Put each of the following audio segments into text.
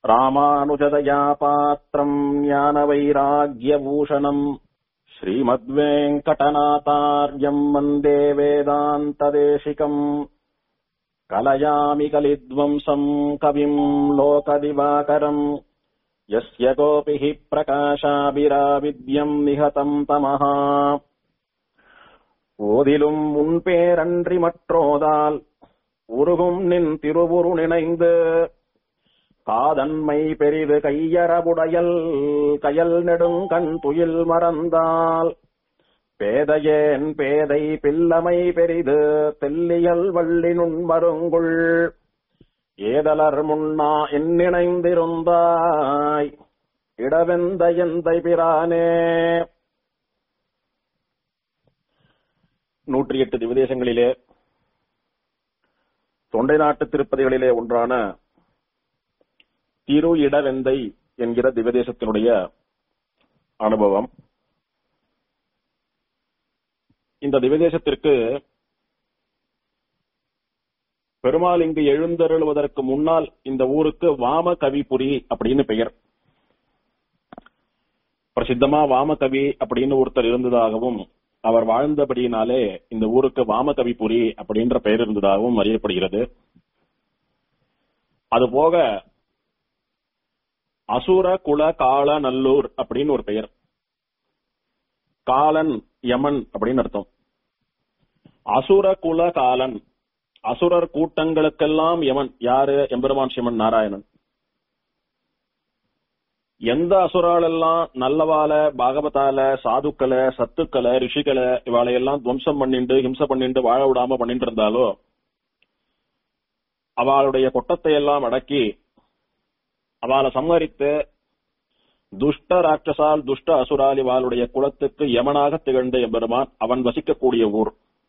ராமானுஜதயா பாத்திரம் ஞான வைராகியபூஷணம் ஸ்ரீமத்வேங்கடநாதார்யம் வந்தே வேதாந்ததேசிகம் கலயாமி கலித்வம்சம் கவிம் லோகதிவாகரம் यस्य कोऽपि हि பிரகாஷாபிராவித்யம் நிகதம் தமஹா ஓதிலும் உன் பேரன்றி மற்றோதால் உருகும் நின் திருவுரு நினைந்து காதன்மை பெரிது கையறவுடையல் கயல் நெடுங்கண் துயில் மறந்தால் பேதையேன் பேதை பில்லமை பெரிது தெல்லியல் வள்ளி நுண்மருங்குள் ஏதலர் முன்னா எண்ணிணைந்திருந்தாய் இடவெந்த எந்தை பிரானே நூற்றி எட்டு திவதேசங்களிலே தொண்டை நாட்டு திருப்பதிகளிலே ஒன்றான திரு இடவெந்தை என்கிற திவதேசத்தினுடைய அனுபவம் இந்த திவதேசத்திற்கு பெருமாள் இங்கு எழுந்தருளுவதற்கு முன்னால் இந்த ஊருக்கு வாம கவிபுரி அப்படின்னு பெயர் பிரசித்தமா வாமகவி அப்படின்னு ஒருத்தர் இருந்ததாகவும் அவர் வாழ்ந்தபடியினாலே இந்த ஊருக்கு வாமகவிபுரி அப்படின்ற பெயர் இருந்ததாகவும் அறியப்படுகிறது அதுபோக அசுர குல கால நல்லூர் அப்படின்னு ஒரு பெயர் காலன் யமன் அப்படின்னு அர்த்தம் அசுர குல காலன் அசுரர் கூட்டங்களுக்கெல்லாம் யமன் யாரு எம்பெருமான் சிவன் நாராயணன் எந்த அசுராலெல்லாம் நல்லவால பாகவதால சாதுக்களை சத்துக்களை ரிஷிகளை இவாளையெல்லாம் துவம்சம் பண்ணிண்டு ஹிம்சை பண்ணிண்டு வாழ விடாம பண்ணிட்டு இருந்தாலோ அவளுடைய கொட்டத்தை எல்லாம் அடக்கி அவளை சம்ஹரித்து துஷ்ட ராட்சசால் துஷ்ட அசுரால் இவாளுடைய குலத்துக்கு யமனாக திகழ்ந்த எம்பெருமான் அவன் வசிக்கக்கூடிய ஊர்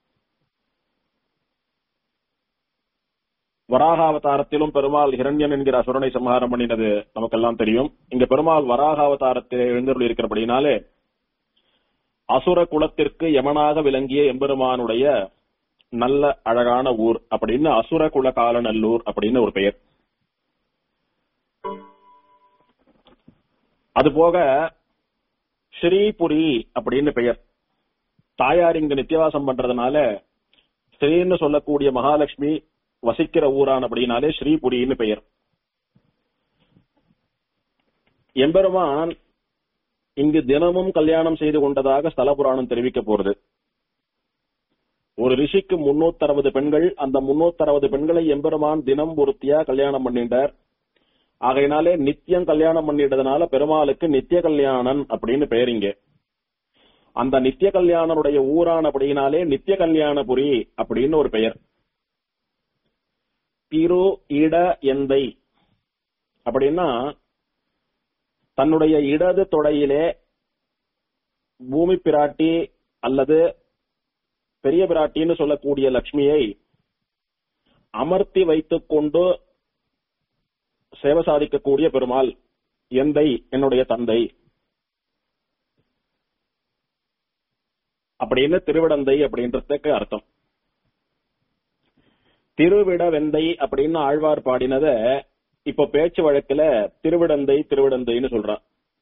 வராகாவதாரத்திலும் பெருமாள் ஹிரண்யன் என்கிற அசுரனை சம்ஹாரம் பண்ணினது நமக்கெல்லாம் தெரியும் இங்க பெருமாள் வராகாவதாரத்தில் எழுந்தருள் இருக்கிறபடினாலே அசுர குலத்திற்கு யமனாக விளங்கிய எம்பெருமானுடைய நல்ல அழகான ஊர் அப்படின்னு அசுர குல காலநல்லூர் அப்படின்னு ஒரு பெயர் அதுபோக ஸ்ரீபுரி அப்படின்னு பெயர் தாயார் இங்கு நித்தியவாசம் பண்றதுனால ஸ்ரீன்னு சொல்லக்கூடிய மகாலட்சுமி வசிக்கிற ஊரான் அப்படின்னாலே ஸ்ரீபுரின்னு பெயர் எம்பெருமான் இங்கு தினமும் கல்யாணம் செய்து கொண்டதாக ஸ்தல புராணம் தெரிவிக்க போறது ஒரு ரிஷிக்கு முன்னூத்தி அறுபது பெண்கள் அந்த முன்னூத்தி அறுபது பெண்களை எம்பெருமான் தினம் ஒருத்தியா கல்யாணம் பண்ணிட்டார் ஆகையினாலே நித்தியம் கல்யாணம் பண்ணிட்டதுனால பெருமாளுக்கு நித்திய கல்யாணன் அப்படின்னு பெயர் இங்க அந்த நித்திய கல்யாணனுடைய ஊரான் அப்படின்னாலே நித்திய கல்யாணபுரி அப்படின்னு ஒரு பெயர் திரு இட எந்தை அப்படின்னா தன்னுடைய இடது தொடையிலே பூமி பிராட்டி அல்லது பெரிய பிராட்டின்னு சொல்லக்கூடிய லட்சுமியை அமர்த்தி வைத்துக் கொண்டு சேவை சாதிக்கக்கூடிய பெருமாள் எந்தை என்னுடைய தந்தை அப்படின்னு திருவிடந்தை அப்படின்றதுக்கு அர்த்தம் திருவிட வெந்தை அப்படின்னு ஆழ்வார் பாடினத இப்ப பேச்சு வழக்குல திருவிடந்தை திருவிடந்தைன்னு சொல்றான்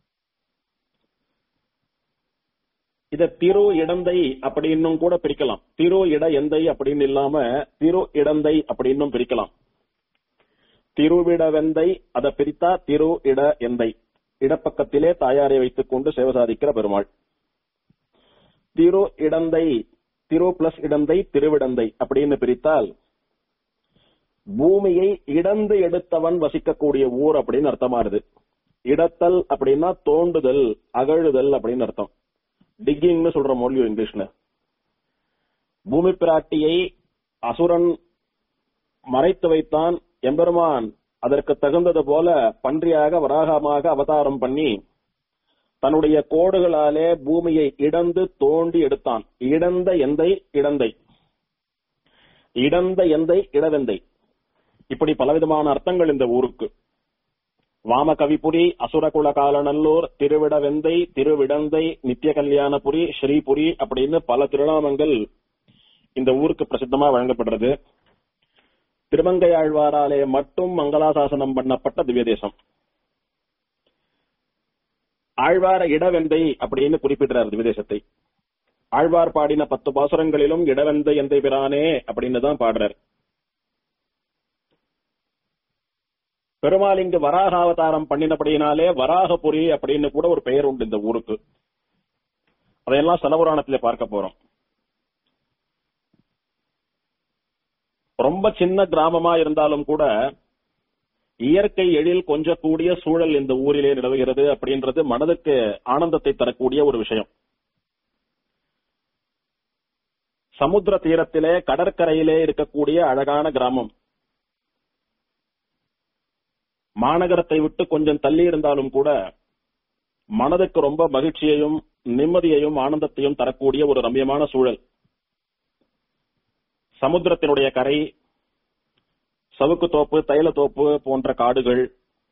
இத திரு இடந்தை அப்படின்னும் கூட பிரிக்கலாம் திரு இட எந்தை அப்படின்னு இல்லாம திரு இடந்தை அப்படின்னும் பிரிக்கலாம் திருவிட வெந்தை அதை பிரித்தா திரு இட எந்தை இடப்பக்கத்திலே தாயாரை வைத்துக் கொண்டு சேவை சாதிக்கிற பெருமாள் திரு இடந்தை திரு பிளஸ் இடந்தை திருவிடந்தை அப்படின்னு பிரித்தால் பூமியை இடந்து எடுத்தவன் வசிக்கக்கூடிய ஊர் அப்படின்னு அர்த்தமாறுது இடத்தல் அப்படின்னா தோண்டுதல் அகழுதல் அப்படின்னு அர்த்தம் டிக்கிங்னு சொல்ற மொழியும் இங்கிலீஷ்ல பூமி பிராட்டியை அசுரன் மறைத்து வைத்தான் எம்பெருமான் அதற்கு தகுந்தது போல பன்றியாக வராகமாக அவதாரம் பண்ணி தன்னுடைய கோடுகளாலே பூமியை இடந்து தோண்டி எடுத்தான் இடந்த எந்தை இடந்தை இடந்த எந்தை இடவெந்தை இப்படி பலவிதமான அர்த்தங்கள் இந்த ஊருக்கு வாம கவிபுரி அசுரகுல காலநல்லூர் திருவிடவெந்தை திருவிடந்தை நித்திய கல்யாணபுரி ஸ்ரீபுரி அப்படின்னு பல திருநாமங்கள் இந்த ஊருக்கு பிரசித்தமா வழங்கப்படுறது திருமங்கையாழ்வாராலே மட்டும் மங்களாசாசனம் பண்ணப்பட்ட திவ்ய தேசம் ஆழ்வார இடவெந்தை அப்படின்னு குறிப்பிடுறார் திவிதேசத்தை ஆழ்வார் பாடின பத்து பாசுரங்களிலும் இடவெந்தை எந்தை பிரானே அப்படின்னு தான் பாடுறார் பெருமாள் இங்கு வராக அவதாரம் பண்ணினபடியினாலே வராகபுரி அப்படின்னு கூட ஒரு பெயர் உண்டு இந்த ஊருக்கு அதையெல்லாம் சலபுராணத்திலே பார்க்க போறோம் ரொம்ப சின்ன கிராமமா இருந்தாலும் கூட இயற்கை எழில் கொஞ்சக்கூடிய சூழல் இந்த ஊரிலே நிலவுகிறது அப்படின்றது மனதுக்கு ஆனந்தத்தை தரக்கூடிய ஒரு விஷயம் சமுத்திர தீரத்திலே கடற்கரையிலே இருக்கக்கூடிய அழகான கிராமம் மாநகரத்தை விட்டு கொஞ்சம் தள்ளி இருந்தாலும் கூட மனதுக்கு ரொம்ப மகிழ்ச்சியையும் நிம்மதியையும் ஆனந்தத்தையும் தரக்கூடிய ஒரு ரம்யமான சூழல் சமுத்திரத்தினுடைய கரை சவுக்கு தோப்பு தைல தோப்பு போன்ற காடுகள்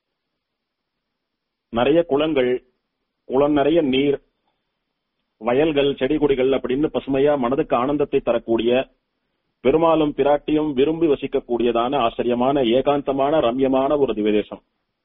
நிறைய குளங்கள் குளம் நிறைய நீர் வயல்கள் செடி கொடிகள் அப்படின்னு பசுமையா மனதுக்கு ஆனந்தத்தை தரக்கூடிய பெருமாளும் பிராட்டியும் விரும்பி வசிக்கக்கூடியதான ஆச்சரியமான ஏகாந்தமான ரம்யமான ஒரு திவதேசம்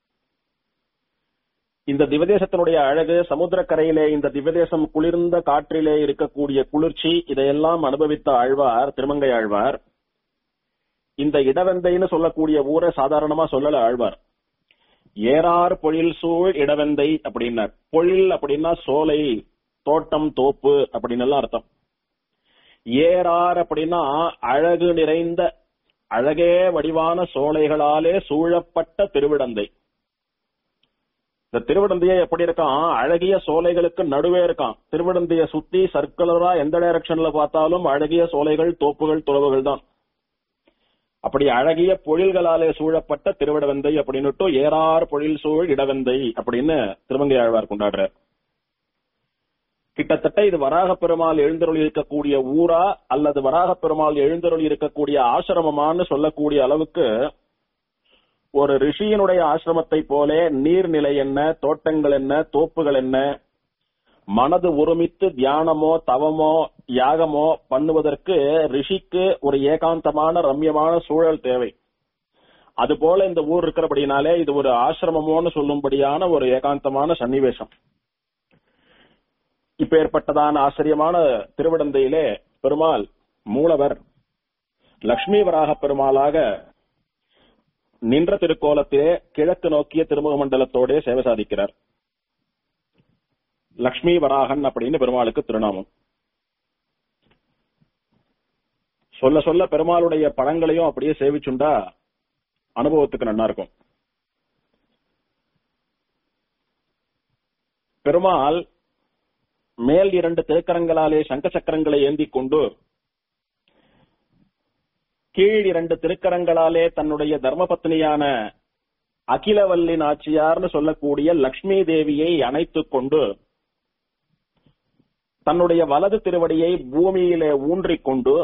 இந்த திவதேசத்தினுடைய அழகு சமுத்திரக்கரையிலே இந்த திவதேசம் குளிர்ந்த காற்றிலே இருக்கக்கூடிய குளிர்ச்சி இதையெல்லாம் அனுபவித்த ஆழ்வார் திருமங்கை ஆழ்வார் இந்த இடவெந்தைன்னு சொல்லக்கூடிய ஊரை சாதாரணமா சொல்லல ஆழ்வார் ஏறார் பொழில் சூழ் இடவெந்தை அப்படின்னார் பொழில் அப்படின்னா சோலை தோட்டம் தோப்பு அப்படின்னு எல்லாம் அர்த்தம் ஏறார் அப்படின்னா அழகு நிறைந்த அழகே வடிவான சோலைகளாலே சூழப்பட்ட திருவிடந்தை இந்த திருவிடந்தையே எப்படி இருக்கான் அழகிய சோலைகளுக்கு நடுவே இருக்கான் திருவிடந்தைய சுத்தி சர்க்குலரா எந்த டைரக்ஷன்ல பார்த்தாலும் அழகிய சோலைகள் தோப்புகள் துறவுகள் தான் அப்படி அழகிய பொழில்களாலே சூழப்பட்ட திருவிடவந்தை அப்படின்னுட்டு ஏறார் பொழில் சூழ் இடவந்தை அப்படின்னு திருமங்கை ஆழ்வார் கொண்டாடுறார் கிட்டத்தட்ட இது வராக பெருமாள் எழுந்தருளி இருக்கக்கூடிய ஊரா அல்லது வராக பெருமாள் எழுந்தருளி இருக்கக்கூடிய ஆசிரமமான்னு சொல்லக்கூடிய அளவுக்கு ஒரு ரிஷியினுடைய ஆசிரமத்தை போல நீர்நிலை என்ன தோட்டங்கள் என்ன தோப்புகள் என்ன மனது ஒருமித்து தியானமோ தவமோ யாகமோ பண்ணுவதற்கு ரிஷிக்கு ஒரு ஏகாந்தமான ரம்யமான சூழல் தேவை அதுபோல இந்த ஊர் இருக்கிறபடினாலே இது ஒரு ஆசிரமமோன்னு சொல்லும்படியான ஒரு ஏகாந்தமான சன்னிவேசம் இப்ப ஏற்பட்டதான ஆச்சரியமான திருவிடந்தையிலே பெருமாள் மூலவர் லட்சுமி வராக பெருமாளாக நின்ற திருக்கோலத்திலே கிழக்கு நோக்கிய திருமுக மண்டலத்தோட சேவை சாதிக்கிறார் லக்ஷ்மி வராகன் அப்படின்னு பெருமாளுக்கு திருநாமம் சொல்ல சொல்ல பெருமாளுடைய பழங்களையும் அப்படியே சேவிச்சுண்டா அனுபவத்துக்கு நல்லா இருக்கும் பெருமாள் மேல் இரண்டு திருக்கரங்களாலே சங்க சக்கரங்களை ஏந்தி கொண்டு கீழ் இரண்டு திருக்கரங்களாலே தன்னுடைய தர்மபத்னியான அகிலவல்லி நாச்சியார்னு சொல்லக்கூடிய லக்ஷ்மி தேவியை அணைத்துக் கொண்டு தன்னுடைய வலது திருவடியை பூமியிலே ஊன்றிக் கொண்டு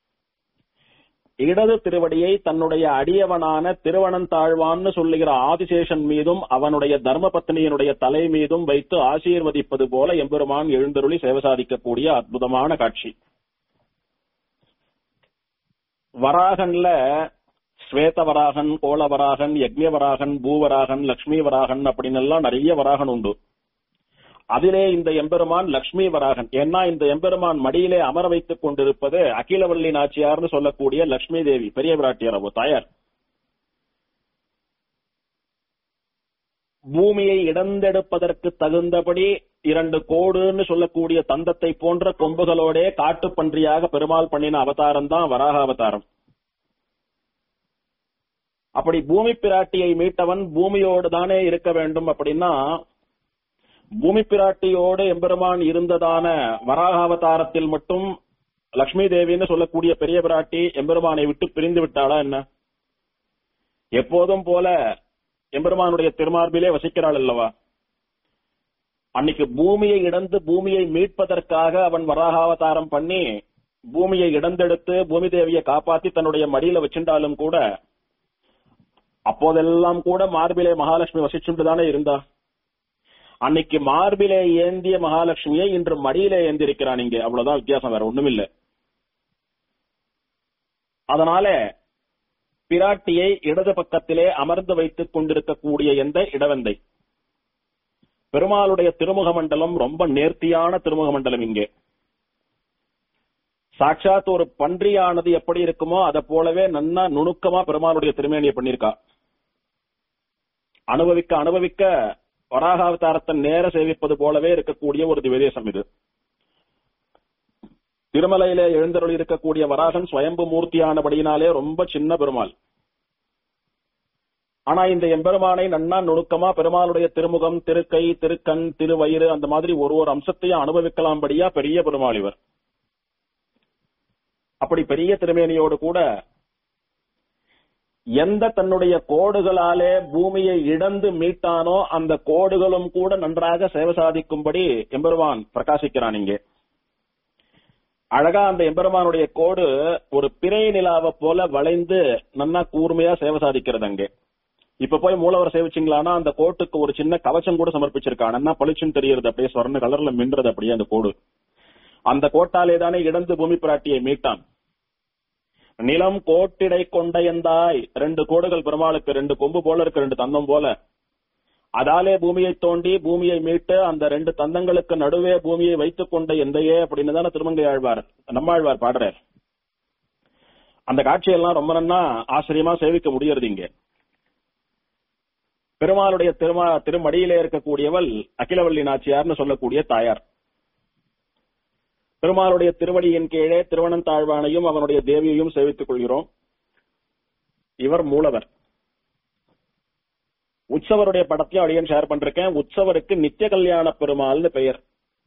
இடது திருவடியை தன்னுடைய அடியவனான திருவனந்தாழ்வான்னு சொல்லுகிற ஆதிசேஷன் மீதும் அவனுடைய தர்மபத்னியினுடைய தலை மீதும் வைத்து ஆசீர்வதிப்பது போல எம்பெருமான் எழுந்தருளி சேவை சாதிக்கக்கூடிய அற்புதமான காட்சி வராகன்ல ஸ்வேத வராகன் கோலவராகன் யக்ஞவராகன் பூவராகன் லக்ஷ்மி வராகன் அப்படின்னு எல்லாம் நிறைய வராகன் உண்டு அதிலே இந்த எம்பெருமான் லக்ஷ்மி வராகன் ஏன்னா இந்த எம்பெருமான் மடியிலே அமர வைத்துக் கொண்டிருப்பது அகிலவல்லி நாச்சியார்னு சொல்லக்கூடிய லக்ஷ்மி தேவி பெரிய விராட்டியார் அவ தாயார் பூமியை இடந்தெடுப்பதற்கு தகுந்தபடி இரண்டு கோடுன்னு சொல்லக்கூடிய தந்தத்தை போன்ற கொம்புகளோட காட்டுப்பன்றியாக பெருமாள் பண்ணின அவதாரம் தான் வராக அவதாரம் அப்படி பூமி பிராட்டியை மீட்டவன் பூமியோடு தானே இருக்க வேண்டும் அப்படின்னா பூமி பிராட்டியோடு எம்பெருமான் இருந்ததான வராக அவதாரத்தில் மட்டும் லக்ஷ்மி தேவின்னு சொல்லக்கூடிய பெரிய பிராட்டி எம்பெருமானை விட்டு பிரிந்து விட்டாளா என்ன எப்போதும் போல எம்பெருமானுடைய திருமார்பிலே வசிக்கிறாள் அல்லவா அன்னைக்கு பூமியை இடந்து பூமியை மீட்பதற்காக அவன் வராகாவதாரம் பண்ணி பூமியை இடந்தெடுத்து பூமி தேவியை காப்பாத்தி தன்னுடைய மடியில வச்சிருந்தாலும் கூட அப்போதெல்லாம் கூட மார்பிலே மகாலட்சுமி வசிச்சுட்டு தானே இருந்தா அன்னைக்கு மார்பிலே ஏந்திய மகாலட்சுமியை இன்று மடியிலே ஏந்திருக்கிறான் இங்க அவ்வளவுதான் வித்தியாசம் வேற ஒண்ணும் இல்ல அதனால பிராட்டியை இடது பக்கத்திலே அமர்ந்து வைத்துக் கொண்டிருக்கக்கூடிய எந்த இடவந்தை பெருமாளுடைய திருமுக மண்டலம் ரொம்ப நேர்த்தியான திருமுக மண்டலம் இங்கே சாட்சாத் ஒரு பன்றியானது எப்படி இருக்குமோ அதை போலவே நன்னா நுணுக்கமா பெருமாளுடைய திருமேனியை பண்ணிருக்கா அனுபவிக்க அனுபவிக்க வராகாவதாரத்தை நேர சேவிப்பது போலவே இருக்கக்கூடிய ஒரு திவ்யதேசம் இது திருமலையிலே எழுந்தருள் இருக்கக்கூடிய வராகன் ஸ்வயம்பு மூர்த்தியானபடியினாலே ரொம்ப சின்ன பெருமாள் ஆனா இந்த எம்பெருமானை நன்னா நுணுக்கமா பெருமாளுடைய திருமுகம் திருக்கை திருக்கண் திருவயிறு அந்த மாதிரி ஒரு ஒரு அம்சத்தையும் அனுபவிக்கலாம்படியா பெரிய பெருமாள் இவர் அப்படி பெரிய திருமேனியோடு கூட எந்த தன்னுடைய கோடுகளாலே பூமியை இடந்து மீட்டானோ அந்த கோடுகளும் கூட நன்றாக சேவை சாதிக்கும்படி எம்பெருமான் பிரகாசிக்கிறான் இங்கே அழகா அந்த எம்பெருமானுடைய கோடு ஒரு பிறை நிலாவை போல வளைந்து நன்னா கூர்மையா சேவை சாதிக்கிறது அங்கே இப்ப போய் மூலவர் சேவிச்சிங்களானா அந்த கோட்டுக்கு ஒரு சின்ன கவச்சம் கூட சமர்ப்பிச்சிருக்கான் நன்னா பளிச்சுன்னு தெரியுது அப்படியே சொர்ண கலர்ல மின்றது அப்படியே அந்த கோடு அந்த கோட்டாலே தானே இடந்து பூமி பிராட்டியை மீட்டான் நிலம் கோட்டிடை கொண்ட எந்தாய் ரெண்டு கோடுகள் பெருமாளுக்கு ரெண்டு கொம்பு போல இருக்கு ரெண்டு தந்தம் போல அதாலே பூமியை தோண்டி பூமியை மீட்டு அந்த ரெண்டு தந்தங்களுக்கு நடுவே பூமியை வைத்துக் கொண்ட எந்தையே அப்படின்னு தானே திருமங்கை ஆழ்வார் நம்மாழ்வார் பாடுறார் அந்த காட்சியெல்லாம் ரொம்ப நன்னா ஆச்சரியமா சேவிக்க முடியறது இங்க பெருமாளுடைய திருமா திருமடியிலே இருக்கக்கூடியவள் அகிலவள்ளி நாச்சியார்னு சொல்லக்கூடிய தாயார் பெருமாளுடைய திருவடியின் கீழே திருவனந்தாழ்வானையும் அவனுடைய தேவியையும் சேவித்துக் கொள்கிறோம் இவர் மூலவர் உற்சவருடைய படத்தையும் அடியன் ஷேர் பண்றேன் உற்சவருக்கு நித்திய கல்யாண பெருமாள்னு பெயர்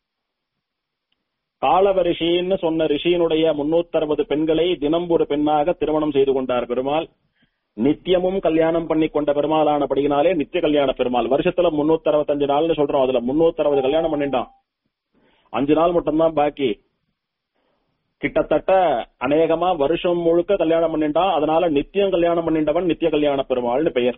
காலவ ரிஷின்னு சொன்ன ரிஷியினுடைய முன்னூத்தி பெண்களை தினம் ஒரு பெண்ணாக திருமணம் செய்து கொண்டார் பெருமாள் நித்தியமும் கல்யாணம் பண்ணி கொண்ட பெருமாளானபடியினாலே நித்திய கல்யாண பெருமாள் வருஷத்துல முன்னூத்தி அறுபத்தஞ்சு நாள்னு சொல்றோம் அதுல முன்னூத்தி அறுபது கல்யாணம் பண்ணிட்டான் அஞ்சு நாள் மட்டும்தான் பாக்கி கிட்டத்தட்ட அநேகமா வருஷம் முழுக்க கல்யாணம் பண்ணிட்டான் அதனால நித்தியம் கல்யாணம் பண்ணிட்டவன் நித்திய கல்யாண பெருமாள்னு பெயர்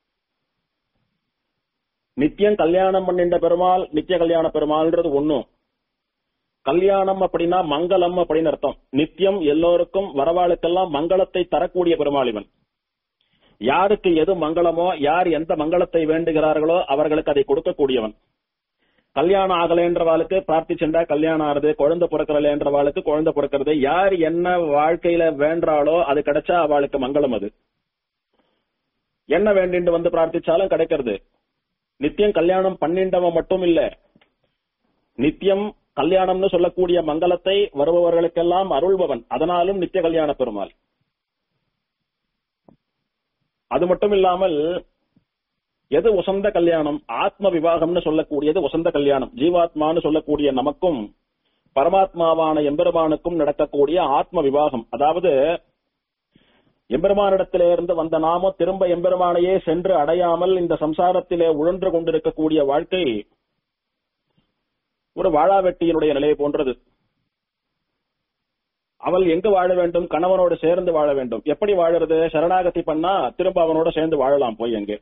நித்தியம் கல்யாணம் பண்ணிட்ட பெருமாள் நித்திய கல்யாண பெருமாள்ன்றது ஒண்ணும் கல்யாணம் அப்படின்னா மங்களம் அப்படின்னு அர்த்தம் நித்தியம் எல்லோருக்கும் வரவாளுக்கெல்லாம் மங்களத்தை தரக்கூடிய பெருமாள் இவன் யாருக்கு எது மங்களமோ யார் எந்த மங்களத்தை வேண்டுகிறார்களோ அவர்களுக்கு அதை கொடுக்கக்கூடியவன் கல்யாணம் ஆகலைன்றவாளுக்கு பிரார்த்திச்சுண்டா கல்யாணம் ஆறுது குழந்தை பிறக்கலைன்றவாளுக்கு குழந்தை பிறக்கிறது யார் என்ன வாழ்க்கையில வேண்டாளோ அது கிடைச்சா அவளுக்கு மங்களம் அது என்ன வேண்டிட்டு வந்து பிரார்த்திச்சாலும் கிடைக்கிறது நித்தியம் கல்யாணம் பண்ணிண்டவன் மட்டும் இல்ல நித்தியம் கல்யாணம்னு சொல்லக்கூடிய மங்களத்தை வருபவர்களுக்கெல்லாம் அருள்பவன் அதனாலும் நித்திய கல்யாண பெருமாள் அது மட்டும் இல்லாமல் எது உசந்த கல்யாணம் ஆத்ம விவாகம்னு சொல்லக்கூடியது உசந்த கல்யாணம் ஜீவாத்மான்னு சொல்லக்கூடிய நமக்கும் பரமாத்மாவான எம்பெருமானுக்கும் நடக்கக்கூடிய ஆத்ம விவாகம் அதாவது எம்பெருமானிடத்திலே இருந்து வந்த நாம திரும்ப எம்பெருமானையே சென்று அடையாமல் இந்த சம்சாரத்திலே உழன்று கொண்டிருக்கக்கூடிய வாழ்க்கை ஒரு வாழாவெட்டியினுடைய நிலையை போன்றது அவள் எங்கு வாழ வேண்டும் கணவனோடு சேர்ந்து வாழ வேண்டும் எப்படி வாழறது சரணாகதி பண்ணா திரும்ப அவனோட சேர்ந்து வாழலாம் போய் எங்கே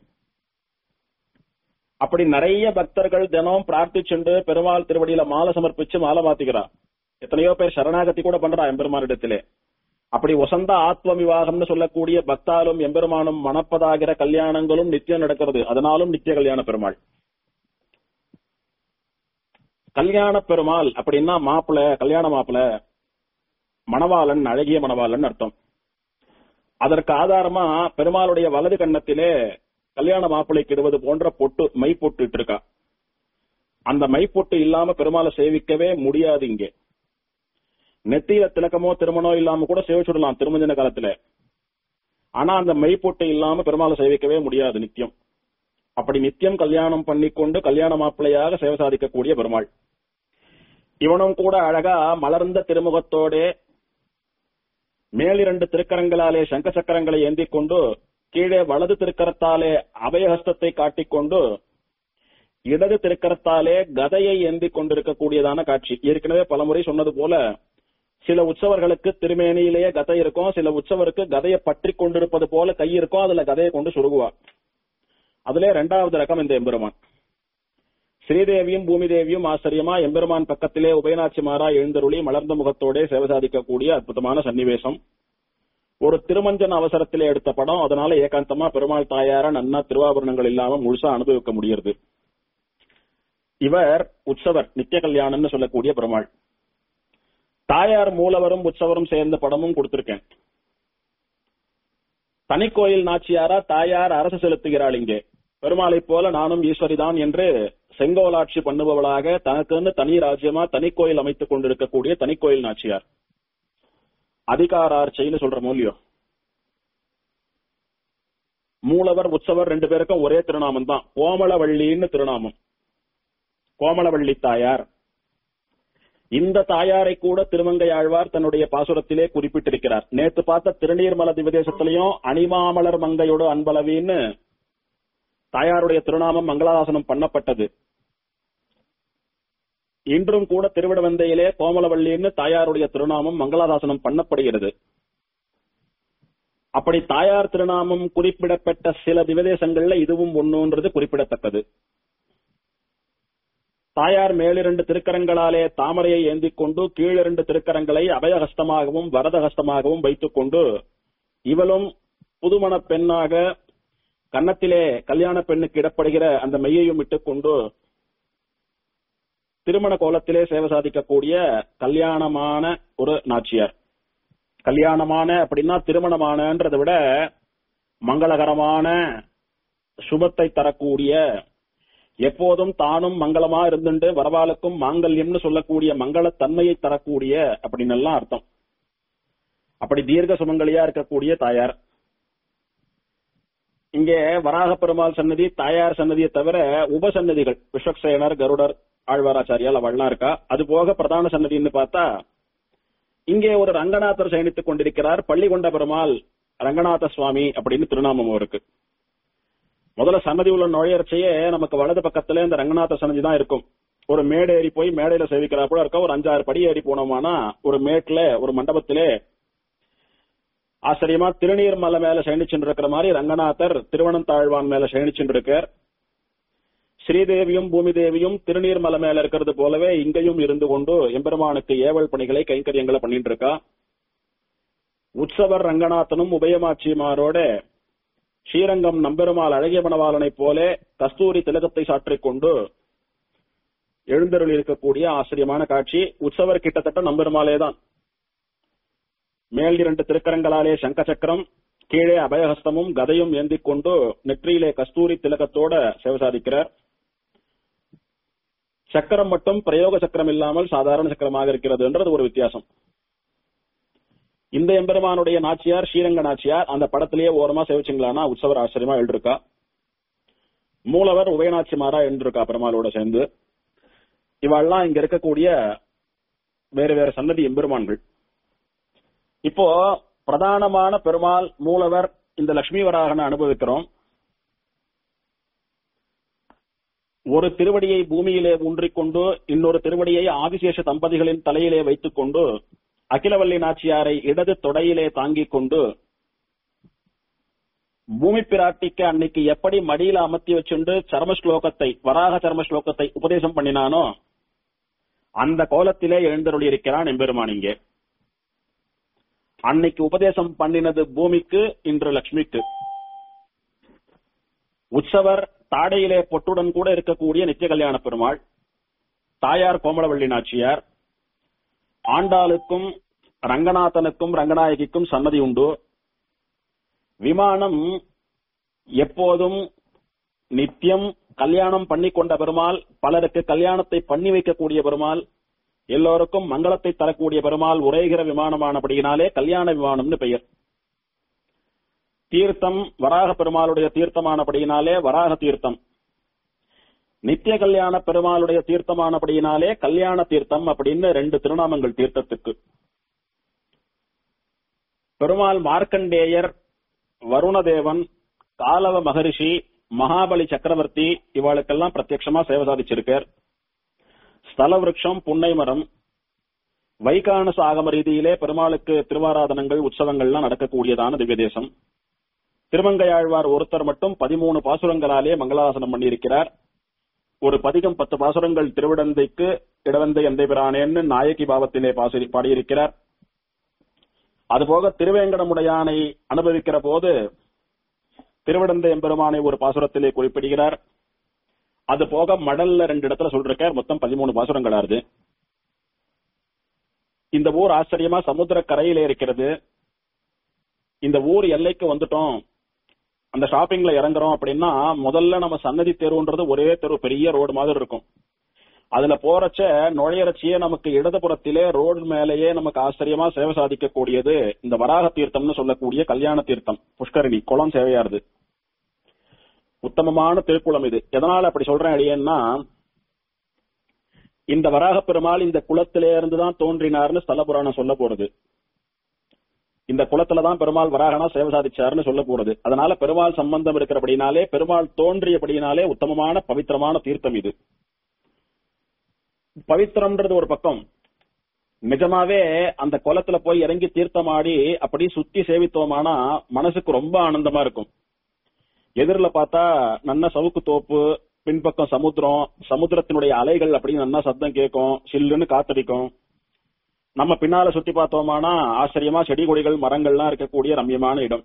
அப்படி நிறைய பக்தர்கள் தினம் பிரார்த்திச்சுண்டு பெருமாள் திருவடியில மாலை சமர்ப்பிச்சு மாலை மாத்திக்கிறா எத்தனையோ பேர் சரணாகதி கூட பண்றா எம்பெருமானிடத்திலே அப்படி உசந்த ஆத்ம விவாகம்னு சொல்லக்கூடிய பக்தாலும் எம்பெருமானும் மணப்பதாகிற கல்யாணங்களும் நித்தியம் நடக்கிறது அதனாலும் நித்திய கல்யாண பெருமாள் கல்யாண பெருமாள் அப்படின்னா மாப்பிள கல்யாண மாப்பிள மணவாளன் அழகிய மணவாளன் அர்த்தம் அதற்கு ஆதாரமா பெருமாளுடைய வலது கன்னத்திலே கல்யாண மாப்பிளைக்கு இடுவது போன்ற பொட்டு மை பொட்டு இருக்கா அந்த மை பொட்டு இல்லாம பெருமாளை சேவிக்கவே முடியாது இங்கே நெத்தியில திலக்கமோ திருமணோ இல்லாம கூட சேவிச்சுடலாம் திருமஞ்சன காலத்துல ஆனா அந்த மை பொட்டு இல்லாம பெருமாளை சேவிக்கவே முடியாது நித்தியம் அப்படி நித்தியம் கல்யாணம் பண்ணிக்கொண்டு கல்யாண மாப்பிள்ளையாக சேவை சாதிக்கக்கூடிய பெருமாள் இவனும் கூட அழகா மலர்ந்த திருமுகத்தோட மேலிரண்டு திருக்கரங்களாலே சங்க சக்கரங்களை ஏந்திக் கொண்டு கீழே வலது திருக்கரத்தாலே அபயஹஸ்தத்தை காட்டிக்கொண்டு இடது திருக்கரத்தாலே கதையை ஏந்திக் கொண்டிருக்கக்கூடியதான காட்சி ஏற்கனவே பலமுறை சொன்னது போல சில உற்சவர்களுக்கு திருமேனியிலேயே கதை இருக்கும் சில உற்சவருக்கு கதையை பற்றி கொண்டிருப்பது போல கை இருக்கும் அதுல கதையை கொண்டு சுருகுவா அதுல இரண்டாவது ரகம் இந்த எம்பெருமான் ஸ்ரீதேவியும் பூமி தேவியும் ஆச்சரியமா எம்பெருமான் பக்கத்திலே உபயநாச்சிமாரா எழுந்தருளி மலர்ந்த முகத்தோட சேவை சாதிக்கக்கூடிய அற்புதமான சன்னிவேசம் ஒரு திருமஞ்சன் அவசரத்திலே எடுத்த படம் அதனால ஏகாந்தமா பெருமாள் தாயார நன்னா திருவாபரணங்கள் இல்லாம முழுசா அனுபவிக்க முடியுது இவர் உற்சவர் நித்திய கல்யாணம்னு சொல்லக்கூடிய பெருமாள் தாயார் மூலவரும் உற்சவரும் சேர்ந்த படமும் கொடுத்திருக்கேன் தனிக்கோயில் நாச்சியாரா தாயார் அரசு செலுத்துகிறாள் இங்கே பெருமாளைப் போல நானும் ஈஸ்வரிதான் என்று செங்கோலாட்சி பண்ணுபவளாக தனக்குன்னு தனி ராஜ்யமா தனிக்கோயில் அமைத்துக் கொண்டிருக்கக்கூடிய தனிக்கோயில் நாச்சியார் அதிகாரார்ச்சைன்னு சொல்ற மூலியம் மூலவர் உற்சவர் ரெண்டு பேருக்கும் ஒரே திருநாமம் தான் கோமளவள்ளின்னு திருநாமம் கோமளவள்ளி தாயார் இந்த தாயாரை கூட திருமங்கை ஆழ்வார் தன்னுடைய பாசுரத்திலே குறிப்பிட்டிருக்கிறார் நேத்து பார்த்த திருநீர்மல திவதேசத்திலையும் அணிமாமலர் மங்கையோடு அன்பளவின்னு தாயாருடைய திருநாமம் மங்களாதாசனம் பண்ணப்பட்டது இன்றும் கூட திருவிடவந்தையிலே கோமலவள்ளின்னு தாயாருடைய திருநாமம் மங்களாதாசனம் பண்ணப்படுகிறது அப்படி தாயார் திருநாமம் குறிப்பிடப்பட்ட சில திவதேசங்கள்ல இதுவும் ஒண்ணுன்றது குறிப்பிடத்தக்கது தாயார் மேலிரண்டு திருக்கரங்களாலே தாமரையை ஏந்திக் கொண்டு கீழிரண்டு திருக்கரங்களை அபயஹஸ்தமாகவும் வரதஹஸ்தமாகவும் வைத்துக் கொண்டு இவளும் புதுமண பெண்ணாக கன்னத்திலே கல்யாண பெண்ணுக்கு இடப்படுகிற அந்த மெய்யையும் இட்டுக் கொண்டு திருமண கோலத்திலே சேவை சாதிக்கக்கூடிய கல்யாணமான ஒரு நாச்சியார் கல்யாணமான அப்படின்னா திருமணமானன்றதை விட மங்களகரமான சுபத்தை தரக்கூடிய எப்போதும் தானும் மங்களமா இருந்துட்டு வரவாளுக்கும் மாங்கல்யம்னு சொல்லக்கூடிய மங்கள தன்மையை தரக்கூடிய அப்படின்னு எல்லாம் அர்த்தம் அப்படி தீர்க்க சுமங்கலியா இருக்கக்கூடிய தாயார் இங்கே வராக பெருமாள் சன்னதி தாயார் சன்னதியை தவிர உபசன்னதிகள் விஸ்வக்சேனர் கருடர் ஆழ்வாராச்சாரியால் அவள்லாம் இருக்கா அது போக பிரதான சன்னதின்னு பார்த்தா இங்கே ஒரு ரங்கநாதர் சயனித்துக் கொண்டிருக்கிறார் பள்ளிகொண்ட பெருமாள் ரங்கநாத சுவாமி அப்படின்னு திருநாமம் இருக்கு முதல்ல சன்னதி உள்ள நுழையறச்சையே நமக்கு வலது பக்கத்துல இந்த ரங்கநாத சன்னதி தான் இருக்கும் ஒரு மேடு ஏறி போய் மேடையில சேவிக்கிறா கூட இருக்க ஒரு அஞ்சாறு படி ஏறி போனோமானா ஒரு மேட்ல ஒரு மண்டபத்திலே ஆச்சரியமா திருநீர் மலை மேல சயனிச்சுட்டு இருக்கிற மாதிரி ரங்கநாதர் திருவனந்தாழ்வான் மேல சயனிச்சுட்டு இருக்கார் ஸ்ரீதேவியும் பூமி தேவியும் திருநீர் மலை மேல இருக்கிறது போலவே இங்கேயும் இருந்து கொண்டு எம்பெருமானுக்கு ஏவல் பணிகளை கைங்கரியங்களை பண்ணிட்டு இருக்கா உற்சவர் ரங்கநாதனும் உபயமாட்சிமாரோட ஸ்ரீரங்கம் நம்பெருமாள் அழகிய மணவாளனைப் போல கஸ்தூரி திலகத்தை சாற்றிக் கொண்டு எழுந்தருள் இருக்கக்கூடிய ஆச்சரியமான காட்சி உற்சவர் கிட்டத்தட்ட நம்பெருமாளே தான் மேல் இரண்டு திருக்கரங்களாலே சங்க சக்கரம் கீழே அபயஹஸ்தமும் கதையும் ஏந்திக் கொண்டு நெற்றியிலே கஸ்தூரி திலகத்தோட சேவை சாதிக்கிறார் சக்கரம் மட்டும் பிரயோக சக்கரம் இல்லாமல் சாதாரண சக்கரமாக இருக்கிறதுன்றது ஒரு வித்தியாசம் இந்த எம்பெருமானுடைய நாச்சியார் ஸ்ரீரங்க நாச்சியார் அந்த படத்திலேயே ஓரமா சேவிச்சிங்களானா உற்சவர் ஆச்சரியமா எழுதிருக்கா மூலவர் உபயநாச்சிமாரா எழுந்திருக்கா பெருமாளோட சேர்ந்து இவெல்லாம் இங்க இருக்கக்கூடிய வேறு வேறு சன்னதி எம்பெருமான்கள் இப்போ பிரதானமான பெருமாள் மூலவர் இந்த லட்சுமி வராகன அனுபவிக்கிறோம் ஒரு திருவடியை பூமியிலே ஊன்றிக்கொண்டு இன்னொரு திருவடியை ஆதிசேஷ தம்பதிகளின் தலையிலே வைத்துக் கொண்டு அகிலவல்லி நாச்சியாரை இடது தொடையிலே தாங்கிக் கொண்டு பூமி பிராட்டிக்கு அன்னைக்கு எப்படி மடியில அமர்த்தி வச்சுண்டு சர்ம ஸ்லோகத்தை வராக சர்ம ஸ்லோகத்தை உபதேசம் பண்ணினானோ அந்த கோலத்திலே எழுந்தருளி இருக்கிறான் எம்பெருமான் இங்கே அன்னைக்கு உபதேசம் பண்ணினது பூமிக்கு இன்று லட்சுமிக்கு உற்சவர் தாடையிலே பொட்டுடன் கூட இருக்கக்கூடிய நித்திய கல்யாண பெருமாள் தாயார் கோமலவள்ளி நாச்சியார் ஆண்டாளுக்கும் ரங்கநாதனுக்கும் ரங்கநாயகிக்கும் சன்னதி உண்டு விமானம் எப்போதும் நித்தியம் கல்யாணம் பண்ணி கொண்ட பெருமாள் பலருக்கு கல்யாணத்தை பண்ணி வைக்கக்கூடிய பெருமாள் எல்லோருக்கும் மங்களத்தை தரக்கூடிய பெருமாள் உரைகிற விமானமானபடியினாலே கல்யாண விமானம்னு பெயர் தீர்த்தம் வராக பெருமாளுடைய தீர்த்தமானபடியினாலே வராக தீர்த்தம் நித்திய கல்யாண பெருமாளுடைய தீர்த்தமானபடியினாலே கல்யாண தீர்த்தம் அப்படின்னு ரெண்டு திருநாமங்கள் தீர்த்தத்துக்கு பெருமாள் மார்க்கண்டேயர் வருணதேவன் காலவ மகரிஷி மகாபலி சக்கரவர்த்தி இவாளுக்கெல்லாம் பிரத்யட்சமா சேவை சாதிச்சிருக்கார் ஸ்தல விருட்சம் புன்னை மரம் வைகானச ஆகம ரீதியிலே பெருமாளுக்கு திருவாராதனங்கள் உற்சவங்கள்லாம் நடக்கக்கூடியதான திவ்ய தேசம் திருமங்கையாழ்வார் ஒருத்தர் மட்டும் பதிமூணு பாசுரங்களாலே மங்களாசனம் பண்ணியிருக்கிறார் ஒரு பதிகம் பத்து பாசுரங்கள் திருவிடந்தைக்கு இடவந்தை எந்தை பிரானேன்னு நாயகி பாவத்திலே பாசி பாடியிருக்கிறார் அதுபோக திருவேங்கடமுடையானை அனுபவிக்கிற போது திருவிடந்தை எம்பெருமானை ஒரு பாசுரத்திலே குறிப்பிடுகிறார் அது போக மடல்ல ரெண்டு இடத்துல சொல்றேன் மொத்தம் பதிமூணு பாசுரங்கள் ஆறுது இந்த ஊர் ஆச்சரியமா சமுத்திர கரையில இருக்கிறது இந்த ஊர் எல்லைக்கு வந்துட்டோம் அந்த ஷாப்பிங்ல இறங்குறோம் அப்படின்னா முதல்ல நம்ம சன்னதி தெருன்றது ஒரே தெரு பெரிய ரோடு மாதிரி இருக்கும் அதுல போறச்ச நுழையறச்சியே நமக்கு இடதுபுறத்திலே ரோடு மேலேயே நமக்கு ஆச்சரியமா சேவை சாதிக்கக்கூடியது இந்த வராக தீர்த்தம்னு சொல்லக்கூடிய கல்யாண தீர்த்தம் புஷ்கரணி குளம் சேவையாருது உத்தமமான திருக்குளம் இது எதனால அப்படி சொல்றேன் அடியேன்னா இந்த வராக பெருமாள் இந்த குளத்திலே இருந்துதான் தோன்றினார்னு ஸ்தல புராணம் சொல்ல போறது இந்த குளத்துலதான் பெருமாள் வராகனா சேவை சாதிச்சாருன்னு சொல்ல போறது அதனால பெருமாள் சம்பந்தம் இருக்கிறபடினாலே பெருமாள் தோன்றியபடினாலே உத்தமமான பவித்திரமான தீர்த்தம் இது பவித்திரம்ன்றது ஒரு பக்கம் நிஜமாவே அந்த குளத்துல போய் இறங்கி தீர்த்தமாடி அப்படி சுத்தி சேவித்தோமானா மனசுக்கு ரொம்ப ஆனந்தமா இருக்கும் எதிரில பார்த்தா நல்ல சவுக்கு தோப்பு பின்பக்கம் சமுத்திரம் சமுத்திரத்தினுடைய அலைகள் அப்படின்னு நல்லா சத்தம் கேட்கும் சில்லுன்னு காத்தடிக்கும் நம்ம பின்னால சுத்தி பார்த்தோமானா ஆச்சரியமா செடி கொடிகள் மரங்கள்லாம் இருக்கக்கூடிய ரம்யமான இடம்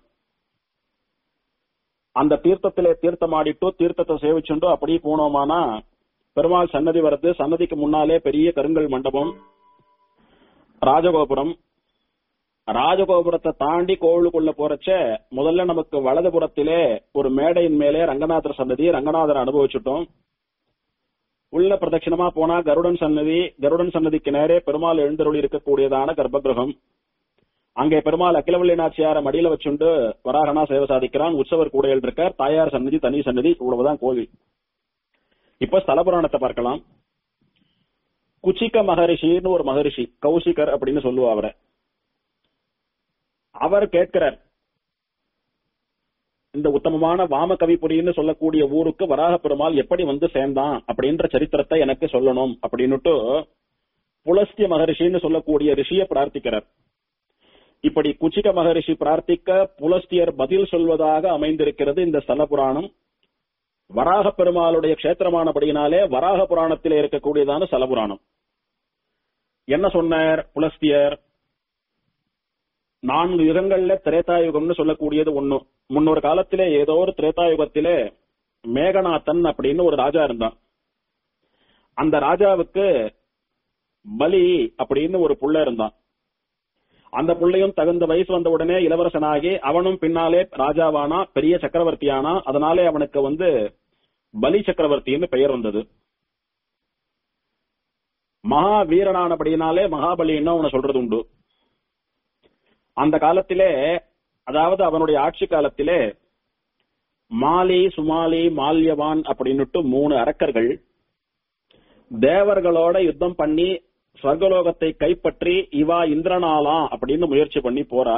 அந்த தீர்த்தத்திலே தீர்த்தமாடிட்டு தீர்த்தத்தை சேவிச்சுண்டோ அப்படியே போனோமானா பெருமாள் சன்னதி வருது சன்னதிக்கு முன்னாலே பெரிய கருங்கல் மண்டபம் ராஜகோபுரம் ராஜகோபுரத்தை தாண்டி கோவிலுக்குள்ள போறச்ச முதல்ல நமக்கு வலதுபுறத்திலே ஒரு மேடையின் மேலே ரங்கநாதர் சன்னதி ரங்கநாதர் அனுபவிச்சுட்டோம் உள்ள பிரதட்சிணமா போனா கருடன் சன்னதி கருடன் சன்னதிக்கு நேரே பெருமாள் எழுந்தருளி இருக்கக்கூடியதான கர்ப்பகிரகம் அங்கே பெருமாள் அகிலவள்ளி நாச்சியார மடியில வச்சுண்டு வராகனா சேவை சாதிக்கிறான் உற்சவர் கூடையில் இருக்கார் தாயார் சன்னதி தனி சன்னதி இவ்வளவுதான் கோவில் இப்ப ஸ்தல புராணத்தை பார்க்கலாம் குச்சிக்க மகரிஷின்னு ஒரு மகரிஷி கௌசிகர் அப்படின்னு சொல்லுவா அவரை அவர் கேட்கிறார் இந்த உத்தமமான வாம கவிபுரின்னு சொல்லக்கூடிய ஊருக்கு வராக பெருமாள் எப்படி வந்து சேர்ந்தான் அப்படின்ற சரித்திரத்தை எனக்கு சொல்லணும் அப்படின்னுட்டு புலஸ்திய மகரிஷின்னு சொல்லக்கூடிய ரிஷிய பிரார்த்திக்கிறார் இப்படி குச்சிக மகரிஷி பிரார்த்திக்க புலஸ்தியர் பதில் சொல்வதாக அமைந்திருக்கிறது இந்த ஸ்தல புராணம் வராக பெருமாளுடைய கஷேத்திரமானபடியினாலே வராக புராணத்திலே இருக்கக்கூடியதான ஸ்தல புராணம் என்ன சொன்னார் புலஸ்தியர் நான்கு யுகங்கள்ல திரேதாயுகம்னு சொல்லக்கூடியது ஒண்ணு முன்னொரு காலத்திலே ஏதோ ஒரு திரேதாயுகத்திலே மேகநாதன் அப்படின்னு ஒரு ராஜா இருந்தான் அந்த ராஜாவுக்கு பலி அப்படின்னு ஒரு புள்ள இருந்தான் அந்த புள்ளையும் தகுந்த வயசு வந்த உடனே இளவரசனாகி அவனும் பின்னாலே ராஜாவானா பெரிய சக்கரவர்த்தியானா அதனாலே அவனுக்கு வந்து பலி சக்கரவர்த்தின்னு பெயர் வந்தது மகா வீரனானபடியினாலே மகாபலின்னு அவனை சொல்றது உண்டு அந்த காலத்திலே அதாவது அவனுடைய ஆட்சி காலத்திலே மாலி சுமாலி மால்யவான் அப்படின்னுட்டு மூணு அரக்கர்கள் தேவர்களோட யுத்தம் பண்ணி ஸ்வர்கலோகத்தை கைப்பற்றி இவா இந்திரனாலாம் அப்படின்னு முயற்சி பண்ணி போறா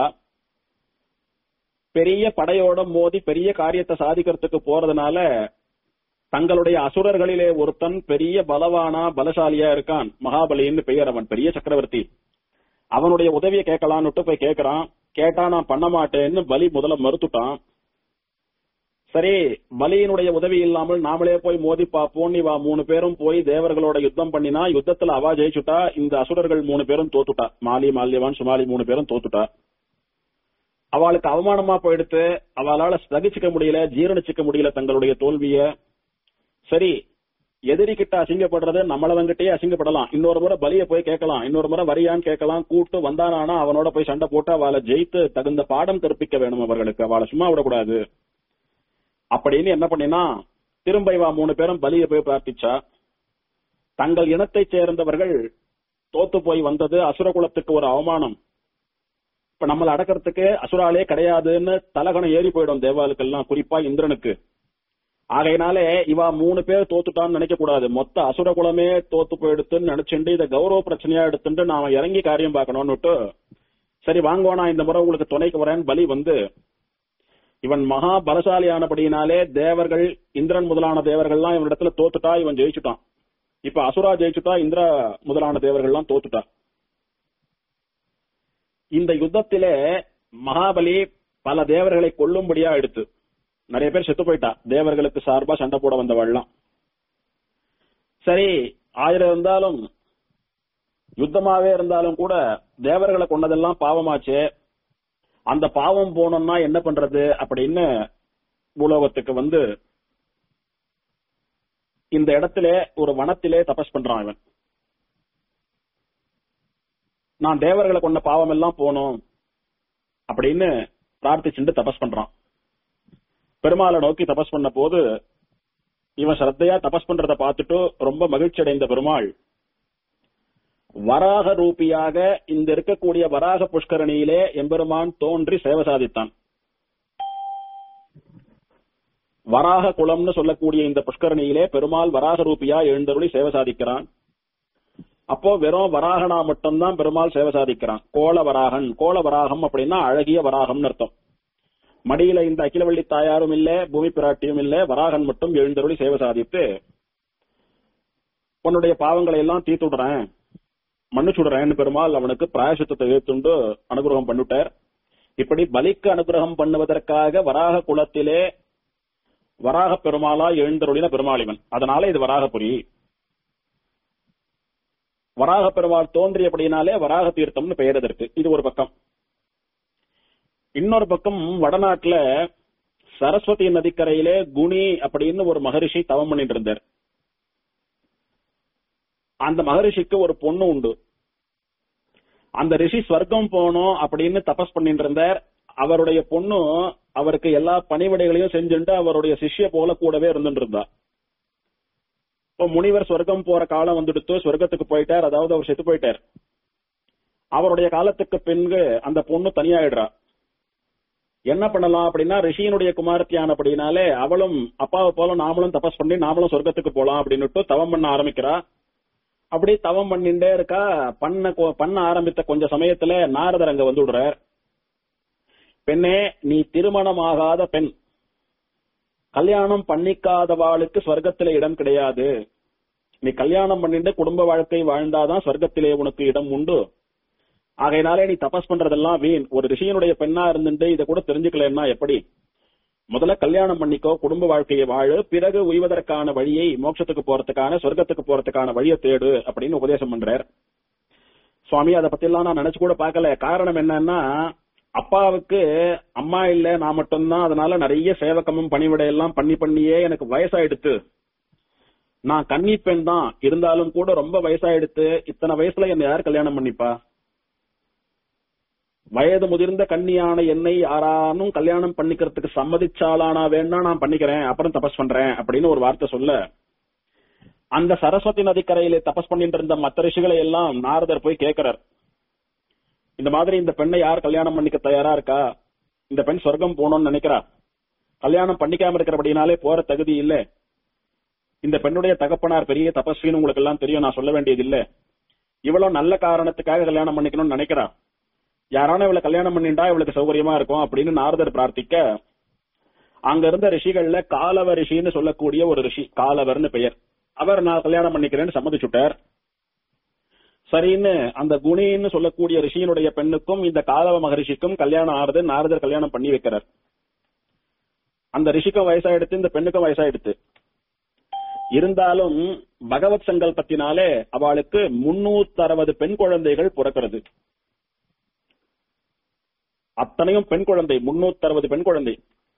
பெரிய படையோட மோதி பெரிய காரியத்தை சாதிக்கிறதுக்கு போறதுனால தங்களுடைய அசுரர்களிலே ஒருத்தன் பெரிய பலவானா பலசாலியா இருக்கான் மகாபலின்னு பெயர் அவன் பெரிய சக்கரவர்த்தி அவனுடைய உதவியை கேட்கலான்னுட்டு போய் கேட்கறான் கேட்டா நான் பண்ண மாட்டேன்னு பலி முதல்ல மறுத்துட்டான் சரி பலியினுடைய உதவி இல்லாமல் நாமளே போய் மோதி பார்ப்போம் நீ வா மூணு பேரும் போய் தேவர்களோட யுத்தம் பண்ணினா யுத்தத்துல அவா ஜெயிச்சுட்டா இந்த அசுரர்கள் மூணு பேரும் தோத்துட்டா மாலி மால்யவான் சுமாலி மூணு பேரும் தோத்துட்டா அவளுக்கு அவமானமா போயிடுத்து அவளால சகிச்சுக்க முடியல ஜீரணிச்சுக்க முடியல தங்களுடைய தோல்விய சரி எதிரி கிட்ட அசிங்கப்படுறது நம்மளவங்கிட்டயே அசிங்கப்படலாம் இன்னொரு முறை பலிய போய் கேட்கலாம் இன்னொரு முறை வரியான்னு கேட்கலாம் கூட்டு வந்தானா அவனோட போய் சண்டை போட்டு அவளை ஜெயித்து தகுந்த பாடம் கற்பிக்க வேணும் அவர்களுக்கு அவளை சும்மா விடக்கூடாது அப்படின்னு என்ன பண்ணினா திரும்ப இவா மூணு பேரும் பலிய போய் பிரார்த்திச்சா தங்கள் இனத்தைச் சேர்ந்தவர்கள் தோத்து போய் வந்தது அசுர குலத்துக்கு ஒரு அவமானம் இப்ப நம்மள அடக்கிறதுக்கு அசுராலே கிடையாதுன்னு தலகணம் ஏறி போயிடும் தேவாளுக்கெல்லாம் குறிப்பா இந்திரனுக்கு ஆகையினாலே இவா மூணு பேர் தோத்துட்டான்னு நினைக்க கூடாது மொத்த அசுர குலமே தோத்து போயிடுத்துன்னு நினைச்சுட்டு இதை கௌரவ பிரச்சனையா எடுத்துட்டு நாம இறங்கி காரியம் பார்க்கணும்னுட்டு சரி வாங்கோனா இந்த முறை உங்களுக்கு துணைக்கு வரேன்னு பலி வந்து இவன் மகா பலசாலியானபடியினாலே தேவர்கள் இந்திரன் முதலான தேவர்கள்லாம் இவனிடத்துல தோத்துட்டா இவன் ஜெயிச்சுட்டான் இப்ப அசுரா ஜெயிச்சுட்டா இந்திர முதலான தேவர்கள்லாம் தோத்துட்டா இந்த யுத்தத்திலே மகாபலி பல தேவர்களை கொல்லும்படியா எடுத்து நிறைய பேர் செத்து போயிட்டா தேவர்களுக்கு சார்பா சண்டை போட வந்தவள்லாம் சரி ஆயிரம் இருந்தாலும் யுத்தமாவே இருந்தாலும் கூட தேவர்களை கொண்டதெல்லாம் பாவமாச்சே அந்த பாவம் போனோம்னா என்ன பண்றது அப்படின்னு பூலோகத்துக்கு வந்து இந்த இடத்திலே ஒரு வனத்திலே தபஸ் பண்றான் இவன் நான் தேவர்களை கொண்ட பாவம் எல்லாம் போனோம் அப்படின்னு பிரார்த்திச்சுட்டு தபஸ் பண்றான் பெருமாளை நோக்கி தபஸ் பண்ண போது இவன் ஸ்ரத்தையா தபஸ் பண்றத பார்த்துட்டு ரொம்ப மகிழ்ச்சி அடைந்த பெருமாள் வராக ரூபியாக இந்த இருக்கக்கூடிய வராக புஷ்கரணியிலே எம்பெருமான் தோன்றி சேவை சாதித்தான் வராக குளம்னு சொல்லக்கூடிய இந்த புஷ்கரணியிலே பெருமாள் வராக ரூபியா எழுந்தருளி சேவை சாதிக்கிறான் அப்போ வெறும் வராகனா மட்டும்தான் பெருமாள் சேவை சாதிக்கிறான் கோல வராகன் கோல வராகம் அப்படின்னா அழகிய வராகம்னு அர்த்தம் மடியில இந்த அகிலவள்ளி தாயாரும் இல்ல பூமி பிராட்டியும் இல்ல வராகன் மட்டும் எழுந்தருளி சேவை சாதித்து உன்னுடைய பாவங்களை எல்லாம் தீத்துடுறேன் மன்னிச்சுடுறேன்னு பெருமாள் அவனுக்கு பிராயசித்தத்தை ஏத்துண்டு அனுகிரகம் பண்ணிட்டார் இப்படி பலிக்கு அனுகிரகம் பண்ணுவதற்காக வராக குலத்திலே வராக பெருமாளா எழுந்தருளின பெருமாள் இவன் அதனால இது வராகபுரி வராக பெருமாள் தோன்றியபடினாலே வராக தீர்த்தம்னு பெயர் இதற்கு இது ஒரு பக்கம் இன்னொரு பக்கம் வடநாட்டுல சரஸ்வதி நதிக்கரையிலே குணி அப்படின்னு ஒரு மகரிஷி தவம் பண்ணிட்டு இருந்தார் அந்த மகரிஷிக்கு ஒரு பொண்ணு உண்டு அந்த ரிஷி ஸ்வர்க்கம் போனோம் அப்படின்னு தபஸ் பண்ணிட்டு இருந்தார் அவருடைய பொண்ணு அவருக்கு எல்லா பணிவிடைகளையும் செஞ்சுட்டு அவருடைய சிஷ்ய போல கூடவே இருந்துட்டு இருந்தா இப்போ முனிவர் சொர்க்கம் போற காலம் வந்துடுத்து சொர்க்கத்துக்கு போயிட்டார் அதாவது அவர் செத்து போயிட்டார் அவருடைய காலத்துக்கு பின்பு அந்த பொண்ணு தனியாயிடுறா என்ன பண்ணலாம் அப்படின்னா ரிஷியினுடைய குமாரத்தியான அப்படின்னாலே அவளும் அப்பாவை போல நாமளும் தபஸ் பண்ணி நாமளும் சொர்க்கத்துக்கு போலாம் அப்படின்னுட்டு தவம் பண்ண ஆரம்பிக்கிறா அப்படி தவம் பண்ணிட்டே இருக்கா பண்ண கொ- பண்ண ஆரம்பித்த கொஞ்ச சமயத்துல நாரதர் அங்க வந்து விடுறார் பெண்ணே நீ திருமணமாகாத பெண் கல்யாணம் பண்ணிக்காதவாளுக்கு ஸ்வர்க்கத்திலே இடம் கிடையாது நீ கல்யாணம் பண்ணிட்டு குடும்ப வாழ்க்கை வாழ்ந்தாதான் ஸ்வர்க்கத்திலே உனக்கு இடம் உண்டு ஆகையினாலே நீ தபஸ் பண்றதெல்லாம் வீண் ஒரு ரிஷியனுடைய பெண்ணா இருந்துட்டு இதை கூட தெரிஞ்சுக்கலன்னா எப்படி முதல்ல கல்யாணம் பண்ணிக்கோ குடும்ப வாழ்க்கையை வாழு பிறகு உய்வதற்கான வழியை மோட்சத்துக்கு போறதுக்கான சொர்க்கத்துக்கு போறதுக்கான வழியை தேடு அப்படின்னு உபதேசம் பண்றார் சுவாமி அதை பத்தி எல்லாம் நான் நினைச்சு கூட பார்க்கல காரணம் என்னன்னா அப்பாவுக்கு அம்மா இல்ல நான் மட்டும்தான் அதனால நிறைய சேவகமும் பணிவிடை எல்லாம் பண்ணி பண்ணியே எனக்கு வயசாயிடுத்து நான் கன்னி பெண் தான் இருந்தாலும் கூட ரொம்ப வயசாயிடுத்து இத்தனை வயசுல என்ன யார் கல்யாணம் பண்ணிப்பா வயது முதிர்ந்த கன்னியான என்னை யாரானும் கல்யாணம் பண்ணிக்கிறதுக்கு சம்மதிச்சாலானா வேணா நான் பண்ணிக்கிறேன் அப்புறம் தபஸ் பண்றேன் அப்படின்னு ஒரு வார்த்தை சொல்ல அந்த சரஸ்வதி நதிக்கரையிலே தபஸ் பண்ணிட்டு இருந்த மத்த ரிஷிகளை எல்லாம் நாரதர் போய் கேட்கிறார் இந்த மாதிரி இந்த பெண்ணை யார் கல்யாணம் பண்ணிக்க தயாரா இருக்கா இந்த பெண் சொர்க்கம் போகணும்னு நினைக்கிறா கல்யாணம் பண்ணிக்காம இருக்கிறபடினாலே போற தகுதி இல்ல இந்த பெண்ணுடைய தகப்பனார் பெரிய தபஸ்வின்னு உங்களுக்கு எல்லாம் தெரியும் நான் சொல்ல வேண்டியது இல்ல இவ்வளவு நல்ல காரணத்துக்காக கல்யாணம் பண்ணிக்கணும்னு நினைக்கிறா யாரான இவளை கல்யாணம் பண்ணிண்டா இவளுக்கு சௌகரியமா இருக்கும் அப்படின்னு நாரதர் பிரார்த்திக்க அங்க இருந்த ரிஷிகள்ல காலவ ரிஷின்னு சொல்லக்கூடிய ஒரு ரிஷி காலவர்னு பெயர் அவர் நான் கல்யாணம் பண்ணிக்கிறேன்னு சம்மதிச்சுட்டார் சரின்னு அந்த குணின்னு சொல்லக்கூடிய ரிஷியினுடைய பெண்ணுக்கும் இந்த காலவ மகரிஷிக்கும் கல்யாணம் ஆறுது நாரதர் கல்யாணம் பண்ணி வைக்கிறார் அந்த ரிஷிக்கும் வயசாயிடுத்து இந்த பெண்ணுக்கும் வயசாயிடுத்து இருந்தாலும் பகவத் சங்கல்பத்தினாலே அவளுக்கு முன்னூத்தி அறுபது பெண் குழந்தைகள் பிறக்கிறது அத்தனையும் பெண் குழந்தை முன்னூத்தி அறுபது பெண் குழந்தை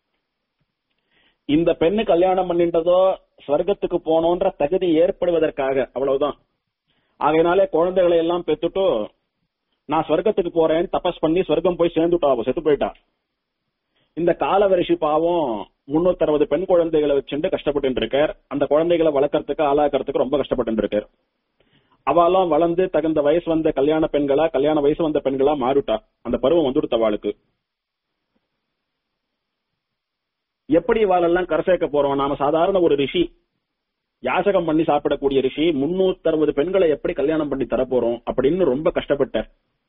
இந்த பெண்ணு கல்யாணம் பண்ணின்றதோ ஸ்வர்க்கத்துக்கு போனோன்ற தகுதி ஏற்படுவதற்காக அவ்வளவுதான் ஆகையினாலே குழந்தைகளை எல்லாம் பெத்துட்டு நான் ஸ்வர்க்கத்துக்கு போறேன்னு தபஸ் பண்ணி ஸ்வர்க்கம் போய் சேர்ந்துட்டா அவ செத்து போயிட்டா இந்த காலவரிஷி பாவம் முன்னூத்தி அறுபது பெண் குழந்தைகளை வச்சுட்டு கஷ்டப்பட்டு இருக்கார் அந்த குழந்தைகளை வளர்க்கறதுக்கு ஆளாக்கறதுக்கு ரொம்ப கஷ்டப்பட்டு இருக்கார் அவெல்லாம் வளர்ந்து தகுந்த வயசு வந்த கல்யாண பெண்களா கல்யாண வயசு வந்த பெண்களா மாறிட்டா அந்த பருவம் வந்துடுத்த அவளுக்கு எப்படி இவாளெல்லாம் கரை சேர்க்க போறோம் நாம சாதாரண ஒரு ரிஷி யாசகம் பண்ணி சாப்பிடக்கூடிய ரிஷி முன்னூத்தி அறுபது பெண்களை எப்படி கல்யாணம் பண்ணி தர போறோம் அப்படின்னு ரொம்ப கஷ்டப்பட்டார்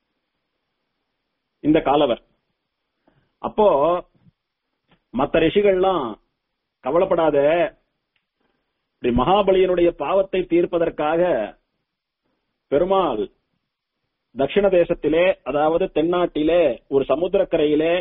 இந்த காலவர் அப்போ மத்த ரிஷிகள்லாம் கவலைப்படாத இப்படி மகாபலியனுடைய பாவத்தை தீர்ப்பதற்காக பெருமாள் தட்சிண தேசத்திலே அதாவது தென்னாட்டிலே ஒரு சமுத்திரக்கரையிலே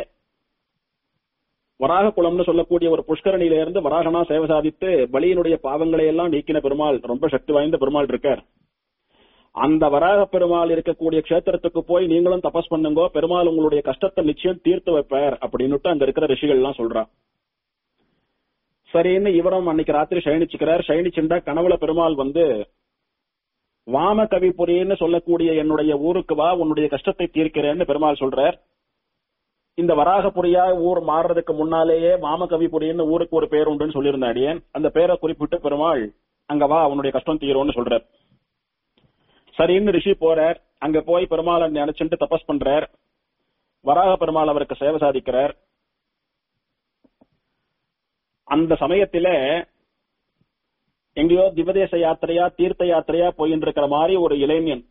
வராக குளம்னு சொல்லக்கூடிய ஒரு புஷ்கரணியில இருந்து வராகனா சேவை சாதித்து பலியினுடைய பாவங்களை எல்லாம் நீக்கின பெருமாள் ரொம்ப சக்தி வாய்ந்த பெருமாள் இருக்கார் அந்த வராக பெருமாள் இருக்கக்கூடிய க்ஷேத்திரத்துக்கு போய் நீங்களும் தபஸ் பண்ணுங்கோ பெருமாள் உங்களுடைய கஷ்டத்தை நிச்சயம் தீர்த்து வைப்பார் அப்படின்னுட்டு அங்க இருக்கிற ரிஷிகள் எல்லாம் சொல்றா சரின்னு இவரும் அன்னைக்கு ராத்திரி சயனிச்சுக்கிறார் சயனிச்சுண்டா கனவுல பெருமாள் வந்து வாம கவிபுரின்னு சொல்லக்கூடிய என்னுடைய ஊருக்கு வா உன்னுடைய கஷ்டத்தை தீர்க்கிறேன்னு பெருமாள் சொல்றார் இந்த வராகபுரியா ஊர் மாறுறதுக்கு முன்னாலேயே வாம கவிபுரின்னு ஊருக்கு ஒரு பேர் உண்டுன்னு சொல்லியிருந்த அடியேன் அந்த பேரை குறிப்பிட்டு பெருமாள் அங்க வா உன்னுடைய கஷ்டம் தீரும்னு சொல்றார் சரின்னு ரிஷி போறார் அங்க போய் பெருமாளை நினைச்சுட்டு தபஸ் பண்றார் வராக பெருமாள் அவருக்கு சேவை சாதிக்கிறார் அந்த சமயத்தில எங்கேயோ திவதேச யாத்திரையா தீர்த்த யாத்திரையா போயின்னு இருக்கிற மாதிரி ஒரு இளைஞன்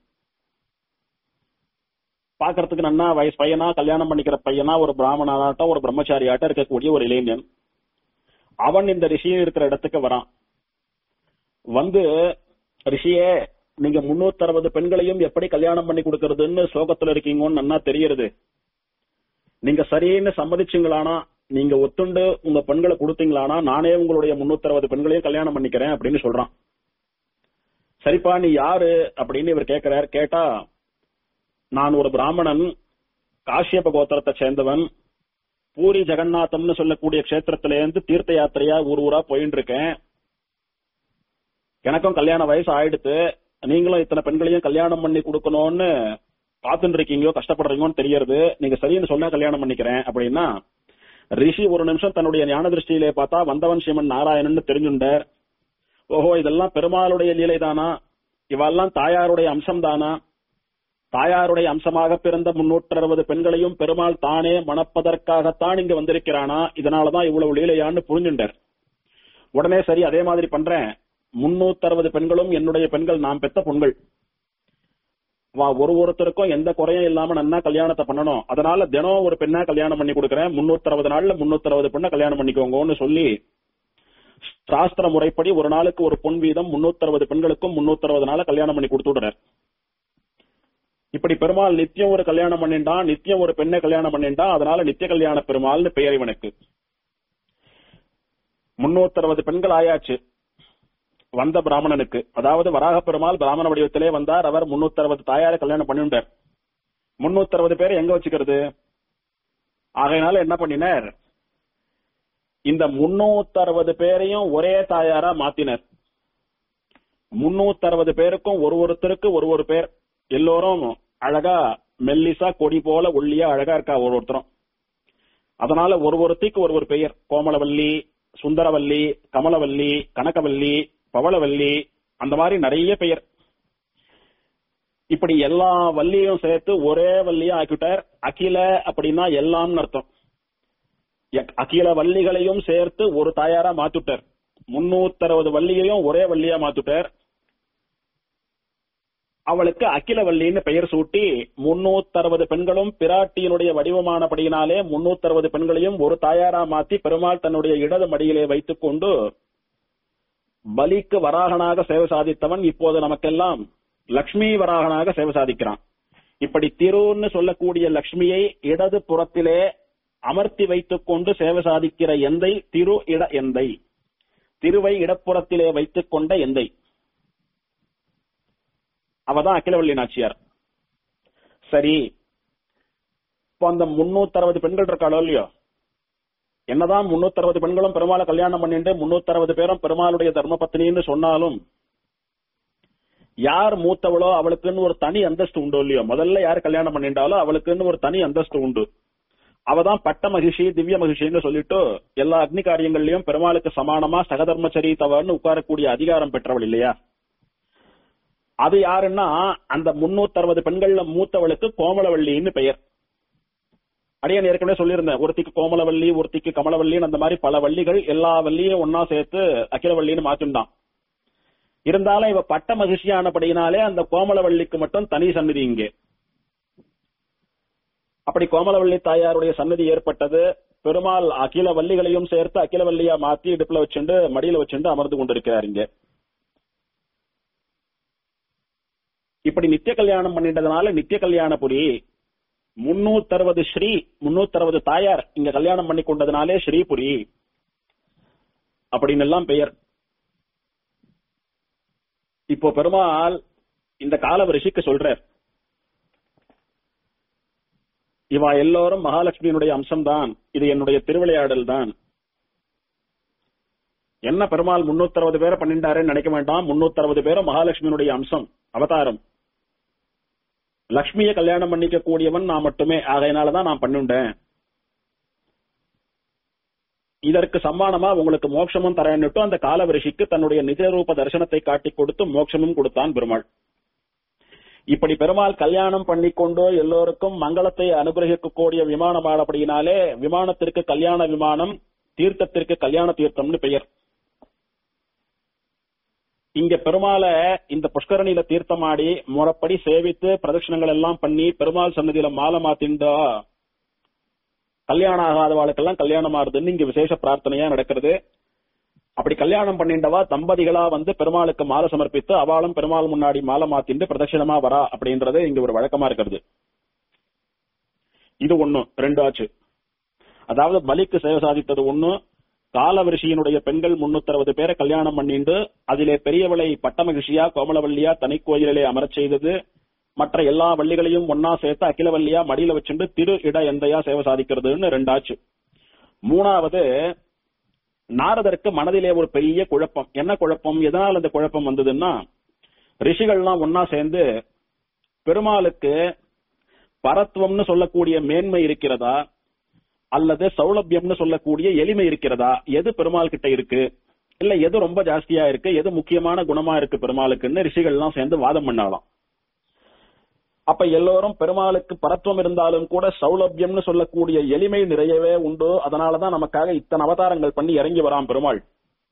பாக்குறதுக்கு நன்னா வயசு பையனா கல்யாணம் பண்ணிக்கிற பையனா ஒரு பிராமணனாட்டம் ஒரு பிரம்மச்சாரியாட்டம் இருக்கக்கூடிய ஒரு இளைஞன் அவன் இந்த ரிஷியும் இருக்கிற இடத்துக்கு வரான் வந்து ரிஷியே நீங்க முன்னூத்தி அறுபது பெண்களையும் எப்படி கல்யாணம் பண்ணி கொடுக்கறதுன்னு சோகத்துல இருக்கீங்கன்னு நன்னா தெரியுது நீங்க சரின்னு சம்மதிச்சுங்களானா நீங்க ஒத்துண்டு உங்க பெண்களை கொடுத்தீங்களானா நானே உங்களுடைய முன்னூத்தி அறுபது பெண்களையும் கல்யாணம் பண்ணிக்கிறேன் அப்படின்னு சொல்றான் சரிப்பா நீ யாரு அப்படின்னு இவர் கேட்கிறார் கேட்டா நான் ஒரு பிராமணன் காஷ்யப கோத்திரத்தை சேர்ந்தவன் பூரி ஜெகநாதம்னு சொல்லக்கூடிய கஷேத்திரத்தில இருந்து தீர்த்த யாத்திரையா ஊர் ஊரா போயின்னு இருக்கேன் எனக்கும் கல்யாண வயசு ஆயிடுத்து நீங்களும் இத்தனை பெண்களையும் கல்யாணம் பண்ணி கொடுக்கணும்னு காத்துட்டு இருக்கீங்களோ கஷ்டப்படுறீங்கன்னு தெரியறது நீங்க சரின்னு சொன்னா கல்யாணம் பண்ணிக்கிறேன் அப்படின்னா ரிஷி ஒரு நிமிஷம் தன்னுடைய ஞான திருஷ்டியிலே பார்த்தா வந்தவன் சிவன் நாராயணன் தெரிஞ்சுண்டார் ஓஹோ இதெல்லாம் பெருமாளுடைய லீலை தானா இவெல்லாம் தாயாருடைய அம்சம் தானா தாயாருடைய அம்சமாக பிறந்த முன்னூற்று அறுபது பெண்களையும் பெருமாள் தானே மணப்பதற்காகத்தான் இங்க வந்திருக்கிறானா இதனாலதான் இவ்வளவு லீலையான்னு புரிஞ்சுண்டார் உடனே சரி அதே மாதிரி பண்றேன் முன்னூத்தி அறுபது பெண்களும் என்னுடைய பெண்கள் நாம் பெத்த பெண்கள் வா ஒரு ஒருத்தருக்கும் எந்த குறையும் இல்லாம நன்னா கல்யாணத்தை பண்ணணும் அதனால தினம் ஒரு பெண்ணா கல்யாணம் பண்ணி கொடுக்கறேன் முன்னூத்தி அறுபது நாள்ல முன்னூத்தி அறுபது பெண்ணை கல்யாணம் பண்ணிக்கோங்கன்னு சொல்லி சாஸ்திர முறைப்படி ஒரு நாளுக்கு ஒரு பொன் வீதம் முன்னூத்தி அறுபது பெண்களுக்கும் முன்னூத்தி அறுபது நாள கல்யாணம் பண்ணி கொடுத்து விடுறார் இப்படி பெருமாள் நித்தியம் ஒரு கல்யாணம் பண்ணிண்டான் நித்தியம் ஒரு பெண்ணை கல்யாணம் பண்ணிண்டான் அதனால நித்திய கல்யாண பெருமாள்னு பெயர் இவனுக்கு முன்னூத்தி அறுபது பெண்கள் ஆயாச்சு வந்த பிராமணனுக்கு அதாவது வராக பெருமாள் பிராமண வடிவத்திலே வந்தார் அவர் முன்னூத்தி அறுபது தாயார கல்யாணம் பண்ணிட்டார் முன்னூத்தி அறுபது பேரை எங்க வச்சுக்கிறது ஆகையினால என்ன பண்ணினார் இந்த முன்னூத்தி அறுபது பேரையும் ஒரே தாயாரா மாத்தினர் முன்னூத்தி அறுபது பேருக்கும் ஒரு ஒருத்தருக்கு ஒரு ஒரு பேர் எல்லோரும் அழகா மெல்லிசா கொடி போல ஒல்லியா அழகா இருக்கா ஒரு ஒருத்தரும் அதனால ஒரு ஒருத்திக்கு ஒரு ஒரு பெயர் கோமலவல்லி சுந்தரவல்லி கமலவல்லி கனகவல்லி பவளவல்லி அந்த மாதிரி நிறைய பெயர் இப்படி எல்லா வள்ளியும் சேர்த்து ஒரே வள்ளியா ஆக்கிட்டார் அகில அப்படின்னா எல்லாம்னு அர்த்தம் எ- அகில வள்ளிகளையும் சேர்த்து ஒரு தாயாரா மாத்துட்டார் முன்னூத்தி அறுபது வள்ளியையும் ஒரே வள்ளியா மாத்துட்டார் அவளுக்கு அகில வள்ளின்னு பெயர் சூட்டி முன்னூத்தி அறுபது பெண்களும் பிராட்டியினுடைய வடிவமானபடியினாலே முன்னூத்தி அறுபது பெண்களையும் ஒரு தாயாரா மாத்தி பெருமாள் தன்னுடைய இடது மடியிலே வைத்துக் கொண்டு பலிக்கு வராகனாக சேவை சாதித்தவன் இப்போது நமக்கெல்லாம் லக்ஷ்மி வராகனாக சேவை சாதிக்கிறான் இப்படி திருன்னு சொல்லக்கூடிய லக்ஷ்மியை இடது புறத்திலே அமர்த்தி வைத்துக் கொண்டு சேவை சாதிக்கிற எந்தை திரு இட எந்தை திருவை இடப்புறத்திலே வைத்துக் கொண்ட எந்தை அவதான் அகிலவள்ளி நாச்சியார் சரி இப்போ அந்த முன்னூத்தி அறுபது பெண்கள் இருக்காளோ இல்லையோ என்னதான் முன்னூத்தி அறுபது பெண்களும் பெருமாளை கல்யாணம் பண்ணிட்டு முன்னூத்தி அறுபது பேரும் பெருமாளுடைய தர்ம பத்னின்னு சொன்னாலும் யார் மூத்தவளோ அவளுக்குன்னு ஒரு தனி அந்தஸ்து உண்டு இல்லையோ முதல்ல யார் கல்யாணம் பண்ணிட்டாலோ அவளுக்குன்னு ஒரு தனி அந்தஸ்து உண்டு அவதான் பட்ட மகிஷி திவ்ய மகிஷின்னு சொல்லிட்டு எல்லா அக்னி காரியங்கள்லயும் பெருமாளுக்கு சமானமா சகதர்மச்சரி தவறுன்னு உட்காரக்கூடிய அதிகாரம் பெற்றவள் இல்லையா அது யாருன்னா அந்த முன்னூத்தி அறுபது பெண்கள்ல மூத்தவளுக்கு கோமலவள்ளின்னு பெயர் அடியன் ஏற்கனவே சொல்லியிருந்தேன் ஒருத்திக்கு கோமலவல்லி ஒருத்திக்கு கமலவல்லின்னு அந்த மாதிரி பல வள்ளிகள் எல்லா வள்ளியும் ஒன்னா சேர்த்து அகிலவள்ளின்னு மாத்திண்டான் இருந்தாலும் இவ பட்ட மகிழ்ச்சியானபடியினாலே அந்த கோமலவள்ளிக்கு மட்டும் தனி சந்நிதி இங்கே அப்படி கோமலவள்ளி தாயாருடைய சன்னதி ஏற்பட்டது பெருமாள் அகில வள்ளிகளையும் சேர்த்து அகிலவல்லியா மாத்தி இடுப்புல வச்சுண்டு மடியில வச்சுண்டு அமர்ந்து கொண்டிருக்கிறார் இங்க இப்படி நித்திய கல்யாணம் பண்ணிட்டதுனால நித்திய கல்யாணபுரி முன்னூத்தி அறுபது ஸ்ரீ முன்னூத்தி அறுபது தாயார் இங்க கல்யாணம் பண்ணி கொண்டதுனாலே ஸ்ரீபுரி அப்படின்னு எல்லாம் பெயர் இப்போ பெருமாள் இந்த கால ரிஷிக்கு சொல்றார் இவா எல்லோரும் மகாலட்சுமியினுடைய அம்சம்தான் இது என்னுடைய திருவிளையாடல் தான் என்ன பெருமாள் முன்னூத்தி அறுபது பேரை பண்ணிட்டாருன்னு நினைக்க வேண்டாம் முன்னூத்தி அறுபது பேரும் மகாலட்சுமியினுடைய அம்சம் அவதாரம் லக்ஷ்மியை கல்யாணம் பண்ணிக்க கூடியவன் நான் மட்டுமே ஆகையினாலதான் நான் பண்ணுண்டேன் இதற்கு சம்மானமா உங்களுக்கு மோட்சமும் தரேன்னுட்டு அந்த காலவரிஷிக்கு தன்னுடைய நிஜரூப தரிசனத்தை காட்டி கொடுத்து மோட்சமும் கொடுத்தான் பெருமாள் இப்படி பெருமாள் கல்யாணம் பண்ணிக்கொண்டு எல்லோருக்கும் மங்களத்தை அனுகிரகிக்கக்கூடிய விமானம் அப்படினாலே விமானத்திற்கு கல்யாண விமானம் தீர்த்தத்திற்கு கல்யாண தீர்த்தம்னு பெயர் இங்க பெருமாளை இந்த புஷ்கரணியில தீர்த்தமாடி முறைப்படி சேவித்து பிரதட்சணங்கள் எல்லாம் பண்ணி பெருமாள் சன்னதியில மாலை மாத்திண்டா கல்யாணம் ஆகாதவாளுக்கெல்லாம் கல்யாணம் ஆறுதுன்னு இங்க விசேஷ பிரார்த்தனையா நடக்கிறது அப்படி கல்யாணம் பண்ணிண்டவா தம்பதிகளா வந்து பெருமாளுக்கு மாலை சமர்ப்பித்து அவளும் பெருமாள் முன்னாடி மாலை மாத்திண்டு பிரதட்சிணமா வரா அப்படின்றது இங்க ஒரு வழக்கமா இருக்கிறது இது ஒண்ணு ரெண்டு ஆச்சு அதாவது பலிக்கு சேவை சாதித்தது ஒண்ணு காலவரிஷியினுடைய பெண்கள் முன்னூத்தி அறுபது பேரை கல்யாணம் பண்ணிண்டு அதிலே பெரியவளை பட்டமகிழ்ச்சியா கோமலவல்லியா தனிக்கோயிலே அமரச் செய்தது மற்ற எல்லா வள்ளிகளையும் ஒன்னா சேர்த்து அகிலவல்லியா மடியில வச்சுண்டு திரு இட எந்தையா சேவை சாதிக்கிறதுன்னு ரெண்டாச்சு மூணாவது நாரதருக்கு மனதிலே ஒரு பெரிய குழப்பம் என்ன குழப்பம் எதனால் அந்த குழப்பம் வந்ததுன்னா ரிஷிகள்லாம் ஒன்னா சேர்ந்து பெருமாளுக்கு பரத்துவம்னு சொல்லக்கூடிய மேன்மை இருக்கிறதா அல்லது சௌலபியம்னு சொல்லக்கூடிய எளிமை இருக்கிறதா எது பெருமாள் கிட்ட இருக்கு இல்ல எது ரொம்ப ஜாஸ்தியா இருக்கு எது முக்கியமான குணமா இருக்கு பெருமாளுக்குன்னு ரிஷிகள்லாம் சேர்ந்து வாதம் பண்ணாலாம் அப்ப எல்லோரும் பெருமாளுக்கு பரத்துவம் இருந்தாலும் கூட சௌலபியம்னு சொல்லக்கூடிய எளிமை நிறையவே உண்டு அதனாலதான் நமக்காக இத்தனை அவதாரங்கள் பண்ணி இறங்கி வரான் பெருமாள்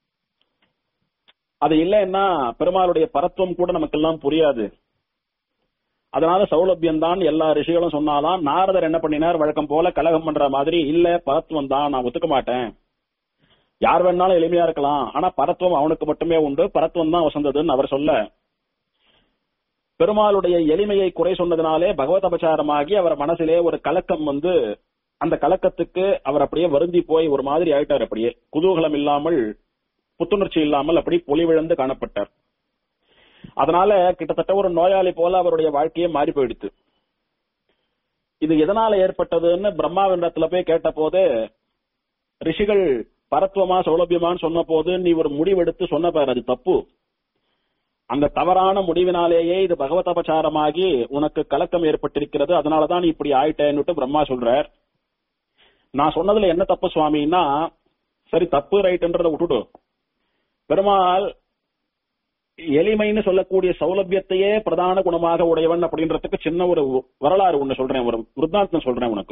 அது இல்லைன்னா பெருமாளுடைய பரத்துவம் கூட நமக்கெல்லாம் புரியாது அதனால சௌலபியம் தான் எல்லா ரிஷிகளும் சொன்னாலாம் நாரதர் என்ன பண்ணினார் வழக்கம் போல கலகம் பண்ற மாதிரி இல்ல பரத்துவம் தான் நான் ஒத்துக்க மாட்டேன் யார் வேணாலும் எளிமையா இருக்கலாம் ஆனா பரத்துவம் அவனுக்கு மட்டுமே உண்டு பரத்துவம் தான் வசந்ததுன்னு அவர் சொல்ல பெருமாளுடைய எளிமையை குறை சொன்னதுனாலே பகவத் அபச்சாரமாகி அவர் மனசிலே ஒரு கலக்கம் வந்து அந்த கலக்கத்துக்கு அவர் அப்படியே வருந்தி போய் ஒரு மாதிரி ஆயிட்டார் அப்படியே குதூகலம் இல்லாமல் புத்துணர்ச்சி இல்லாமல் அப்படி பொலிவிழந்து காணப்பட்டார் அதனால கிட்டத்தட்ட ஒரு நோயாளி போல அவருடைய வாழ்க்கையே மாறி போயிடுத்து இது எதனால ஏற்பட்டதுன்னு பிரம்மாவிடத்துல போய் கேட்ட போது ரிஷிகள் பரத்துவமா சௌலபியமான்னு சொன்ன போது நீ ஒரு முடிவெடுத்து சொன்ன பாரு அது தப்பு அந்த தவறான முடிவினாலேயே இது பகவத் அபச்சாரமாகி உனக்கு கலக்கம் ஏற்பட்டிருக்கிறது அதனாலதான் நீ இப்படி ஆயிட்டேன்னுட்டு பிரம்மா சொல்றார் நான் சொன்னதுல என்ன தப்பு சுவாமின்னா சரி தப்பு ரைட்ன்றதை விட்டுடு பெருமாள் எளிமைன்னு சொல்லக்கூடிய சௌலபியத்தையே பிரதான குணமாக உடையவன் அப்படின்றதுக்கு சின்ன ஒரு வரலாறு ஒண்ணு சொல்றேன் ஒரு விருத்தாந்தம் சொல்றேன் உனக்கு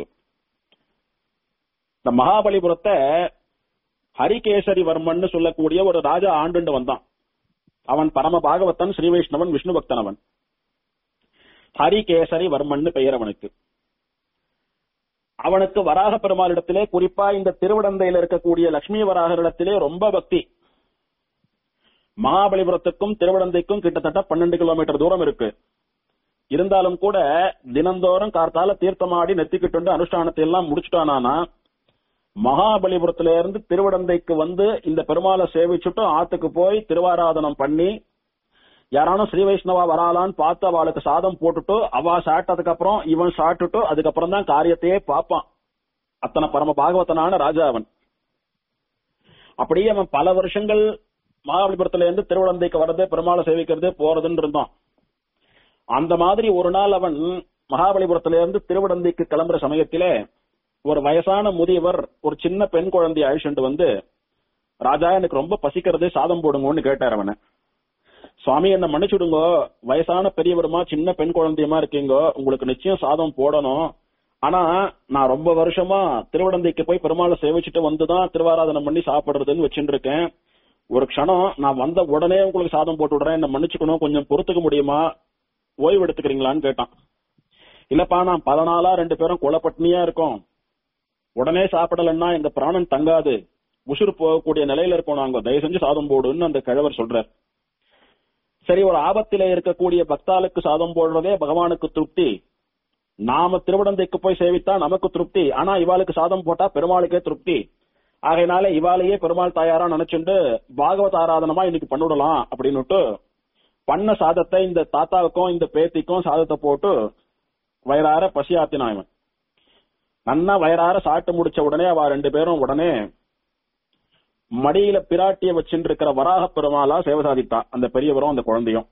இந்த மகாபலிபுரத்தை ஹரிகேசரி வர்மன் சொல்லக்கூடிய ஒரு ராஜா ஆண்டுண்டு வந்தான் அவன் பரம பாகவத்தன் ஸ்ரீ வைஷ்ணவன் விஷ்ணு பக்தன் அவன் ஹரிகேசரி வர்மன் பெயர் அவனுக்கு அவனுக்கு வராக பெருமாளிடத்திலே குறிப்பா இந்த திருவிடந்தையில இருக்கக்கூடிய லட்சுமி வராகரிடத்திலே ரொம்ப பக்தி மகாபலிபுரத்துக்கும் திருவிடந்தைக்கும் கிட்டத்தட்ட பன்னெண்டு கிலோமீட்டர் தூரம் இருக்கு இருந்தாலும் கூட தினந்தோறும் கார்த்தால தீர்த்தமாடி நெத்திக்கிட்டு அனுஷ்டானத்தை எல்லாம் முடிச்சுட்டானா மகாபலிபுரத்துல இருந்து திருவிடந்தைக்கு வந்து இந்த பெருமாளை சேவிச்சுட்டு ஆத்துக்கு போய் திருவாராதனம் பண்ணி யாரானும் ஸ்ரீ வைஷ்ணவா வராலான்னு பார்த்து அவளுக்கு சாதம் போட்டுட்டு அவ சாப்பிட்டதுக்கு அப்புறம் இவன் சாப்பிட்டுட்டு அதுக்கப்புறம் தான் காரியத்தையே பார்ப்பான் அத்தனை பரம பாகவதனான ராஜா அவன் அப்படியே அவன் பல வருஷங்கள் மகாபலிபுரத்துல இருந்து திருவிழந்தைக்கு வர்றது பெருமாளை சேவிக்கிறது போறதுன்னு இருந்தான் அந்த மாதிரி ஒரு நாள் அவன் மகாபலிபுரத்துல இருந்து திருவிடந்தைக்கு கிளம்புற சமயத்திலே ஒரு வயசான முதியவர் ஒரு சின்ன பெண் குழந்தைய அழிச்சுட்டு வந்து ராஜா எனக்கு ரொம்ப பசிக்கிறது சாதம் போடுங்கன்னு கேட்டார் அவனை சுவாமி என்ன மன்னிச்சுடுங்க வயசான பெரியவருமா சின்ன பெண் குழந்தையமா இருக்கீங்க உங்களுக்கு நிச்சயம் சாதம் போடணும் ஆனா நான் ரொம்ப வருஷமா திருவிடந்தைக்கு போய் பெருமாளை சேவிச்சுட்டு வந்துதான் திருவாராதனம் பண்ணி சாப்பிடுறதுன்னு வச்சுட்டு இருக்கேன் ஒரு க்ஷணம் நான் வந்த உடனே உங்களுக்கு சாதம் போட்டு விடுறேன் என்ன மன்னிச்சுக்கணும் கொஞ்சம் பொறுத்துக்க முடியுமா ஓய்வு எடுத்துக்கிறீங்களான்னு கேட்டான் இல்லப்பா நான் பல நாளா ரெண்டு பேரும் குலப்பட்னியா இருக்கோம் உடனே சாப்பிடலன்னா இந்த பிராணன் தங்காது உசுறு போகக்கூடிய நிலையில இருக்கோம் நாங்க தயவு செஞ்சு சாதம் போடுன்னு அந்த கிழவர் சொல்றார் சரி ஒரு ஆபத்திலே இருக்கக்கூடிய பக்தாளுக்கு சாதம் போடுறதே பகவானுக்கு திருப்தி நாம திருவிடந்தைக்கு போய் சேவித்தா நமக்கு திருப்தி ஆனா இவாளுக்கு சாதம் போட்டா பெருமாளுக்கே திருப்தி ஆகையினால இவாளையே பெருமாள் தாயாரா நினைச்சுட்டு பாகவத ஆராதனமா இன்னைக்கு பண்ணிவிடலாம் அப்படின்னுட்டு பண்ண சாதத்தை இந்த தாத்தாவுக்கும் இந்த பேத்திக்கும் சாதத்தை போட்டு வயிறார பசி ஆத்தினான் இவன் நன்னா வயிறார சாப்பிட்டு முடிச்ச உடனே அவ ரெண்டு பேரும் உடனே மடியில பிராட்டிய வச்சுட்டு இருக்கிற வராக பெருமாளா சேவை சாதித்தா அந்த பெரியவரும் அந்த குழந்தையும்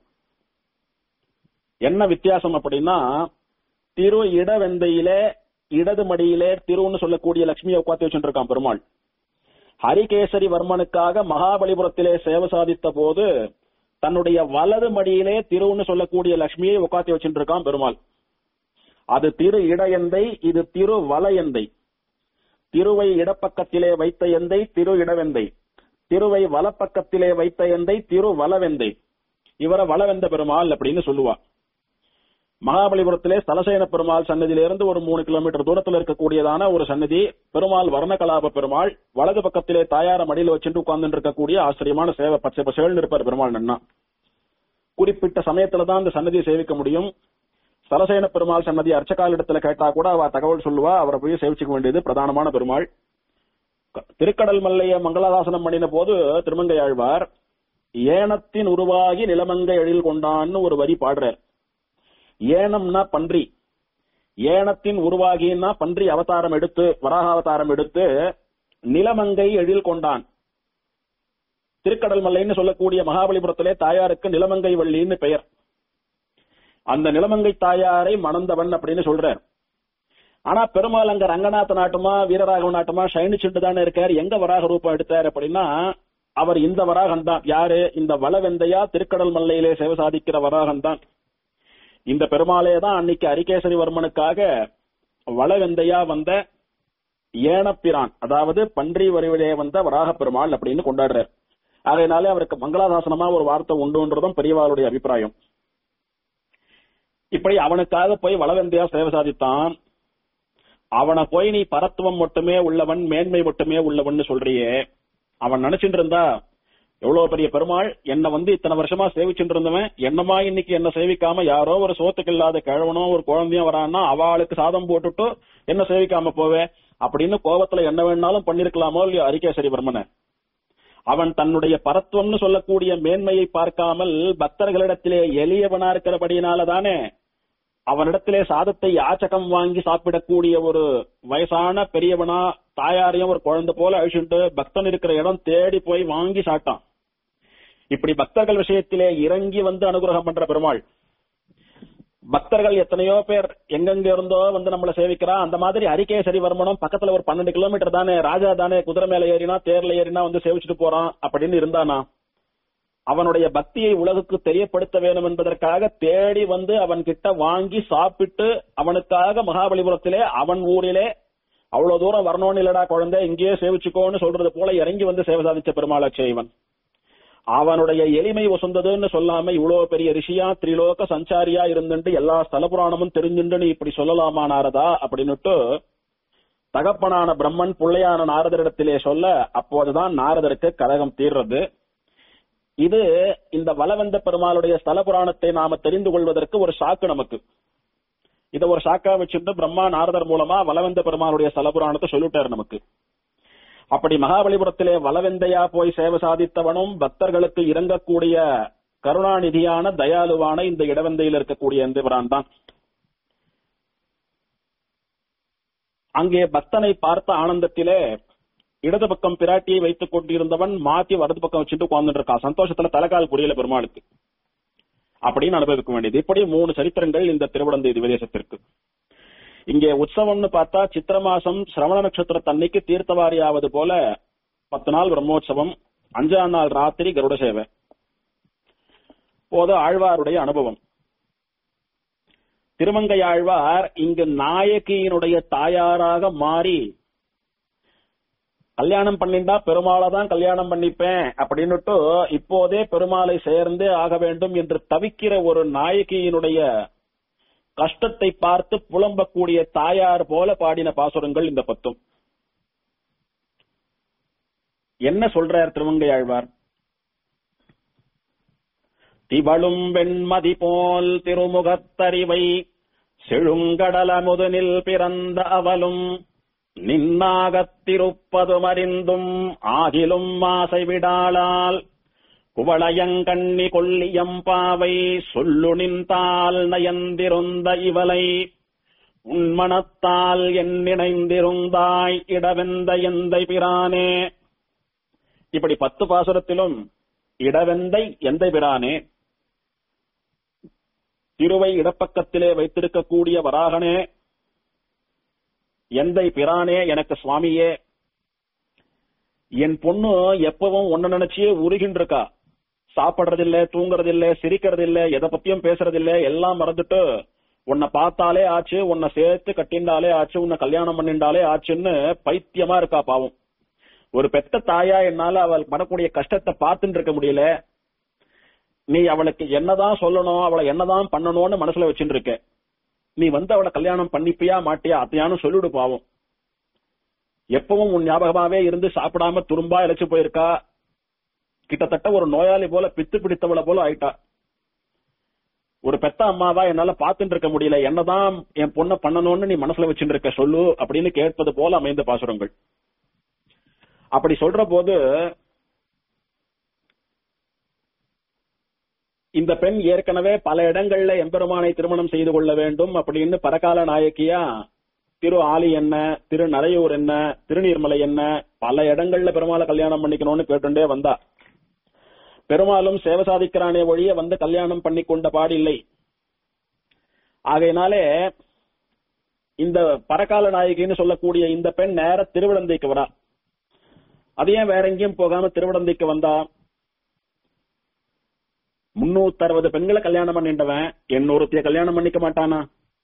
என்ன வித்தியாசம் அப்படின்னா திரு இடவெந்தையிலே இடது மடியிலே திருன்னு சொல்லக்கூடிய லட்சுமியை உட்காந்து வச்சுட்டு இருக்கான் பெருமாள் ஹரிகேசரி வர்மனுக்காக மகாபலிபுரத்திலே சேவை சாதித்த போது தன்னுடைய வலது மடியிலே திருன்னு சொல்லக்கூடிய லட்சுமியை உட்காத்தி வச்சுட்டு இருக்கான் பெருமாள் அது திரு இட எந்தை இது திரு வல எந்தை திருவை இடப்பக்கத்திலே வைத்த எந்தை திரு இடவெந்தை திருவை வலப்பக்கத்திலே வைத்த எந்தை திரு வலவெந்தை இவரை வலவெந்த பெருமாள் அப்படின்னு சொல்லுவா மகாபலிபுரத்திலே ஸ்தலசேன பெருமாள் சன்னதியிலிருந்து ஒரு மூணு கிலோமீட்டர் தூரத்தில் இருக்கக்கூடியதான ஒரு சன்னதி பெருமாள் வர்ணகலாப பெருமாள் வலது பக்கத்திலே தாயார மடியில வச்சுட்டு உட்கார்ந்து இருக்கக்கூடிய ஆச்சரியமான சேவை பச்சை பசேல்னு இருப்பார் பெருமாள் நன்னா குறிப்பிட்ட சமயத்துல தான் அந்த சன்னதியை சேவிக்க முடியும் ஸ்தலசேன பெருமாள் சன்னதி அர்ச்சகால் இடத்துல கேட்டா கூட அவ தகவல் சொல்லுவா அவரை போய் சேவிச்சுக்க வேண்டியது பிரதானமான பெருமாள் திருக்கடல் மல்லைய மங்களாதாசனம் பண்ணின போது திருமங்கை ஆழ்வார் ஏனத்தின் உருவாகி நிலமங்கை எழில் கொண்டான்னு ஒரு வரி பாடுறார் ஏனம்னா பன்றி ஏனத்தின் உருவாகின்னா பன்றி அவதாரம் எடுத்து வராக அவதாரம் எடுத்து நிலமங்கை எழில் கொண்டான் திருக்கடல் மல்லைன்னு சொல்லக்கூடிய மகாபலிபுரத்திலே தாயாருக்கு நிலமங்கை வள்ளின்னு பெயர் அந்த நிலமங்கை தாயாரை மணந்தவன் அப்படின்னு சொல்றார் ஆனா பெருமாள் அங்க ரங்கநாத நாட்டுமா வீரராகவ நாட்டுமா ஷைனிச்சுட்டு தானே இருக்கார் எங்க வராக ரூபம் எடுத்தார் அப்படின்னா அவர் இந்த வராகன் தான் யாரு இந்த வளவெந்தையா திருக்கடல் மல்லையிலே சேவை சாதிக்கிற வராகன் தான் இந்த பெருமாளே தான் அன்னைக்கு அரிகேசரிவர்மனுக்காக வளவெந்தையா வந்த ஏனப்பிரான் அதாவது பன்றி வரிவிலே வந்த வராக பெருமாள் அப்படின்னு கொண்டாடுறார் அதனாலே அவருக்கு மங்களாதாசனமா ஒரு வார்த்தை உண்டுன்றதும் பெரியவாளுடைய அபிப்பிராயம் இப்படி அவனுக்காக போய் வளவெந்தையா சேவை சாதித்தான் அவனை போய் நீ பரத்துவம் மட்டுமே உள்ளவன் மேன்மை மட்டுமே உள்ளவன் சொல்றியே அவன் நினைச்சிட்டு இருந்தா எவ்வளவு பெரிய பெருமாள் என்ன வந்து இத்தனை வருஷமா சேவிச்சுட்டு இருந்தவன் என்னமா இன்னைக்கு என்ன சேவிக்காம யாரோ ஒரு சோத்துக்கு இல்லாத கிழவனோ ஒரு குழந்தையும் வரான்னா அவளுக்கு சாதம் போட்டுட்டு என்ன சேவிக்காம போவே அப்படின்னு கோபத்துல என்ன வேணாலும் பண்ணிருக்கலாமோ இல்லையோ அரிகேசரி வர்மனை அவன் தன்னுடைய பரத்துவம்னு சொல்லக்கூடிய மேன்மையை பார்க்காமல் பக்தர்களிடத்திலே எளியவனா இருக்கிறபடியினாலதானே அவனிடத்திலே சாதத்தை யாச்சகம் வாங்கி சாப்பிடக்கூடிய ஒரு வயசான பெரியவனா தாயாரையும் ஒரு குழந்தை போல அழிச்சுட்டு பக்தன் இருக்கிற இடம் தேடி போய் வாங்கி சாட்டான் இப்படி பக்தர்கள் விஷயத்திலே இறங்கி வந்து அனுகிரகம் பண்ற பெருமாள் பக்தர்கள் எத்தனையோ பேர் எங்கெங்க இருந்தோ வந்து நம்மள சேவிக்கிறா அந்த மாதிரி அரிகேசரி வர்மனும் பக்கத்துல ஒரு பன்னெண்டு கிலோமீட்டர் தானே ராஜா தானே குதிரை மேல ஏறினா தேர்ல ஏறினா வந்து சேவிச்சுட்டு போறான் அப்படின்னு இருந்தானா அவனுடைய பக்தியை உலகுக்கு தெரியப்படுத்த வேண்டும் என்பதற்காக தேடி வந்து அவன் கிட்ட வாங்கி சாப்பிட்டு அவனுக்காக மகாபலிபுரத்திலே அவன் ஊரிலே அவ்வளவு தூரம் வரணும்னு இல்லடா குழந்தை இங்கேயே சேவிச்சுக்கோன்னு சொல்றது போல இறங்கி வந்து சேவை சாதிச்ச பெருமாளாட்சி இவன் அவனுடைய எளிமை வசந்ததுன்னு சொல்லாம இவ்வளவு பெரிய ரிஷியா திரிலோக சஞ்சாரியா இருந்துட்டு எல்லா ஸ்தல புராணமும் தெரிஞ்சுட்டு நீ இப்படி சொல்லலாமா நாரதா அப்படின்னுட்டு தகப்பனான பிரம்மன் பிள்ளையான நாரதரிடத்திலே சொல்ல அப்போதுதான் நாரதருக்கு கலகம் தீர்றது இது இந்த வலவந்த பெருமாளுடைய ஸ்தல புராணத்தை நாம தெரிந்து கொள்வதற்கு ஒரு சாக்கு நமக்கு இத ஒரு சாக்கா வச்சுட்டு பிரம்மா நாரதர் மூலமா வலவந்த பெருமாளுடைய ஸ்தல புராணத்தை சொல்லிட்டாரு நமக்கு அப்படி மகாபலிபுரத்திலே வலவெந்தையா போய் சேவை சாதித்தவனும் பக்தர்களுக்கு இறங்கக்கூடிய கருணாநிதியான தயாலுவான இந்த இடவந்தையில் இருக்கக்கூடிய எந்திவரான் தான் அங்கே பக்தனை பார்த்த ஆனந்தத்திலே இடது பக்கம் பிராட்டியை வைத்துக் கொண்டிருந்தவன் மாத்தி வலது பக்கம் வச்சுட்டு உட்கார்ந்துட்டு இருக்கான் சந்தோஷத்துல தலைகால் புரியல பெருமாளுக்கு அப்படின்னு அனுபவிக்க வேண்டியது இப்படி மூணு சரித்திரங்கள் இந்த திருவிடந்தை திவதேசத்திற்கு இங்கே உற்சவம்னு பார்த்தா சித்திர மாசம் சிரவண நட்சத்திர தன்னைக்கு தீர்த்தவாரி ஆவது போல பத்து நாள் பிரம்மோற்சவம் அஞ்சாம் நாள் ராத்திரி கருட சேவை போது ஆழ்வாருடைய அனுபவம் திருமங்கை ஆழ்வார் இங்கு நாயகியினுடைய தாயாராக மாறி கல்யாணம் பண்ணிண்டா பெருமாளை தான் கல்யாணம் பண்ணிப்பேன் அப்படின்னுட்டு இப்போதே பெருமாளை சேர்ந்தே ஆக வேண்டும் என்று தவிக்கிற ஒரு நாயகியினுடைய கஷ்டத்தை பார்த்து புலம்பக்கூடிய தாயார் போல பாடின பாசுரங்கள் இந்த பத்தும் என்ன சொல்றார் திருமங்கை ஆழ்வார் திவளும் வெண்மதி போல் திருமுகத்தறிவை செழுங்கடலமுதனில் பிறந்த அவலும் நின்னாகத்திருப்பதும் அறிந்தும் ஆகிலும் ஆசை விடாளால் குவளையங்கண்ணி கொல்லியம் பாவை சொல்லு நின்றால் நயந்திருந்த இவலை உன்மனத்தால் என் நினைந்திருந்தாய் இடவெந்த எந்தை பிரானே இப்படி பத்து பாசுரத்திலும் இடவெந்தை எந்தை பிரானே திருவை இடப்பக்கத்திலே வைத்திருக்கக்கூடிய வராகனே எந்தை பிரானே எனக்கு சுவாமியே என் பொண்ணு எப்பவும் ஒன்ன நினைச்சே உருகின்றிருக்கா சாப்பிடுறதில்ல தூங்குறதில்ல சிரிக்கிறதில்ல எதை பத்தியும் பேசுறதில்ல எல்லாம் மறந்துட்டு உன்னை பார்த்தாலே ஆச்சு உன்னை சேர்த்து கட்டிண்டாலே ஆச்சு உன்னை கல்யாணம் பண்ணிண்டாலே ஆச்சுன்னு பைத்தியமா இருக்கா பாவம் ஒரு பெத்த தாயா என்னால அவள் படக்கூடிய கஷ்டத்தை பார்த்துட்டு இருக்க முடியல நீ அவளுக்கு என்னதான் சொல்லணும் அவளை என்னதான் பண்ணணும்னு மனசுல வச்சுட்டு இருக்க நீ வந்து அவளை கல்யாணம் பண்ணிப்பியா மாட்டியா அத்தையானு சொல்லிடு பாவம் எப்பவும் உன் ஞாபகமாவே இருந்து சாப்பிடாம துரும்பா இழைச்சு போயிருக்கா கிட்டத்தட்ட ஒரு நோயாளி போல பித்து பிடித்தவளை போல ஆயிட்டா ஒரு பெத்த அம்மாவா என்னால பாத்துட்டு இருக்க முடியல என்னதான் என் பொண்ணை பண்ணணும்னு நீ மனசுல வச்சுட்டு இருக்க சொல்லு அப்படின்னு கேட்பது போல அமைந்த பாசுரங்கள் அப்படி சொல்ற போது இந்த பெண் ஏற்கனவே பல இடங்கள்ல எம்பெருமானை திருமணம் செய்து கொள்ள வேண்டும் அப்படின்னு பரகால நாயக்கியா திரு ஆலி என்ன திரு நரையூர் என்ன திருநீர்மலை என்ன பல இடங்கள்ல பெருமாளை கல்யாணம் பண்ணிக்கணும்னு கேட்டுண்டே வந்தா பெருமாளும் சேவை சாதிக்கிறானே ஒழிய வந்து கல்யாணம் பண்ணி கொண்ட பாடில்லை ஆகையினாலே இந்த பரகால நாயகின்னு சொல்லக்கூடிய இந்த பெண் நேர திருவிழந்தைக்கு வரா அது ஏன் வேற எங்கேயும் போகாம திருவிடந்தைக்கு வந்தா முன்னூத்தி அறுபது பெண்களை கல்யாணம் பண்ணிட்டவன் எண்ணூறுத்திய கல்யாணம் பண்ணிக்க மாட்டானா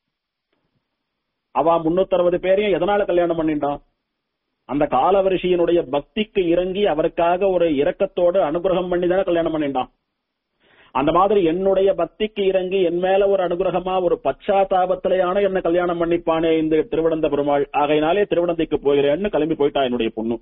அவ முன்னூத்தி அறுபது பேரையும் எதனால கல்யாணம் பண்ணிட்டான் அந்த காலவரிஷியினுடைய பக்திக்கு இறங்கி அவருக்காக ஒரு இரக்கத்தோடு அனுகிரகம் பண்ணி தானே கல்யாணம் பண்ணிட்டான் அந்த மாதிரி என்னுடைய பக்திக்கு இறங்கி என் மேல ஒரு அனுகிரகமா ஒரு பச்சாத்தாபத்திலேயான என்ன கல்யாணம் பண்ணிப்பானே இந்த திருவிடந்த பெருமாள் ஆகையினாலே திருவிடந்தைக்கு போகிறேன்னு கிளம்பி போயிட்டா என்னுடைய பொண்ணு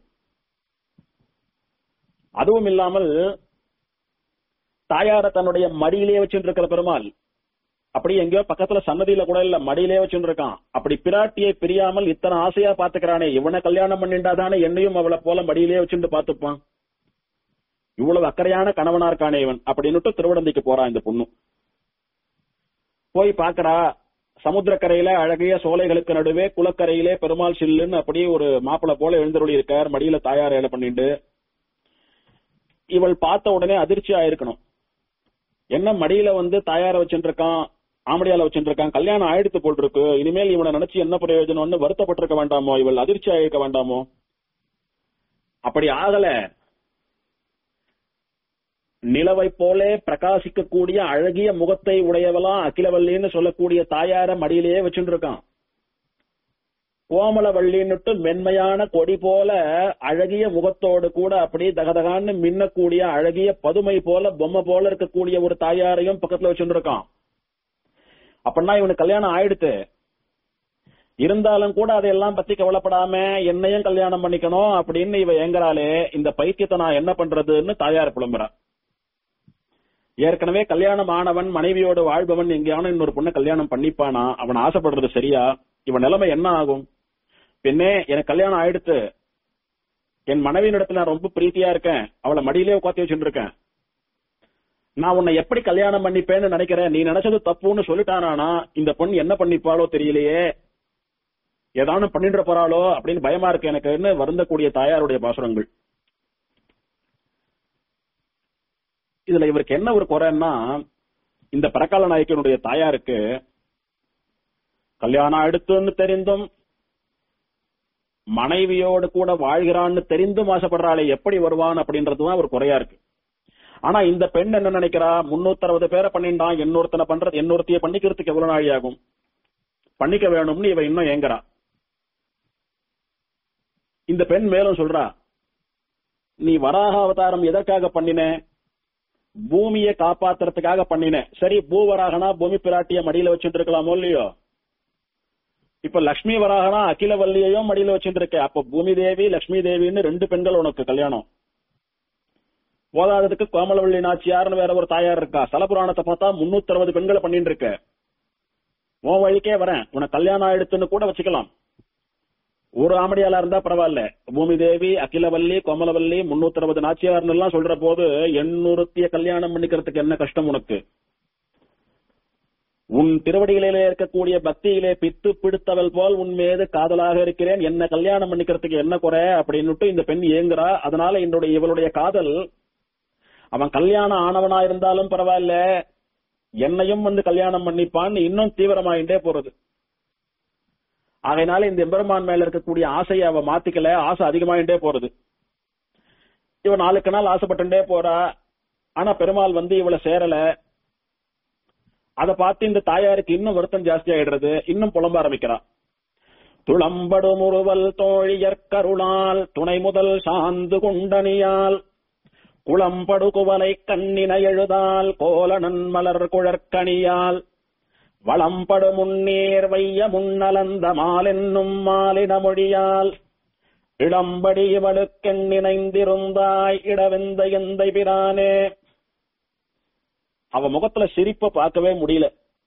அதுவும் இல்லாமல் தாயார தன்னுடைய மடியிலே வச்சுட்டு இருக்கிற பெருமாள் அப்படி எங்கேயோ பக்கத்துல சன்னதியில கூட இல்ல மடியிலே வச்சுட்டு இருக்கான் அப்படி பிராட்டியை பிரியாமல் இத்தனை ஆசையா பாத்துக்கிறானே இவனை கல்யாணம் பண்ணிண்டாதானே என்னையும் அவளை போல மடியிலே வச்சுட்டு பாத்துப்பான் இவ்வளவு அக்கறையான கணவனா இருக்கானே இவன் அப்படின்னுட்டு திருவடந்தைக்கு போறான் இந்த பொண்ணு போய் பாக்குறா சமுத்திரக்கரையில அழகிய சோலைகளுக்கு நடுவே குளக்கரையிலே பெருமாள் சில்லுன்னு அப்படியே ஒரு மாப்பிளை போல எழுந்தருளி இருக்கார் மடியில தாயார் ஏழை பண்ணிட்டு இவள் பார்த்த உடனே அதிர்ச்சி ஆயிருக்கணும் என்ன மடியில வந்து தாயார வச்சுட்டு இருக்கான் ஆமடியால வச்சுட்டு இருக்கான் கல்யாணம் ஆயிடுத்து போல் இருக்கு இனிமேல் இவனை நினைச்சு என்ன பிரயோஜனம்னு வருத்தப்பட்டிருக்க வேண்டாமோ இவள் அதிர்ச்சி ஆயிருக்க வேண்டாமோ அப்படி ஆகல நிலவை போலே பிரகாசிக்கக்கூடிய அழகிய முகத்தை உடையவளாம் அகிலவல்லின்னு சொல்லக்கூடிய தாயார மடியிலேயே வச்சுட்டு இருக்கான் கோமலவள்ளின்னுட்டு மென்மையான கொடி போல அழகிய முகத்தோடு கூட அப்படியே தகதகான்னு மின்னக்கூடிய அழகிய பதுமை போல பொம்மை போல இருக்கக்கூடிய ஒரு தாயாரையும் பக்கத்துல வச்சுட்டு இருக்கான் அப்படின்னா இவனுக்கு கல்யாணம் ஆயிடுத்து இருந்தாலும் கூட அதையெல்லாம் பத்தி கவலைப்படாம என்னையும் கல்யாணம் பண்ணிக்கணும் அப்படின்னு இவ ஏங்குறாளே இந்த பைத்தியத்தை நான் என்ன பண்றதுன்னு தாயார் புலம்புறா ஏற்கனவே கல்யாணம் ஆனவன் மனைவியோடு வாழ்பவன் எங்கேயான இன்னொரு பொண்ணை கல்யாணம் பண்ணிப்பானா அவன் ஆசைப்படுறது சரியா இவன் நிலைமை என்ன ஆகும் பெண்ணே எனக்கு கல்யாணம் ஆயிடுத்து என் மனைவியின் இடத்துல நான் ரொம்ப பிரீத்தியா இருக்கேன் அவளை மடியிலே உட்காத்தி வச்சுட்டு இருக்கேன் நான் உன்னை எப்படி கல்யாணம் பண்ணிப்பேன்னு நினைக்கிறேன் நீ நினைச்சது தப்புன்னு சொல்லிட்டானா இந்த பொண்ணு என்ன பண்ணிப்பாளோ தெரியலையே ஏதானும் பண்ணிட்டு போறாளோ அப்படின்னு பயமா இருக்கு எனக்குன்னு வருந்தக்கூடிய தாயாருடைய பாசுரங்கள் இதுல இவருக்கு என்ன ஒரு குறைன்னா இந்த பரக்கால நாயக்கனுடைய தாயாருக்கு கல்யாணம் அடுத்துன்னு தெரிந்தும் மனைவியோடு கூட வாழ்கிறான்னு தெரிந்தும் ஆசைப்படுறாளே எப்படி வருவான் அப்படின்றதுதான் ஒரு குறையா இருக்கு ஆனா இந்த பெண் என்ன நினைக்கிறா முன்னூத்தி அறுபது பேரை பண்ணிட்டான் இன்னொருத்தனை பண்றது இன்னொருத்தைய பண்ணிக்கிறதுக்கு எவ்வளவு நாழி ஆகும் பண்ணிக்க வேணும்னு இவ இன்னும் ஏங்குறா இந்த பெண் மேலும் சொல்றா நீ வராக அவதாரம் எதற்காக பண்ணின பூமியை காப்பாத்துறதுக்காக பண்ணின சரி பூவராகனா பூமி பிராட்டிய மடியில வச்சுட்டு இருக்கலாமோ இல்லையோ இப்ப லட்சுமி வராகனா அகிலவல்லியையும் மடியில வச்சுட்டு இருக்க அப்ப பூமி தேவி லட்சுமி தேவின்னு ரெண்டு பெண்கள் உனக்கு கல்யாணம் போதாததுக்கு கோமலவள்ளி நாச்சியார்னு வேற ஒரு தாயார் இருக்கா சலபுராணத்தை பார்த்தா முன்னூத்தி அறுபது பெண்களை பண்ணிட்டு இருக்க உன் வழிக்கே வரேன் உனக்கு கல்யாணம் ஆயிடுத்துன்னு கூட வச்சுக்கலாம் ஒரு ஆமடியாளா இருந்தா பரவாயில்ல பூமி தேவி அகிலவல்லி கோமலவல்லி முன்னூத்தி அறுபது நாச்சியார்னு எல்லாம் சொல்ற போது எண்ணூறுத்திய கல்யாணம் பண்ணிக்கிறதுக்கு என்ன கஷ்டம் உனக்கு உன் திருவடிகளிலே இருக்கக்கூடிய பக்தியிலே பித்து பிடித்தவள் போல் உன் மீது காதலாக இருக்கிறேன் என்ன கல்யாணம் பண்ணிக்கிறதுக்கு என்ன குறை அப்படின்னுட்டு இந்த பெண் ஏங்குறா அதனால என்னுடைய இவளுடைய காதல் அவன் கல்யாணம் ஆனவனா இருந்தாலும் பரவாயில்ல என்னையும் வந்து கல்யாணம் பண்ணிப்பான்னு இன்னும் தீவிரமாயிட்டே போறது ஆகையினால இந்த எம்பெருமான் மேல இருக்கக்கூடிய ஆசையை அவ மாத்திக்கல ஆசை அதிகமாயிட்டே போறது இவ நாளுக்கு நாள் ஆசைப்பட்டுட்டே போறா ஆனா பெருமாள் வந்து இவளை சேரல அத பார்த்து இந்த தாயாருக்கு இன்னும் வருத்தம் ஜாஸ்தி ஆயிடுறது இன்னும் புலம்ப ஆரம்பிக்கிறா துளம்படு முறுவல் தோழியற்கருளால் துணை முதல் சாந்து குண்டனியால் குளம்படு குவலை கண்ணின எழுதால் கோலனன் மலர் குழற்கணியால் வளம்படு முன்னேர் வைய முன்னலந்த மாலென்னும் மாலின மொழியால் இளம்படி இவளுக்கெண்ணினைந்திருந்தாய் இடவெந்த எந்தை பிரானே அவ முகத்துல சிரிப்ப பார்க்கவே முடியல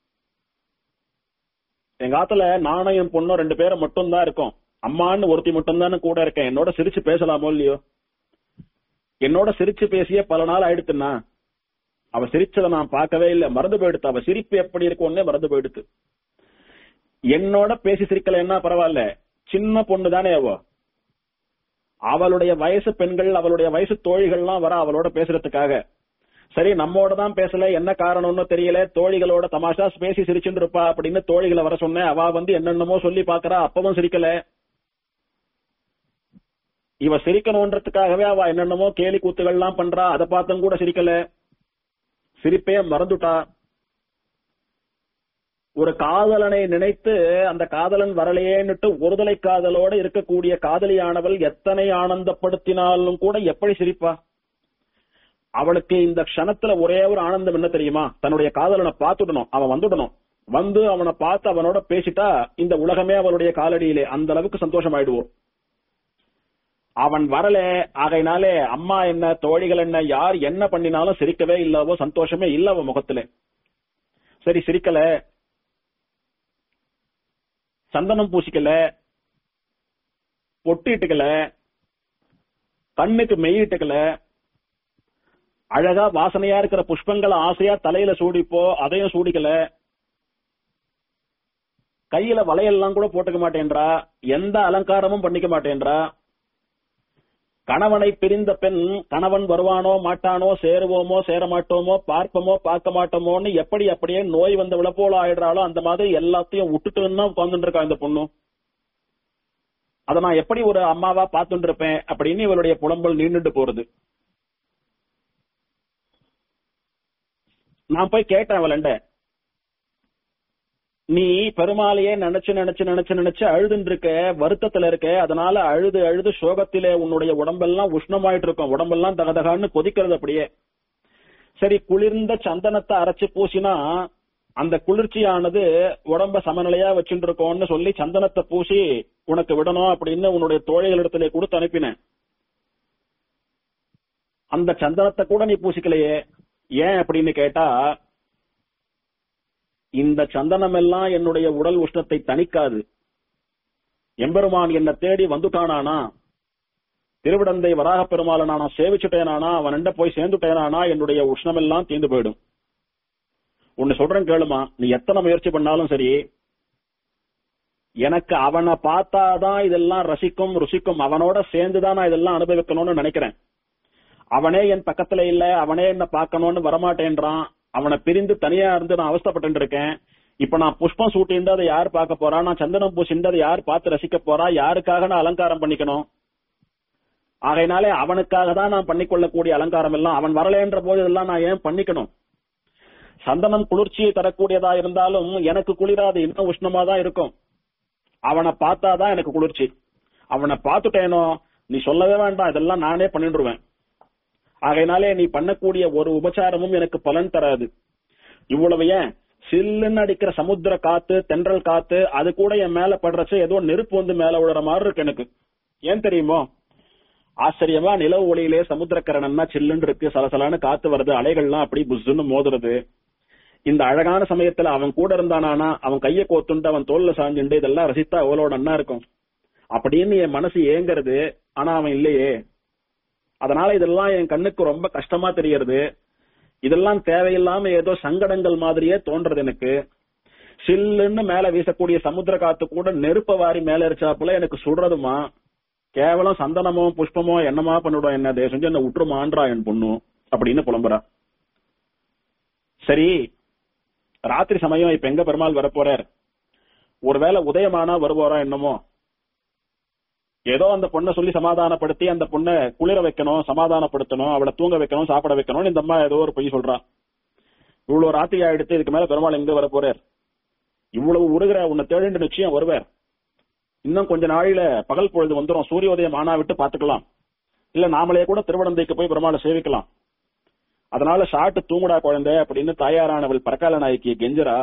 எங்க ஆத்துல நானும் என் பொண்ணும் ரெண்டு பேரும் மட்டும்தான் இருக்கோம் அம்மான்னு ஒருத்தி மட்டும்தான் கூட இருக்கேன் என்னோட சிரிச்சு பேசலாமோ இல்லையோ என்னோட சிரிச்சு பேசிய பல நாள் ஆயிடுத்துன்னா அவ சிரிச்சதை நான் பார்க்கவே இல்லை மறந்து போயிடுத்து அவ சிரிப்பு எப்படி இருக்கும்னே மறந்து போயிடுத்து என்னோட பேசி சிரிக்கலைன்னா பரவாயில்ல சின்ன பொண்ணு தானே அவ அவளுடைய வயசு பெண்கள் அவளுடைய வயசு தோழிகள்லாம் வர அவளோட பேசுறதுக்காக சரி நம்மோட தான் பேசல என்ன காரணம்னு தெரியல தோழிகளோட தமாஷா பேசி சிரிச்சுட்டு இருப்பா அப்படின்னு தோழிகளை வர சொன்னேன் அவ வந்து என்னென்னமோ சொல்லி பாக்குறா அப்பவும் சிரிக்கல இவ சிரிக்கணும்ன்றதுக்காகவே அவ என்னென்னமோ கேலி கூத்துகள்லாம் பண்றா அதை பார்த்தும் கூட சிரிக்கல சிரிப்பே மறந்துட்டா ஒரு காதலனை நினைத்து அந்த காதலன் வரலையேன்னுட்டு ஒருதலை காதலோட இருக்கக்கூடிய காதலியானவள் எத்தனை ஆனந்தப்படுத்தினாலும் கூட எப்படி சிரிப்பா அவளுக்கு இந்த க்ஷணத்துல ஒரே ஒரு ஆனந்தம் என்ன தெரியுமா தன்னுடைய காதலனை பார்த்துடணும் அவன் வந்துடணும் வந்து அவனை பார்த்து அவனோட பேசிட்டா இந்த உலகமே அவளுடைய காலடியிலே அந்த அளவுக்கு சந்தோஷம் ஆயிடுவோம் அவன் வரல ஆகையினாலே அம்மா என்ன தோழிகள் என்ன யார் என்ன பண்ணினாலும் சிரிக்கவே இல்லவோ சந்தோஷமே இல்ல அவன் முகத்துல சரி சிரிக்கல சந்தனம் பூசிக்கல பொட்டிட்டுக்கல கண்ணுக்கு மெய்யிட்டுக்கல அழகா வாசனையா இருக்கிற புஷ்பங்களை ஆசையா தலையில சூடிப்போ அதையும் சூடிக்கல கையில வளையல்லாம் கூட போட்டுக்க மாட்டேன்றா எந்த அலங்காரமும் பண்ணிக்க மாட்டேன்றா கணவனை பிரிந்த பெண் கணவன் வருவானோ மாட்டானோ சேருவோமோ சேர மாட்டோமோ பார்ப்போமோ பார்க்க மாட்டோமோன்னு எப்படி அப்படியே நோய் வந்த விழப்போல ஆயிடுறாளோ அந்த மாதிரி எல்லாத்தையும் விட்டுட்டுன்னு உட்கார்ந்துட்டு இருக்கா இந்த பொண்ணு அத நான் எப்படி ஒரு அம்மாவா பார்த்துட்டு இருப்பேன் அப்படின்னு இவளுடைய புலம்பல் நீண்டுட்டு போறது நான் போய் கேட்டேன் அவளண்ட நீ பெருமாளையே நினைச்சு நினைச்சு நினைச்சு நினைச்சு அழுதுன்னு இருக்க வருத்தத்துல இருக்க அதனால அழுது அழுது சோகத்திலே உன்னுடைய உடம்பெல்லாம் உஷ்ணமாயிட்டு இருக்கும் உடம்பெல்லாம் தகதகான்னு கொதிக்கிறது அப்படியே சரி குளிர்ந்த சந்தனத்தை அரைச்சு பூசினா அந்த குளிர்ச்சியானது உடம்ப சமநிலையா வச்சுட்டு இருக்கோம்னு சொல்லி சந்தனத்தை பூசி உனக்கு விடணும் அப்படின்னு உன்னுடைய தோழிகளிடத்திலே கொடுத்து அனுப்பினேன் அந்த சந்தனத்தை கூட நீ பூசிக்கலையே ஏன் அப்படின்னு கேட்டா இந்த சந்தனம் எல்லாம் என்னுடைய உடல் உஷ்ணத்தை தணிக்காது எம்பெருமான் என்ன தேடி வந்துட்டானானா திருவிடந்தை வராக பெருமாளை நான் சேவிச்சுட்டேனானா அவன் போய் சேர்ந்துட்டேனானா என்னுடைய உஷ்ணம் எல்லாம் தீர்ந்து போயிடும் உன்னை சொல்றேன் கேளுமா நீ எத்தனை முயற்சி பண்ணாலும் சரி எனக்கு அவனை பார்த்தாதான் இதெல்லாம் ரசிக்கும் ருசிக்கும் அவனோட சேர்ந்துதான் நான் இதெல்லாம் அனுபவிக்கணும்னு நினைக்கிறேன் அவனே என் பக்கத்துல இல்ல அவனே என்ன பார்க்கணும்னு வரமாட்டேன்றான் அவனை பிரிந்து தனியா இருந்து நான் அவஸ்தப்பட்டு இருக்கேன் இப்ப நான் புஷ்பம் சூட்டிண்டு அதை யார் பார்க்க போறா நான் சந்தனம் பூசிண்டு அதை யார் பார்த்து ரசிக்க போறா யாருக்காக நான் அலங்காரம் பண்ணிக்கணும் ஆகையினாலே அவனுக்காக தான் நான் பண்ணிக்கொள்ளக்கூடிய அலங்காரம் எல்லாம் அவன் வரலேன்ற போது இதெல்லாம் நான் ஏன் பண்ணிக்கணும் சந்தனம் குளிர்ச்சியை தரக்கூடியதா இருந்தாலும் எனக்கு குளிராது இன்னும் உஷ்ணமா தான் இருக்கும் அவனை பார்த்தாதான் எனக்கு குளிர்ச்சி அவனை பார்த்துட்டேனோ நீ சொல்லவே வேண்டாம் இதெல்லாம் நானே பண்ணிடுவேன் ஆகையினாலே நீ பண்ணக்கூடிய ஒரு உபச்சாரமும் எனக்கு பலன் தராது இவ்வளவு ஏன் சில்லுன்னு அடிக்கிற சமுத்திர காத்து தென்றல் காத்து அது கூட என் மேல படுறச்சு ஏதோ நெருப்பு வந்து மேல விழுற மாதிரி இருக்கு எனக்கு ஏன் தெரியுமோ ஆச்சரியமா நிலவு ஒளியிலே சமுத்திரக்கரணம்னா சில்லுன்னு இருக்கு சலசலான்னு காத்து வருது அலைகள்லாம் அப்படி புஸ்ஸுன்னு மோதுறது இந்த அழகான சமயத்துல அவன் கூட இருந்தானானா அவன் கைய கோத்துண்டு அவன் தோல்ல சாஞ்சுண்டு இதெல்லாம் ரசித்தா அவ்வளோ நன்னா இருக்கும் அப்படின்னு என் மனசு ஏங்குறது ஆனா அவன் இல்லையே அதனால இதெல்லாம் என் கண்ணுக்கு ரொம்ப கஷ்டமா தெரியறது இதெல்லாம் தேவையில்லாம ஏதோ சங்கடங்கள் மாதிரியே தோன்றது எனக்கு சில்லுன்னு மேல வீசக்கூடிய சமுத்திர காத்து கூட நெருப்ப வாரி மேல எரிச்சாப்புல எனக்கு சுடுறதுமா கேவலம் சந்தனமோ புஷ்பமோ என்னமா பண்ணிவிடும் என்ன தயவு செஞ்சு என்ன விட்டுருமான்றா என் பொண்ணு அப்படின்னு புலம்புறா சரி ராத்திரி சமயம் இப்ப எங்க பெருமாள் வரப்போறார் ஒருவேளை உதயமானா வருவாரா என்னமோ ஏதோ அந்த பொண்ணை சொல்லி சமாதானப்படுத்தி அந்த பொண்ணை குளிர வைக்கணும் சமாதானப்படுத்தணும் அவளை தூங்க வைக்கணும் சாப்பிட வைக்கணும் இந்த அம்மா ஏதோ ஒரு பொய் சொல்றா இவ்வளவு ராத்திரி ஆயிடுத்து இதுக்கு மேல பெருமாள் எங்க வர போறார் இவ்வளவு உருகிற உன்னை தேடிண்டு நிச்சயம் வருவார் இன்னும் கொஞ்ச நாளில பகல் பொழுது வந்துரும் சூரியோதயம் ஆனா விட்டு பாத்துக்கலாம் இல்ல நாமளே கூட திருவனந்தைக்கு போய் பெருமாளை சேவிக்கலாம் அதனால ஷாட்டு தூங்குடா குழந்தை அப்படின்னு தாயாரானவள் பரக்கால நாய்க்கு கெஞ்சரா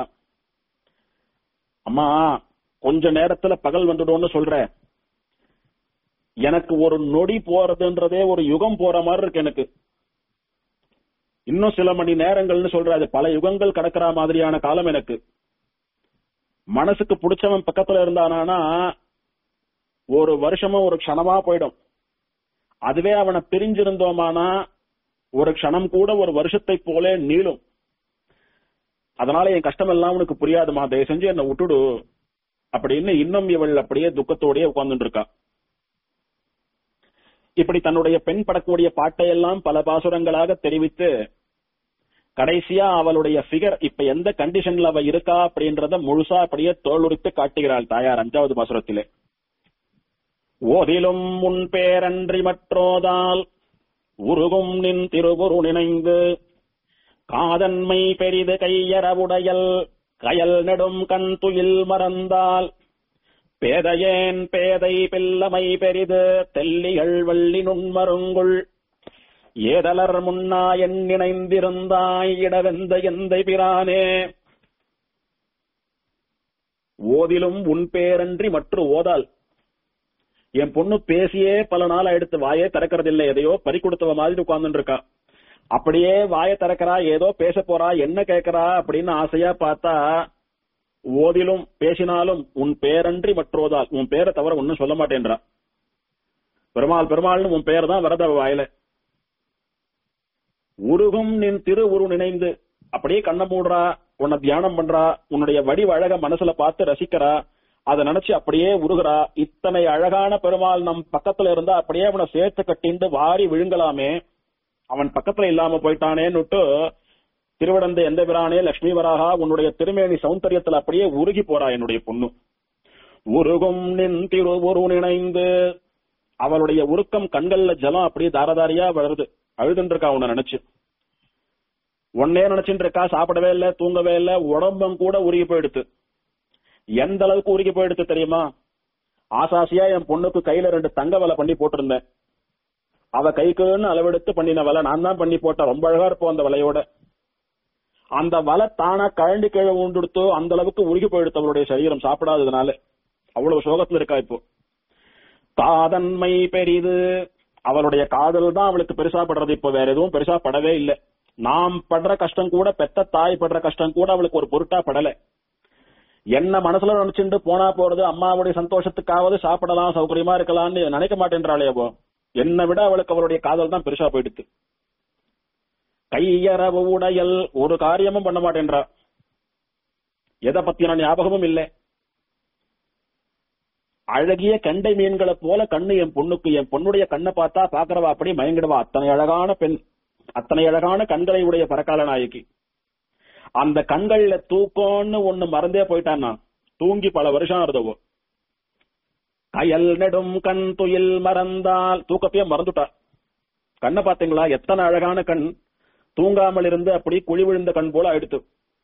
அம்மா கொஞ்ச நேரத்துல பகல் வந்துடும்னு சொல்ற எனக்கு ஒரு நொடி போறதுன்றதே ஒரு யுகம் போற மாதிரி இருக்கு எனக்கு இன்னும் சில மணி நேரங்கள்னு சொல்ற அது பல யுகங்கள் கடக்கிற மாதிரியான காலம் எனக்கு மனசுக்கு பிடிச்சவன் பக்கத்துல இருந்தானா ஒரு வருஷமும் ஒரு க்ஷணமா போயிடும் அதுவே அவனை பிரிஞ்சிருந்தோமானா ஒரு க்ஷணம் கூட ஒரு வருஷத்தை போல நீளும் அதனால என் கஷ்டம் எல்லாம் உனக்கு புரியாதுமா தயவு செஞ்சு என்ன விட்டுடு அப்படின்னு இன்னும் இவள் அப்படியே துக்கத்தோடயே உட்கார்ந்துட்டு இருக்கா இப்படி தன்னுடைய பெண் படக்கூடிய பாட்டையெல்லாம் பல பாசுரங்களாக தெரிவித்து கடைசியா அவளுடைய ஃபிகர் இப்ப எந்த கண்டிஷன்ல அவ இருக்கா அப்படின்றத முழுசா அப்படியே தோலுரித்து காட்டுகிறாள் தாயார் அஞ்சாவது பாசுரத்திலே ஓதிலும் முன் பேரன்றி மற்றோதால் உருகும் நின் திருவுரு நினைந்து காதன்மை பெரிது கையறவுடையல் கயல் நெடும் கண் துயில் மறந்தால் பேதையேன் பேதை பில்லமை பெரிது தெல்லிகள் வள்ளி நுண்மருங்குள் ஏதலர் முன்னா என் நினைந்திருந்தாய் இடவெந்த எந்தை பிரானே ஓதிலும் உன் பேரன்றி மற்ற ஓதால் என் பொண்ணு பேசியே பல நாள் எடுத்து வாயே திறக்கறதில்லை எதையோ பறி கொடுத்தவ மாதிரி உட்கார்ந்துட்டு இருக்கா அப்படியே வாயை திறக்கிறா ஏதோ பேச போறா என்ன கேட்கறா அப்படின்னு ஆசையா பார்த்தா ஓதிலும் பேசினாலும் உன் பேரன்றி மற்றோதால் உன் பேரை தவிர ஒன்னும் சொல்ல மாட்டேன்றா பெருமாள் பெருமாள்னு உன் பேர் தான் வரத வாயில உருகும் நின் திரு உரு நினைந்து அப்படியே கண்ண மூடுறா உன்னை தியானம் பண்றா உன்னுடைய வடிவ அழக மனசுல பார்த்து ரசிக்கிறா அதை நினைச்சு அப்படியே உருகுறா இத்தனை அழகான பெருமாள் நம் பக்கத்துல இருந்தா அப்படியே அவனை சேர்த்து கட்டிண்டு வாரி விழுங்கலாமே அவன் பக்கத்துல இல்லாம போயிட்டானேன்னுட்டு திருவிடந்த எந்த பிரானே லட்சுமி வராகா உன்னுடைய திருமேனி சௌந்தரியத்துல அப்படியே உருகி போறா என்னுடைய பொண்ணு உருகும் நின் திருவுரு நினைந்து அவளுடைய உருக்கம் கண்கள்ல ஜலம் அப்படியே தாரதாரியா வளருது அழுதுன்னு இருக்கா உன்னை நினைச்சு ஒன்னே நினைச்சுட்டு இருக்கா சாப்பிடவே இல்ல தூங்கவே இல்ல உடம்பம் கூட உருகி போயிடுத்து எந்த அளவுக்கு உருகி போயிடுத்து தெரியுமா ஆசாசியா என் பொண்ணுக்கு கையில ரெண்டு தங்க வலை பண்ணி போட்டிருந்தேன் அவ கைக்குன்னு அளவெடுத்து பண்ணின வலை நான் தான் பண்ணி போட்டேன் ரொம்ப அழகா இருப்போம் அந்த வலையோட அந்த வலை தானா கழண்டி கீழே உண்டுடுத்தோ அந்த அளவுக்கு உருகி போயிடுத்து அவளுடைய சரீரம் சாப்பிடாததுனால அவ்வளவு சோகத்துல இருக்கா இப்போ காதன்மை பெரிது அவளுடைய காதல் தான் அவளுக்கு பெருசா படுறது இப்போ வேற எதுவும் பெருசா படவே இல்லை நாம் படுற கஷ்டம் கூட பெத்த தாய் படுற கஷ்டம் கூட அவளுக்கு ஒரு பொருட்டா படல என்ன மனசுல நினைச்சுட்டு போனா போறது அம்மாவுடைய சந்தோஷத்துக்காவது சாப்பிடலாம் சௌகரியமா இருக்கலாம்னு நினைக்க மாட்டேன்றாளே அவோ என்னை விட அவளுக்கு அவளுடைய காதல் தான் பெருசா போயிடுத்து கையறவு உடையல் ஒரு காரியமும் பண்ண மாட்டேன்றா எதை பத்தின ஞாபகமும் இல்லை அழகிய கண்டை மீன்களை போல கண்ணு என் பொண்ணுக்கு என் பொண்ணுடைய கண்ணை பார்த்தா பாக்குறவா அப்படி மயங்கிடுவா அத்தனை அழகான பெண் அத்தனை அழகான கண்களை உடைய பரக்கால நாயகி அந்த கண்கள்ல தூக்கம்னு ஒண்ணு மறந்தே போயிட்டான்னா தூங்கி பல வருஷம் இருந்தவோ கயல் நெடும் கண் துயில் மறந்தால் தூக்கத்தையே மறந்துட்டா கண்ணை பாத்தீங்களா எத்தனை அழகான கண் தூங்காமல் இருந்து அப்படி குழி விழுந்த கண் போல எடுத்து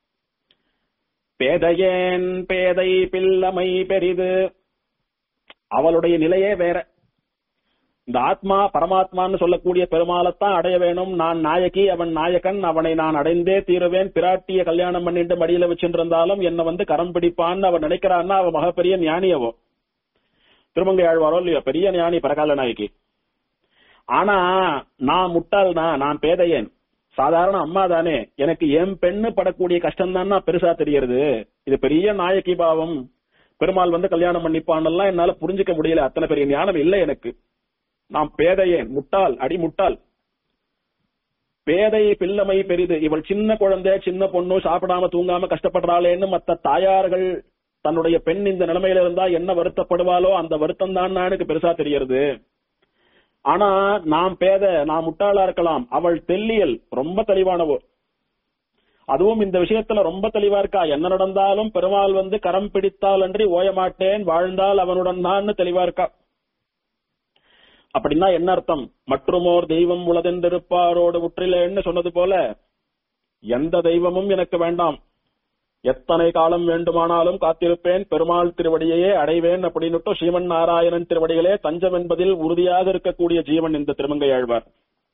பேதையேன் பேதை பிள்ளமை பெரிது அவளுடைய நிலையே வேற இந்த ஆத்மா பரமாத்மான்னு சொல்லக்கூடிய பெருமாளைத்தான் அடைய வேணும் நான் நாயகி அவன் நாயகன் அவனை நான் அடைந்தே தீருவேன் பிராட்டிய கல்யாணம் பண்ணிட்டு மடியில வச்சுட்டு இருந்தாலும் என்ன வந்து கரம் பிடிப்பான்னு அவன் நினைக்கிறான்னா அவ மக பெரிய ஞானியவோ திருமங்கை ஆழ்வாரோ இல்லையோ பெரிய ஞானி பரகால நாயகி ஆனா நான் முட்டாள்னா நான் பேதையேன் சாதாரண அம்மா தானே எனக்கு என் பெண்ணு படக்கூடிய கஷ்டம் தான் பெருசா தெரியறது இது பெரிய நாயகி பாவம் பெருமாள் வந்து கல்யாணம் பண்ணிப்பான்னெல்லாம் என்னால புரிஞ்சுக்க முடியல அத்தனை பெரிய ஞானம் இல்லை எனக்கு நான் பேதையேன் முட்டாள் அடி முட்டாள் பேதை பிள்ளமை பெரிது இவள் சின்ன குழந்தை சின்ன பொண்ணு சாப்பிடாம தூங்காம கஷ்டப்படுறாளேன்னு மத்த தாயார்கள் தன்னுடைய பெண் இந்த நிலைமையில இருந்தா என்ன வருத்தப்படுவாளோ அந்த வருத்தம் தான் எனக்கு பெருசா தெரியறது ஆனா நாம் பேத நாம் முட்டாளா இருக்கலாம் அவள் தெல்லியல் ரொம்ப தெளிவானவோ அதுவும் இந்த விஷயத்துல ரொம்ப தெளிவா இருக்கா என்ன நடந்தாலும் பெருமாள் வந்து கரம் பிடித்தால் அன்றி ஓயமாட்டேன் வாழ்ந்தால் அவனுடன் தான் தெளிவா இருக்கா அப்படின்னா என்ன அர்த்தம் மற்றுமோர் தெய்வம் உளதென்றிருப்பாரோடு முற்றிலேன்னு சொன்னது போல எந்த தெய்வமும் எனக்கு வேண்டாம் எத்தனை காலம் வேண்டுமானாலும் காத்திருப்பேன் பெருமாள் திருவடியையே அடைவேன் அப்படின்னுட்டு ஸ்ரீமன் நாராயணன் திருவடிகளே தஞ்சம் என்பதில் உறுதியாக இருக்கக்கூடிய ஜீவன் இந்த திருமங்கை ஆழ்வார்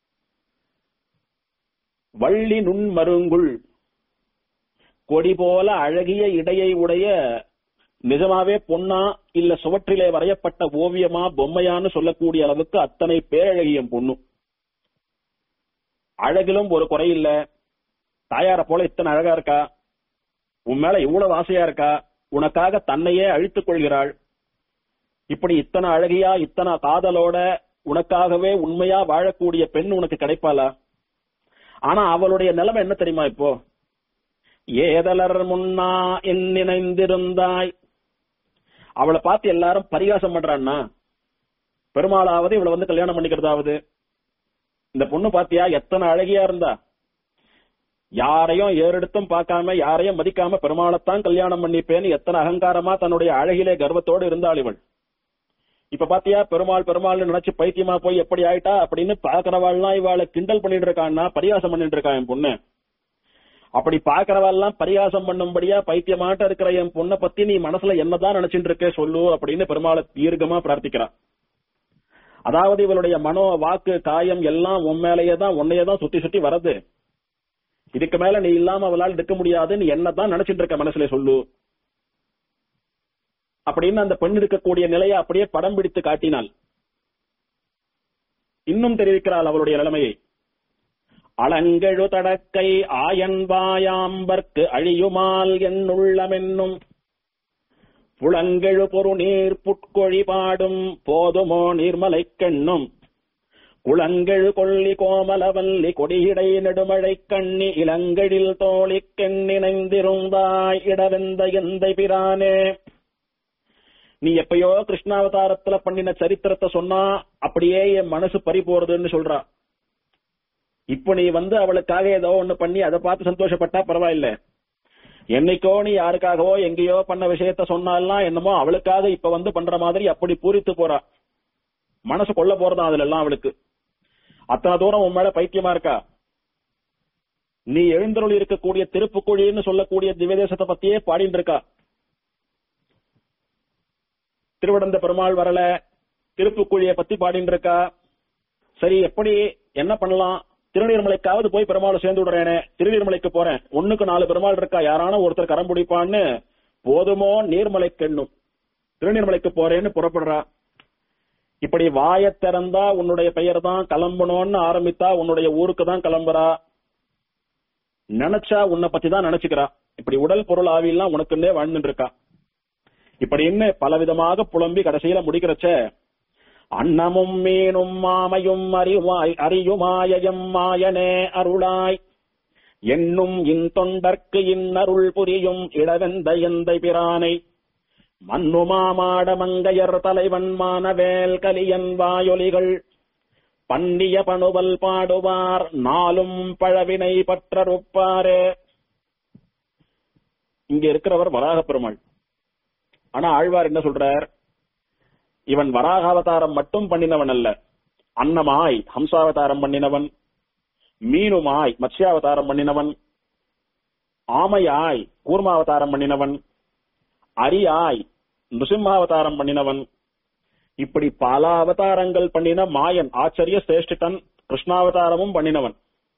வள்ளி நுண் மருங்குள் கொடி போல அழகிய இடையை உடைய நிஜமாவே பொன்னா இல்ல சுவற்றிலே வரையப்பட்ட ஓவியமா பொம்மையான்னு சொல்லக்கூடிய அளவுக்கு அத்தனை பேரழகியம் பொண்ணு அழகிலும் ஒரு குறை இல்ல தாயார போல இத்தனை அழகா இருக்கா உன் மேல இவ்வளவு ஆசையா இருக்கா உனக்காக தன்னையே அழித்துக் கொள்கிறாள் இப்படி இத்தனை அழகியா இத்தனை காதலோட உனக்காகவே உண்மையா வாழக்கூடிய பெண் உனக்கு கிடைப்பாளா ஆனா அவளுடைய நிலைமை என்ன தெரியுமா இப்போ ஏதலர் முன்னா என் நினைந்திருந்தாய் அவளை பார்த்து எல்லாரும் பரிகாசம் பண்றான்னா பெருமாளாவது இவளை வந்து கல்யாணம் பண்ணிக்கிறதாவது இந்த பொண்ணு பாத்தியா எத்தனை அழகியா இருந்தா யாரையும் ஏறெடுத்தும் பார்க்காம யாரையும் மதிக்காம பெருமாளைத்தான் கல்யாணம் பண்ணிப்பேன்னு எத்தனை அகங்காரமா தன்னுடைய அழகிலே கர்வத்தோடு இருந்தாள் இவள் இப்ப பாத்தியா பெருமாள் பெருமாள் நினைச்சு பைத்தியமா போய் எப்படி ஆயிட்டா அப்படின்னு பாக்குறவாள்லாம் இவாளை கிண்டல் பண்ணிட்டு இருக்கான்னா பரிகாசம் பண்ணிட்டு இருக்கா என் பொண்ணு அப்படி பாக்குறவாள்லாம் பரிகாசம் பண்ணும்படியா பைத்தியமாட்ட இருக்கிற என் பொண்ணை பத்தி நீ மனசுல என்னதான் நினைச்சிட்டு இருக்க சொல்லு அப்படின்னு பெருமாளை தீர்க்கமா பிரார்த்திக்கிறான் அதாவது இவளுடைய மனோ வாக்கு காயம் எல்லாம் உன் மேலேயே தான் உன்னையே தான் சுத்தி சுத்தி வரது இதுக்கு மேல நீ இல்லாம அவளால் இருக்க முடியாது நீ என்னதான் நினைச்சிட்டு இருக்க மனசுல சொல்லு அப்படின்னு அந்த பெண் இருக்கக்கூடிய நிலையை அப்படியே படம் பிடித்து காட்டினாள் இன்னும் தெரிவிக்கிறாள் அவளுடைய நிலைமையை அலங்கெழு தடக்கை ஆயன்பாயாம்பர்க்கு அழியுமால் என்னுள்ளமென்னும் புலங்கெழு பொரு நீர் புட்கொழி பாடும் போதுமோ நீர்மலைக் கெண்ணும் குளங்கெழு கொள்ளி கோமலவல்லி கொடியிடை நெடுமழை கண்ணி இளங்கெழில் தோழிக் கெண்ணினைந்திருந்தாய் இடவெந்த எந்தை பிரானே நீ எப்பயோ கிருஷ்ணாவதாரத்துல பண்ணின சரித்திரத்தை சொன்னா அப்படியே என் மனசு பறி போறதுன்னு சொல்றா இப்ப நீ வந்து அவளுக்காக ஏதோ ஒண்ணு பண்ணி அதை பார்த்து சந்தோஷப்பட்டா பரவாயில்ல என்னைக்கோ நீ யாருக்காகவோ எங்கேயோ பண்ண விஷயத்த சொன்னாலாம் என்னமோ அவளுக்காக இப்ப வந்து பண்ற மாதிரி அப்படி பூரித்து போறா மனசு கொல்ல போறதான் அதுல எல்லாம் அவளுக்கு அத்தனை தூரம் உன் மேல பைத்தியமா இருக்கா நீ எழுந்தருள் இருக்கக்கூடிய திருப்புக்குழின்னு சொல்லக்கூடிய திவ்யதேசத்தை பத்தியே பாடிட்டு இருக்கா திருவிடந்த பெருமாள் வரல திருப்புக்குழிய பத்தி பாடிட்டு இருக்கா சரி எப்படி என்ன பண்ணலாம் திருநீர்மலைக்காவது போய் பெருமாளை சேர்ந்து விடுறேனே திருநீர்மலைக்கு போறேன் ஒண்ணுக்கு நாலு பெருமாள் இருக்கா யாரான ஒருத்தர் கரம் பிடிப்பான்னு போதுமோ நீர்மலைக்கு எண்ணும் திருநீர்மலைக்கு போறேன்னு புறப்படுறா இப்படி வாயை திறந்தா உன்னுடைய பெயர் தான் கிளம்பணும்னு ஆரம்பித்தா உன்னுடைய ஊருக்கு தான் கிளம்புறா நினைச்சா உன்னை பத்தி தான் நினைச்சுக்கிறா இப்படி உடல் பொருள் ஆவியெல்லாம் உனக்குன்னே வாழ்ந்துட்டு இருக்கா இப்படின்னு பலவிதமாக புலம்பி கடைசியில முடிக்கிறச்ச அன்னமும் மீனும் மாமையும் அறிவாய் அறியுமாயம் மாயனே அருளாய் என்னும் இன் தொண்டர்க்கு இன்னருள் புரியும் இளவெந்த எந்தை பிரானை மன்னுமாமாட மங்கையர் தலைவன் மானவேல் கலியன் வாயொலிகள் பன்னிய பணுவல் பாடுவார் நாளும் பழவினை பற்றறுப்பாரே இங்க இருக்கிறவர் வராக பெருமாள் ஆனா ஆழ்வார் என்ன சொல்றார் இவன் வராக அவதாரம் மட்டும் பண்ணினவன் அல்ல அன்னமாய் ஹம்சாவதாரம் பண்ணினவன் மீனுமாய் மத்ஸ்யாவதாரம் பண்ணினவன் ஆமையாய் கூர்மாவதாரம் பண்ணினவன் அரியாய் நிருசிம்மாவதாரம் பண்ணினவன் இப்படி பல அவதாரங்கள் பண்ணின மாயன் ஆச்சரிய சிரேஷ்டிதன் கிருஷ்ணாவதாரமும் பண்ணினவன்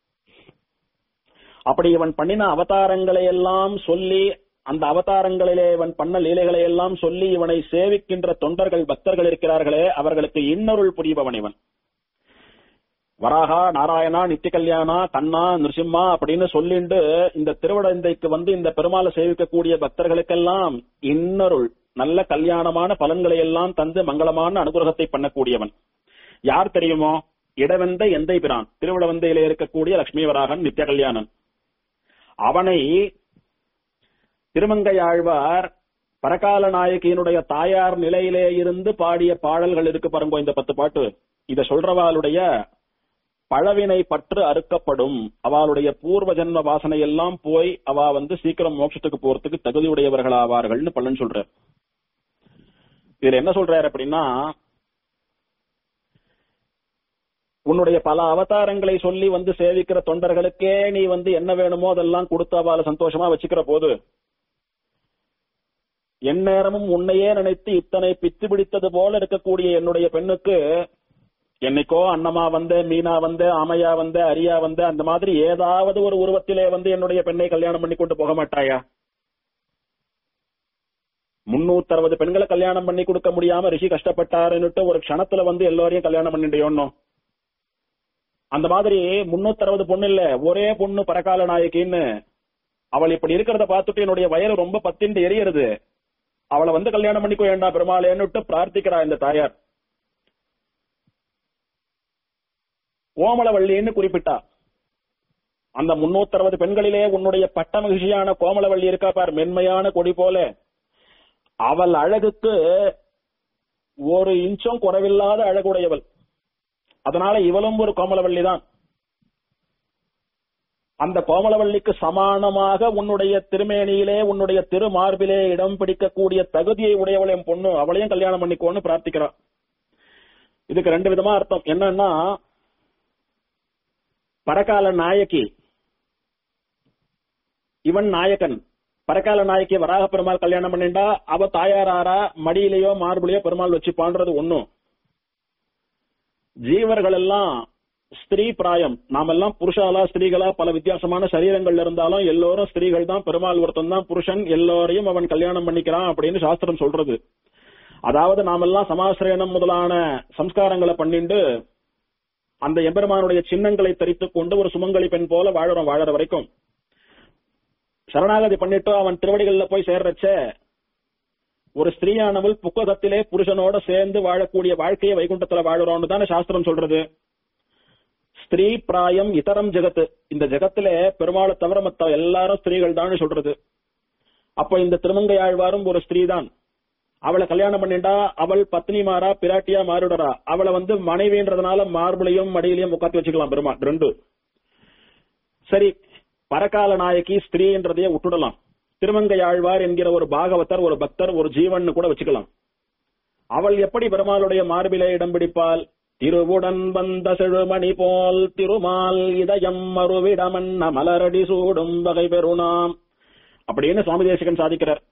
அப்படி இவன் பண்ணின அவதாரங்களை எல்லாம் சொல்லி அந்த அவதாரங்களிலே இவன் பண்ண லீலைகளை எல்லாம் சொல்லி இவனை சேவிக்கின்ற தொண்டர்கள் பக்தர்கள் இருக்கிறார்களே அவர்களுக்கு இன்னொருள் புரிபவன் இவன் வராகா நாராயணா நித்திய கல்யாணா கண்ணா நிருசிம்மா அப்படின்னு சொல்லிண்டு இந்த திருவடந்தைக்கு வந்து இந்த பெருமாளை சேவிக்கக்கூடிய பக்தர்களுக்கெல்லாம் இன்னொருள் நல்ல கல்யாணமான பலன்களை எல்லாம் தந்து மங்களமான அனுகிரகத்தை பண்ணக்கூடியவன் யார் தெரியுமோ இடவெந்த எந்தை பிரான் திருவிழவந்தையில இருக்கக்கூடிய லட்சுமி வராகன் நித்திய கல்யாணன் அவனை திருமங்கையாழ்வார் பரகால நாயகியினுடைய தாயார் நிலையிலே இருந்து பாடிய பாடல்கள் இருக்கு பாருங்க இந்த பத்து பாட்டு இத சொல்றவாளுடைய பழவினை பற்று அறுக்கப்படும் அவளுடைய பூர்வ ஜென்ம வாசனை எல்லாம் போய் அவ வந்து சீக்கிரம் மோட்சத்துக்கு போறதுக்கு தகுதியுடையவர்கள் ஆவார்கள்னு பலன் சொல்றார் இதுல என்ன சொல்றாரு அப்படின்னா உன்னுடைய பல அவதாரங்களை சொல்லி வந்து சேவிக்கிற தொண்டர்களுக்கே நீ வந்து என்ன வேணுமோ அதெல்லாம் கொடுத்து அவளை சந்தோஷமா வச்சுக்கிற போது எந்நேரமும் உன்னையே நினைத்து இத்தனை பித்து பிடித்தது போல இருக்கக்கூடிய என்னுடைய பெண்ணுக்கு என்னைக்கோ அன்னமா வந்த மீனா வந்த ஆமையா வந்த அரியா வந்த அந்த மாதிரி ஏதாவது ஒரு உருவத்திலே வந்து என்னுடைய பெண்ணை கல்யாணம் பண்ணி கொண்டு போக மாட்டாயா முன்னூத்தி அறுபது பெண்களை கல்யாணம் பண்ணி கொடுக்க முடியாம ரிஷி கஷ்டப்பட்டாருன்னுட்டு ஒரு க்ஷணத்துல வந்து எல்லோரையும் கல்யாணம் பண்ணிட்டு அந்த மாதிரி முன்னூத்தி அறுபது பொண்ணு இல்ல ஒரே பொண்ணு பரகால நாயகின்னு அவள் இப்படி இருக்கிறத பார்த்துட்டு என்னுடைய வயறு ரொம்ப பத்திண்டு எரியறது அவளை வந்து கல்யாணம் பண்ணிக்கோ வேண்டாம் பெருமாளேன்னுட்டு பிரார்த்திக்கிறா இந்த தாயார் கோமலவள்ளின்னு குறிப்பிட்டா அந்த முன்னூத்தி அறுபது பெண்களிலே உன்னுடைய பட்ட மகிழ்ச்சியான கோமலவள்ளி இருக்கா பார் மென்மையான கொடி போல அவள் அழகுக்கு ஒரு இன்ச்சும் குறைவில்லாத அழகுடையவள் அதனால இவளும் ஒரு கோமலவள்ளி தான் அந்த கோமலவள்ளிக்கு சமானமாக உன்னுடைய திருமேனியிலே உன்னுடைய திருமார்பிலே இடம் பிடிக்கக்கூடிய தகுதியை உடையவள் என் பொண்ணு அவளையும் கல்யாணம் பண்ணிக்கோன்னு பிரார்த்திக்கிறான் இதுக்கு ரெண்டு விதமா அர்த்தம் என்னன்னா பரகால நாயகி இவன் நாயகன் பரகால நாயகி வராக பெருமாள் கல்யாணம் பண்ணிண்டா அவ தாயாராரா மடியிலேயோ மார்பிளையோ பெருமாள் வச்சுப்பான்றது ஒண்ணும் ஜீவர்கள் எல்லாம் ஸ்திரீ பிராயம் நாமெல்லாம் புருஷாலா ஸ்திரீகளா பல வித்தியாசமான சரீரங்கள்ல இருந்தாலும் எல்லோரும் ஸ்திரீகள் தான் பெருமாள் ஒருத்தன் தான் புருஷன் எல்லோரையும் அவன் கல்யாணம் பண்ணிக்கிறான் அப்படின்னு சாஸ்திரம் சொல்றது அதாவது நாமெல்லாம் சமாசிரயணம் முதலான சம்ஸ்காரங்களை பண்ணிண்டு அந்த எம்பெருமானுடைய சின்னங்களை தரித்துக் கொண்டு ஒரு சுமங்கலி பெண் போல வாழறோம் வாழற வரைக்கும் சரணாகதி பண்ணிட்டு அவன் திருவடிகள்ல போய் சேர்றச்ச ஒரு ஸ்திரீயானவள் புக்ககத்திலே புருஷனோட சேர்ந்து வாழக்கூடிய வாழ்க்கையை வைகுண்டத்துல வாழுறோம்னு தானே சாஸ்திரம் சொல்றது ஸ்திரீ பிராயம் இதரம் ஜெகத்து இந்த ஜெகத்துல பெருமாளை தவிர மத்த எல்லாரும் ஸ்திரீகள் தான் சொல்றது அப்ப இந்த திருமங்கை ஆழ்வாரும் ஒரு ஸ்திரீ தான் அவளை கல்யாணம் பண்ணிண்டா அவள் பத்னிமாரா பிராட்டியா மாறிடுறா அவளை வந்து மனைவின்றதுனால மார்பிளையும் மடியிலையும் உட்காந்து வச்சுக்கலாம் பெருமாள் ரெண்டு சரி பரகால நாயகி ஸ்திரீன்றதையே விட்டுடலாம் திருமங்கை ஆழ்வார் என்கிற ஒரு பாகவதர் ஒரு பக்தர் ஒரு ஜீவன் கூட வச்சுக்கலாம் அவள் எப்படி பெருமாளுடைய மார்பிலே இடம் பிடிப்பாள் திருவுடன் வந்த செழுமணி போல் திருமால் இதயம் மறுவிடமன்ன மலரடி சூடும் வகை பெருணாம் அப்படின்னு சுவாமி தேசிகன் சாதிக்கிறார்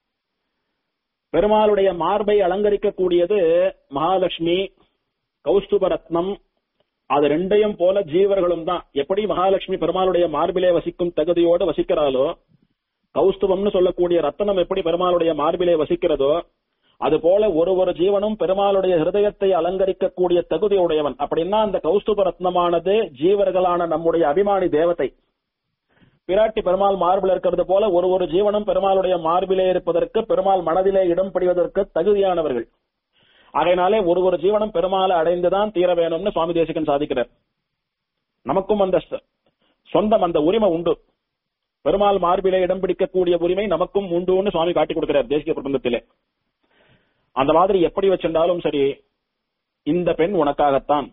பெருமாளுடைய மார்பை அலங்கரிக்கக்கூடியது மகாலட்சுமி கௌஸ்துப ரத்னம் அது ரெண்டையும் போல ஜீவர்களும் தான் எப்படி மகாலட்சுமி பெருமாளுடைய மார்பிலே வசிக்கும் தகுதியோடு வசிக்கிறாளோ கௌஸ்துபம்னு சொல்லக்கூடிய ரத்தனம் எப்படி பெருமாளுடைய மார்பிலே வசிக்கிறதோ அது போல ஒரு ஒரு ஜீவனும் பெருமாளுடைய ஹிருதயத்தை அலங்கரிக்கக்கூடிய தகுதி உடையவன் அப்படின்னா அந்த கௌஸ்துப ரத்னமானது ஜீவர்களான நம்முடைய அபிமானி தேவதை பிராட்டி பெருமாள் மார்பில் இருக்கிறது போல ஒரு ஒரு ஜீவனும் பெருமாளுடைய மார்பிலே இருப்பதற்கு பெருமாள் மனதிலே இடம் பிடிவதற்கு தகுதியானவர்கள் அதனாலே ஒரு ஒரு ஜீவனும் பெருமாளை அடைந்துதான் தீர வேணும்னு சுவாமி தேசிகன் சாதிக்கிறார் நமக்கும் அந்த ச- சொந்தம் அந்த உரிமை உண்டு பெருமாள் மார்பிலே இடம் பிடிக்கக்கூடிய உரிமை நமக்கும் உண்டுன்னு சுவாமி காட்டி கொடுக்கிறார் தேசிய பிரபந்தத்திலே அந்த மாதிரி எப்படி வச்சிருந்தாலும் சரி இந்த பெண் உனக்காகத்தான்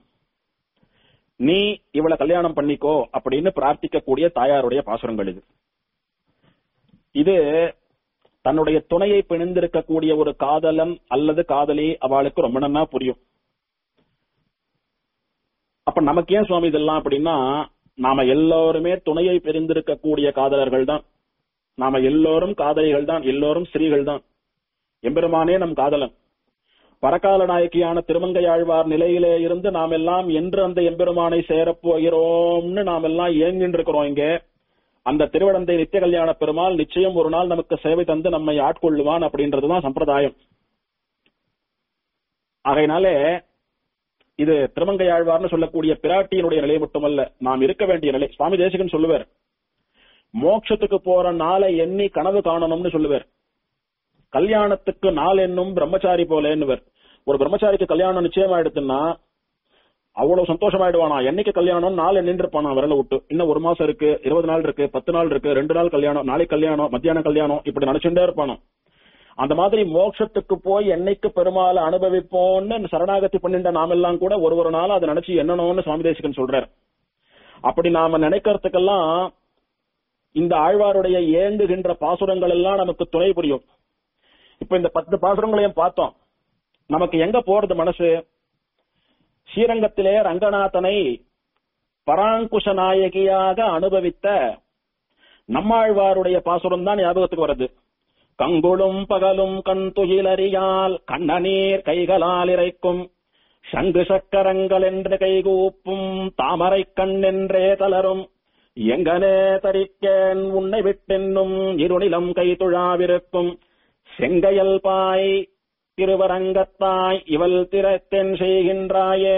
நீ இவளை கல்யாணம் பண்ணிக்கோ அப்படின்னு பிரார்த்திக்கக்கூடிய தாயாருடைய பாசுரங்கள் இது இது தன்னுடைய துணையை பிணிந்திருக்கக்கூடிய ஒரு காதலன் அல்லது காதலி அவளுக்கு ரொம்ப நன்னா புரியும் அப்ப நமக்கு ஏன் சுவாமி இதெல்லாம் அப்படின்னா நாம எல்லோருமே துணையை பிரிந்திருக்கக்கூடிய காதலர்கள் தான் நாம எல்லோரும் காதலிகள் தான் எல்லோரும் ஸ்திரீகள் தான் எம்பெருமானே நம் காதலன் பரகால நாயகியான திருமங்கையாழ்வார் நிலையிலே இருந்து நாம் எல்லாம் என்று அந்த எம்பெருமானை சேரப் போகிறோம்னு நாம் எல்லாம் ஏங்கின்னு இருக்கிறோம் இங்க அந்த திருவடந்தை நித்திய கல்யாண பெருமாள் நிச்சயம் ஒரு நாள் நமக்கு சேவை தந்து நம்மை ஆட்கொள்ளுவான் அப்படின்றதுதான் சம்பிரதாயம் ஆகையினாலே இது திருமங்கையாழ்வார்னு சொல்லக்கூடிய பிராட்டியினுடைய நிலை மட்டுமல்ல நாம் இருக்க வேண்டிய நிலை சுவாமி தேசிகன் சொல்லுவார் மோட்சத்துக்கு போற நாளை எண்ணி கனவு காணணும்னு சொல்லுவார் கல்யாணத்துக்கு நாள் என்னும் பிரம்மச்சாரி போலேன்னுவர் ஒரு பிரம்மச்சாரிக்கு கல்யாணம் நிச்சயமா எடுத்துன்னா அவ்வளவு சந்தோஷமாயிடுவானா என்னைக்கு கல்யாணம் நாள் நின்றுப்பானா விரல விட்டு இன்னும் ஒரு மாசம் இருக்கு இருபது நாள் இருக்கு பத்து நாள் இருக்கு ரெண்டு நாள் கல்யாணம் நாளைக்கு கல்யாணம் மத்தியானம் கல்யாணம் இப்படி நினைச்சுட்டே இருப்பானோ அந்த மாதிரி மோட்சத்துக்கு போய் என்னைக்கு பெருமாளை அனுபவிப்போம்னு சரணாகதி பண்ணிட்ட நாமெல்லாம் கூட ஒரு ஒரு நாள் அதை நினைச்சு என்னணும்னு சுவாமி தேசிகன் சொல்றார் அப்படி நாம நினைக்கிறதுக்கெல்லாம் இந்த ஆழ்வாருடைய ஏங்குகின்ற பாசுரங்கள் எல்லாம் நமக்கு துணை புரியும் இப்ப இந்த பத்து பாசுரங்களையும் பார்த்தோம் நமக்கு எங்க போறது மனசு ஸ்ரீரங்கத்திலே ரங்கநாதனை பராங்குஷ நாயகியாக அனுபவித்த நம்மாழ்வாருடைய பாசுரம் தான் ஞாபகத்துக்கு வருது கங்குளும் பகலும் கண் துயிலறியால் கண்ணநீர் கைகளால் இறைக்கும் சங்கு சக்கரங்கள் என்று கைகூப்பும் தாமரை கண் என்றே தளரும் எங்கனே தரிக்கேன் உன்னை விட்டென்னும் இருநிலம் கை துழாவிருக்கும் செங்கையல் பாய் திருவரங்கத்தாய் இவள் திறத்தென் செய்கின்றாயே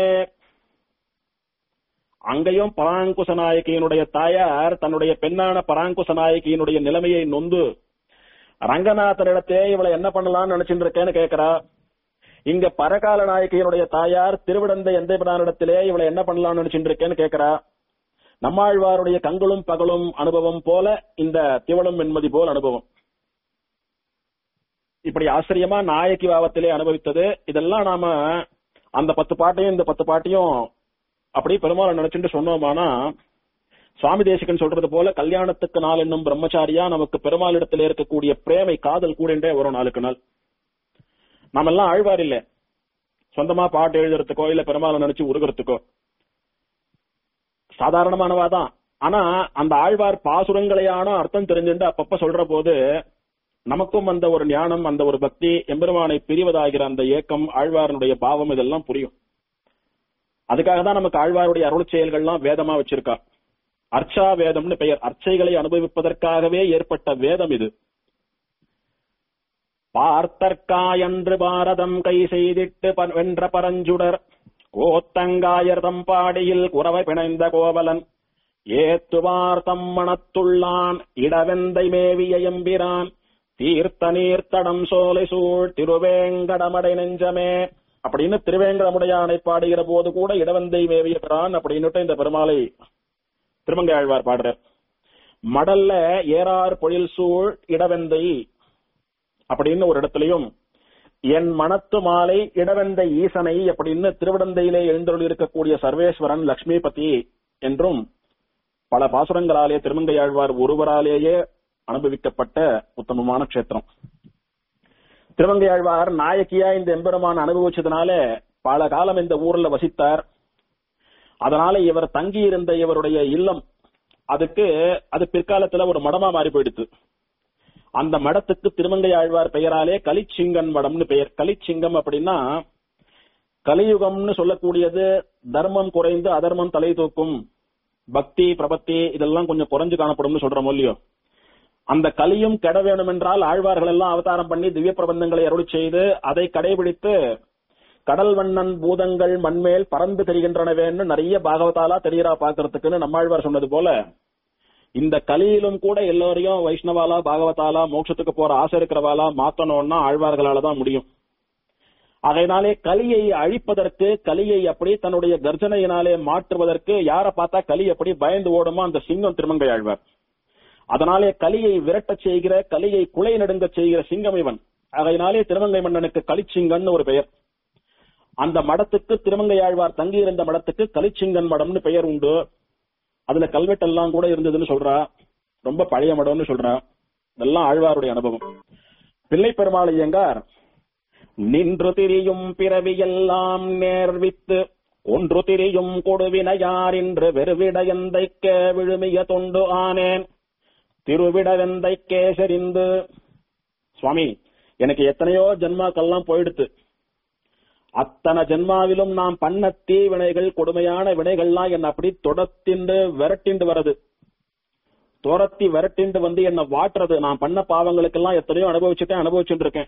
அங்கேயும் பராங்குச நாயகியினுடைய தாயார் தன்னுடைய பெண்ணான பராங்குச நாயகியினுடைய நிலைமையை நொந்து ரங்கநாதனிடத்தே இவளை என்ன பண்ணலாம்னு நினைச்சிட்டு இருக்கேன்னு கேக்குறா இங்க பரகால நாயகியினுடைய தாயார் திருவிடந்தை எந்த பிரானிடத்திலே இவளை என்ன பண்ணலாம்னு நினைச்சிட்டு இருக்கேன்னு கேக்குறா நம்மாழ்வாருடைய கண்களும் பகலும் அனுபவம் போல இந்த திவளும் வெண்மதி போல் அனுபவம் இப்படி ஆச்சரியமா நாயகி பாவத்திலே அனுபவித்தது இதெல்லாம் நாம அந்த பத்து பாட்டையும் இந்த பத்து பாட்டையும் அப்படி பெருமாளை நினைச்சுட்டு சொன்னோமானா சுவாமி தேசிகன் சொல்றது போல கல்யாணத்துக்கு நாள் என்னும் பிரம்மச்சாரியா நமக்கு பெருமாளிடத்தில் இருக்கக்கூடிய பிரேமை காதல் கூடண்டே வரும் நாளுக்கு நாள் நாம எல்லாம் ஆழ்வார் இல்ல சொந்தமா பாட்டு எழுதுறதுக்கோ இல்ல பெருமாளை நினைச்சு உருகிறதுக்கோ சாதாரணமானவாதான் ஆனா அந்த ஆழ்வார் பாசுரங்களையான அர்த்தம் தெரிஞ்சுட்டு அப்பப்ப சொல்ற போது நமக்கும் அந்த ஒரு ஞானம் அந்த ஒரு பக்தி எம்பெருமானை பிரிவதாகிற அந்த ஏக்கம் ஆழ்வாரனுடைய பாவம் இதெல்லாம் புரியும் அதுக்காக தான் நமக்கு ஆழ்வாருடைய அருள் செயல்கள்லாம் வேதமா வச்சிருக்கா அர்ச்சா வேதம்னு பெயர் அர்ச்சைகளை அனுபவிப்பதற்காகவே ஏற்பட்ட வேதம் இது பார்த்தற்காயன்று பாரதம் கை செய்திட்டு ப- வென்ற பரஞ்சுடர் கோத்தங்காயர் தம்பாடியில் குறவை பிணைந்த கோவலன் ஏத்துவார் தம் மனத்துள்ளான் இடவெந்தை மேவிய எம்பிரான் தீர்த்த நீர்த்தடம் சோலை சூழ் திருவேங்கடமடை நெஞ்சமே அப்படின்னு திருவேங்கடமுடையானை பாடுகிற போது கூட இடவந்தை மேவிய பிரான் அப்படின்னுட்டு இந்த பெருமாளை திருமங்கை ஆழ்வார் பாடுறார் மடல்ல ஏறார் பொழில் சூழ் இடவெந்தை அப்படின்னு ஒரு இடத்துலயும் என் மனத்து மாலை இடவெந்தை ஈசனை அப்படின்னு திருவிடந்தையிலே எழுந்தருள் இருக்கக்கூடிய சர்வேஸ்வரன் லக்ஷ்மிபதி என்றும் பல பாசுரங்களாலே திருமங்கை ஆழ்வார் ஒருவராலேயே அனுபவிக்கப்பட்ட உத்தமமான க்ஷேத்திரம் திருமங்கை ஆழ்வார் நாயக்கியா இந்த எம்பெருமான் அனுபவிச்சதுனால பல காலம் இந்த ஊர்ல வசித்தார் அதனால இவர் தங்கி இருந்த இவருடைய இல்லம் அதுக்கு அது பிற்காலத்துல ஒரு மடமா மாறி போயிடுத்து அந்த மடத்துக்கு திருமங்கை ஆழ்வார் பெயராலே கலிச்சிங்கன் மடம்னு பெயர் கலிச்சிங்கம் அப்படின்னா கலியுகம்னு சொல்லக்கூடியது தர்மம் குறைந்து அதர்மம் தலை தூக்கும் பக்தி பிரபத்தி இதெல்லாம் கொஞ்சம் குறைஞ்சு காணப்படும்னு சொல்றோம் இல்லையோ அந்த கலியும் கெட வேணும் என்றால் ஆழ்வார்கள் எல்லாம் அவதாரம் பண்ணி திவ்ய பிரபந்தங்களை அருளி செய்து அதை கடைபிடித்து கடல் வண்ணன் பூதங்கள் மண்மேல் பறந்து தெரிகின்றனவேன்னு நிறைய பாகவதாலா தெரியறா பாக்குறதுக்குன்னு நம்மாழ்வார் சொன்னது போல இந்த கலியிலும் கூட எல்லோரையும் வைஷ்ணவாலா பாகவதாலா மோட்சத்துக்கு போற ஆசை இருக்கிறவாலா மாத்தணும்னா ஆழ்வார்களால தான் முடியும் அதனாலே கலியை அழிப்பதற்கு கலியை அப்படி தன்னுடைய கர்ஜனையினாலே மாற்றுவதற்கு யாரை பார்த்தா கலி எப்படி பயந்து ஓடுமோ அந்த சிங்கம் திருமங்கை ஆழ்வார் அதனாலே கலியை விரட்டச் செய்கிற கலியை குலை நடுங்க செய்கிற சிங்கம் இவன் அதனாலே திருமங்கை மன்னனுக்கு கலிச்சிங்கன் ஒரு பெயர் அந்த மடத்துக்கு திருமங்கை ஆழ்வார் தங்கியிருந்த மடத்துக்கு கலிச்சிங்கன் மடம்னு பெயர் உண்டு அதுல கல்வெட்டெல்லாம் கூட இருந்ததுன்னு சொல்றா ரொம்ப பழைய மடம்னு சொல்றா இதெல்லாம் ஆழ்வாருடைய அனுபவம் பிள்ளை பெருமாள் ஐயங்கார் நின்று திரியும் பிறவியெல்லாம் நேர்வித்து ஒன்று திரியும் கொடுவினையார் என்று வெறுவிடையந்தைக்கே விழுமிய தொண்டு ஆனேன் திருவிடவெந்தைக்கே செறிந்து சுவாமி எனக்கு எத்தனையோ ஜென்மாக்கள்லாம் போயிடுத்து அத்தனை ஜென்மாவிலும் நாம் பண்ண தீ வினைகள் கொடுமையான வினைகள்லாம் என்ன அப்படி தொடத்திண்டு விரட்டிண்டு வருது துரத்தி விரட்டிண்டு வந்து என்ன வாட்டுறது நான் பண்ண பாவங்களுக்கெல்லாம் எத்தனையோ அனுபவிச்சுட்டேன் அனுபவிச்சுட்டு இருக்கேன்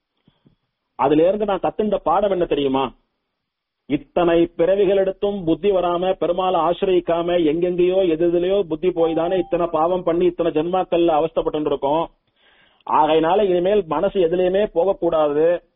அதுல இருந்து நான் கத்துண்ட பாடம் என்ன தெரியுமா இத்தனை பிறவிகள் எடுத்தும் புத்தி வராம பெருமாளை ஆசிரியிக்காம எங்கெங்கேயோ எதுலயோ புத்தி போய் தானே இத்தனை பாவம் பண்ணி இத்தனை ஜென்மாக்கள்ல அவஸ்தப்பட்டு இருக்கோம் ஆகையினால இனிமேல் மனசு எதுலயுமே போகக்கூடாது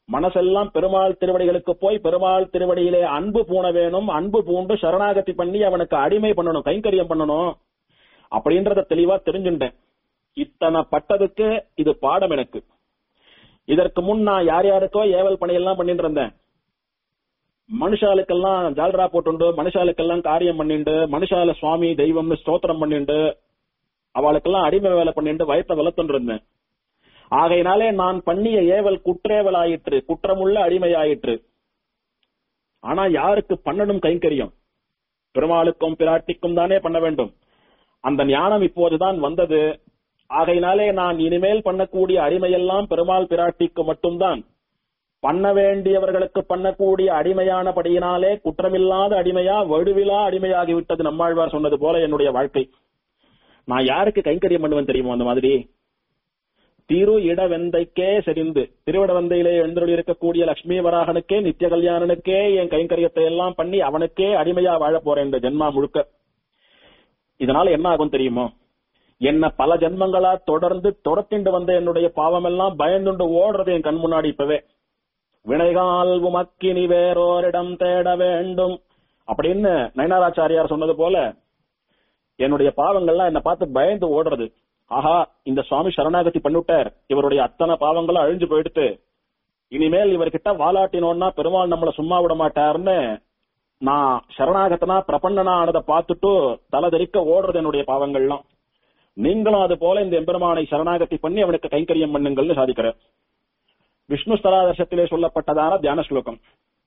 மனசெல்லாம் பெருமாள் திருவடிகளுக்கு போய் பெருமாள் திருவடியிலே அன்பு பூண வேணும் அன்பு பூண்டு சரணாகதி பண்ணி அவனுக்கு அடிமை பண்ணணும் கைங்கரியம் பண்ணணும் அப்படின்றத தெளிவா தெரிஞ்சுட்டேன் இத்தனை பட்டதுக்கு இது பாடம் எனக்கு இதற்கு முன் நான் யார் யாருக்கோ ஏவல் பணியெல்லாம் பண்ணிட்டு இருந்தேன் மனுஷாளுக்கெல்லாம் ஜால்ரா போட்டுண்டு மனுஷாளுக்கெல்லாம் காரியம் பண்ணிண்டு மனுஷால சுவாமி தெய்வம்னு ஸ்தோத்திரம் பண்ணிண்டு அவளுக்கெல்லாம் அடிமை வேலை பண்ணிட்டு வயத்தை வளர்த்துட்டு இருந்தேன் ஆகையினாலே நான் பண்ணிய ஏவல் குற்றேவல் ஆயிற்று குற்றமுள்ள அடிமையாயிற்று ஆனா யாருக்கு பண்ணணும் கைங்கரியம் பெருமாளுக்கும் பிராட்டிக்கும் தானே பண்ண வேண்டும் அந்த ஞானம் இப்போதுதான் வந்தது ஆகையினாலே நான் இனிமேல் பண்ணக்கூடிய அடிமையெல்லாம் பெருமாள் பிராட்டிக்கு மட்டும்தான் பண்ண வேண்டியவர்களுக்கு பண்ணக்கூடிய அடிமையானபடியினாலே குற்றமில்லாத அடிமையா வடுவிலா அடிமையாகிவிட்டது நம்மாழ்வார் சொன்னது போல என்னுடைய வாழ்க்கை நான் யாருக்கு கைங்கரியம் பண்ணுவேன் தெரியுமோ அந்த மாதிரி திரு இடவெந்தைக்கே செறிந்து திருவிடவந்தையிலே எழுந்தருளி இருக்கக்கூடிய லட்சுமி வராகனுக்கே நித்திய கல்யாணனுக்கே என் கைங்கரியத்தை எல்லாம் பண்ணி அவனுக்கே அடிமையா வாழ போறேன் இந்த ஜென்மா முழுக்க இதனால என்ன ஆகும் தெரியுமோ என்ன பல ஜென்மங்களா தொடர்ந்து துரத்திண்டு வந்த என்னுடைய பாவம் எல்லாம் பயந்துண்டு ஓடுறது என் கண் முன்னாடி இப்பவே வினைகால் உமக்கினி வேறோரிடம் தேட வேண்டும் அப்படின்னு நயனாராச்சாரியார் சொன்னது போல என்னுடைய பாவங்கள்லாம் என்ன பார்த்து பயந்து ஓடுறது ஆஹா இந்த சுவாமி சரணாகதி பண்ணிவிட்டார் இவருடைய அத்தனை பாவங்களும் அழிஞ்சு போயிடுத்து இனிமேல் இவர்கிட்ட வாலாட்டினோன்னா பெருமாள் நம்மள சும்மா விட மாட்டாருன்னு நான் சரணாகத்தனா பிரபன்னனா ஆனதை பார்த்துட்டு தலை தெறிக்க ஓடுறது என்னுடைய பாவங்கள்லாம் நீங்களும் அது போல இந்த எம்பெருமானை சரணாகதி பண்ணி அவனுக்கு கைங்கரியம் பண்ணுங்கள்னு சாதிக்கிற விஷ்ணு ஸ்தலாதர்சத்திலே சொல்லப்பட்டதான தியான ஸ்லோகம்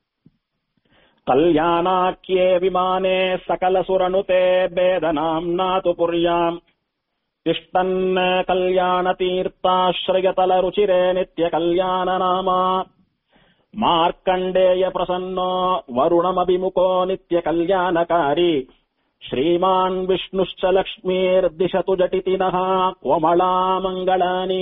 கல்யாணாக்கியே விமானே சகல சுரனுதே பேதனாம் நாது புரியாம் तिष्ठन् कल्याणतीर्थाश्रयतलरुचिरे नित्यकल्याणनामा मार्कण्डेय प्रसन्नो वरुणमभिमुखो नित्यकल्याणकारी श्रीमान् विष्णुश्च लक्ष्मीर्दिशतु जटिति नः कोमला मङ्गलानि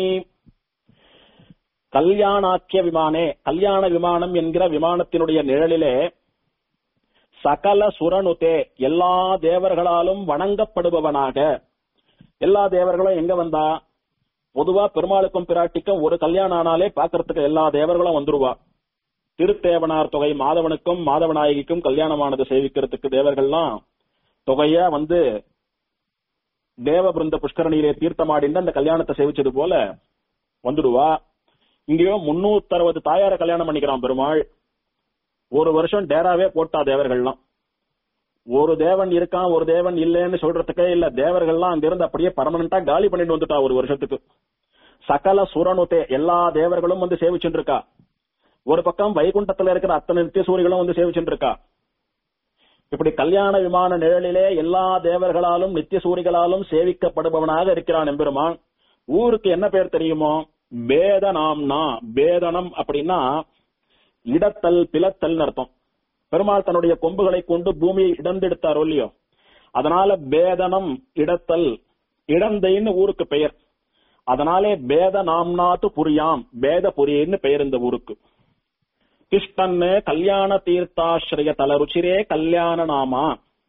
கல்யாணாக்கிய விமானே கல்யாண விமானம் என்கிற விமானத்தினுடைய நிழலிலே சகல சுரனுதே எல்லா தேவர்களாலும் வணங்கப்படுபவனாக எல்லா தேவர்களும் எங்க வந்தா பொதுவா பெருமாளுக்கும் பிராட்டிக்கும் ஒரு கல்யாணம் ஆனாலே பாக்குறதுக்கு எல்லா தேவர்களும் வந்துருவா திருத்தேவனார் தொகை மாதவனுக்கும் மாதவநாயகிக்கும் கல்யாணமானது சேவிக்கிறதுக்கு தேவர்கள்லாம் தொகையா வந்து தேவ பிருந்த புஷ்கரணியிலே தீர்த்தமாடிந்து அந்த கல்யாணத்தை சேவிச்சது போல வந்துடுவா இங்கேயோ முன்னூத்தி அறுபது தாயார கல்யாணம் பண்ணிக்கிறான் பெருமாள் ஒரு வருஷம் டேராவே போட்டா தேவர்கள்லாம் ஒரு தேவன் இருக்கான் ஒரு தேவன் இல்லைன்னு சொல்றதுக்கே இல்ல தேவர்கள்லாம் அங்க இருந்து அப்படியே பர்மனண்டா காலி பண்ணிட்டு வந்துட்டா ஒரு வருஷத்துக்கு சகல சுரனுத்தே எல்லா தேவர்களும் வந்து சேவிச்சுட்டு இருக்கா ஒரு பக்கம் வைகுண்டத்துல இருக்கிற அத்தனை நித்திய சூரிகளும் வந்து சேவிச்சுட்டு இருக்கா இப்படி கல்யாண விமான நிழலிலே எல்லா தேவர்களாலும் நித்திய சூரிகளாலும் சேவிக்கப்படுபவனாக இருக்கிறான் எம்பெருமான் ஊருக்கு என்ன பேர் தெரியுமோ பேதனாம்னா பேதனம் அப்படின்னா இடத்தல் பிளத்தல் அர்த்தம் பெருமாள் தன்னுடைய கொம்புகளை கொண்டு பூமியை இடந்தெடுத்தாரோ இல்லையோ அதனால பேதனம் இடத்தல் இடந்தைன்னு ஊருக்கு பெயர் அதனாலே பேத நாம்நாத்து புரியாம் பேதபுரின்னு பெயர் இந்த ஊருக்கு கிருஷ்ணன்னு கல்யாண தீர்த்தாஸ்ரய தலருச்சிரே கல்யாண நாமா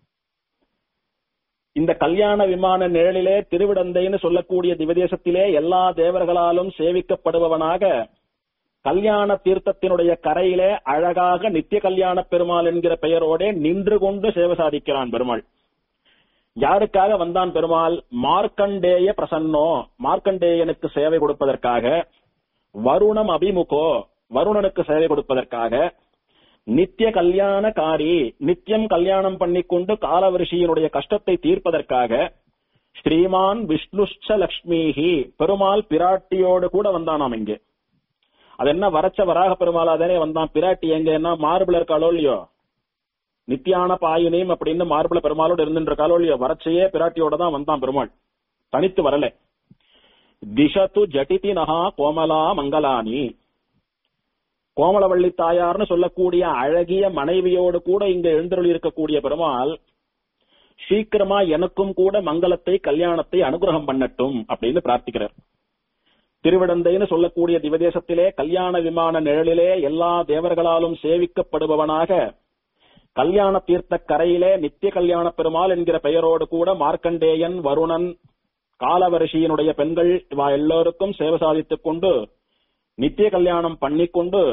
இந்த கல்யாண விமான நிழலிலே திருவிடந்தைன்னு சொல்லக்கூடிய திவதேசத்திலே எல்லா தேவர்களாலும் சேவிக்கப்படுபவனாக கல்யாண தீர்த்தத்தினுடைய கரையிலே அழகாக நித்திய கல்யாண பெருமாள் என்கிற பெயரோடே நின்று கொண்டு சேவை சாதிக்கிறான் பெருமாள் யாருக்காக வந்தான் பெருமாள் மார்க்கண்டேய பிரசன்னோ மார்க்கண்டேயனுக்கு சேவை கொடுப்பதற்காக வருணம் அபிமுகோ வருணனுக்கு சேவை கொடுப்பதற்காக நித்திய கல்யாணக்காரி நித்தியம் கல்யாணம் பண்ணிக்கொண்டு காலவரிஷியினுடைய கஷ்டத்தை தீர்ப்பதற்காக ஸ்ரீமான் விஷ்ணுஷ்ச லக்ஷ்மிஹி பெருமாள் பிராட்டியோடு கூட வந்தானாம் இங்கே அது என்ன வரச்ச வராக பெருமாளா தானே வந்தான் பிராட்டி எங்க என்ன மார்பிள் இருக்காளோ இல்லையோ நித்தியான பாயுனையும் அப்படின்னு மார்பிள பெருமாளோட இருந்துட்டு இருக்காளோ இல்லையோ வரச்சையே பிராட்டியோட தான் வந்தான் பெருமாள் தனித்து வரல திசத்து ஜட்டிதி நகா கோமலா மங்களானி கோமலவள்ளி தாயார்னு சொல்லக்கூடிய அழகிய மனைவியோடு கூட இங்க எழுந்தருளி இருக்கக்கூடிய பெருமாள் சீக்கிரமா எனக்கும் கூட மங்களத்தை கல்யாணத்தை அனுகிரகம் பண்ணட்டும் அப்படின்னு பிரார்த்திக்கிறார் திருவிடந்தைன்னு சொல்லக்கூடிய திவதேசத்திலே கல்யாண விமான நிழலிலே எல்லா தேவர்களாலும் சேவிக்கப்படுபவனாக கல்யாண தீர்த்த கரையிலே நித்திய கல்யாண பெருமாள் என்கிற பெயரோடு கூட மார்க்கண்டேயன் வருணன் காலவரிஷியினுடைய பெண்கள் இவா எல்லோருக்கும் சேவை சாதித்துக் கொண்டு நித்திய கல்யாணம் பண்ணிக்கொண்டு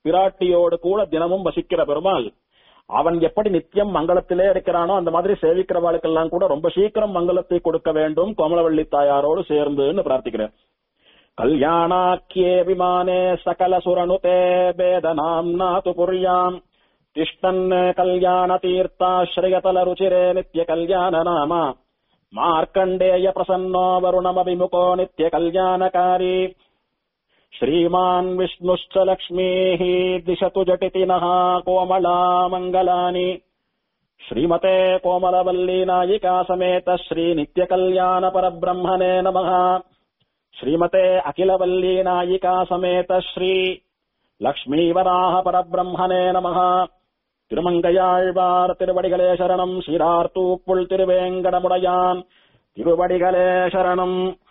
பிராட்டியோடு கூட தினமும் வசிக்கிற பெருமாள் அவன் எப்படி நித்தியம் மங்களத்திலே இருக்கிறானோ அந்த மாதிரி சேவிக்கிறவாளுக்கெல்லாம் கூட ரொம்ப சீக்கிரம் மங்களத்தை கொடுக்க வேண்டும் கோமலவள்ளி தாயாரோடு சேர்ந்துன்னு பிரார்த்திக்கிறேன் கல்யாணாக்கியே விமானே சகல சுரனுதே வேதனாம்னா து புரியாம் திஷ்டன் கல்யாண தீர்த்தாஸ்ரயதல ருச்சிரே நித்ய கல்யாண நாம மார்க்கண்டேய பிரசன்னோ வருணமபிமுகோ நித்ய கல்யாணகாரி श्रीमान् विष्णुश्च लक्ष्मीः दिशतु जटिति नः कोमला मङ्गलानि श्रीमते कोमलवल्ली नायिका समेत श्रीनित्यकल्याणपरब्रह्मणे नमः श्रीमते अखिलवल्ली नायिका समेत श्री லக்ஷ்மீவராக பரபிரம்மனே நமः திருமங்கையாழ்வார் திருவடிகளே சரணம் சீரார்த்தூப்புள் திருவேங்கடமுடையான் திருவடிகளே சரணம்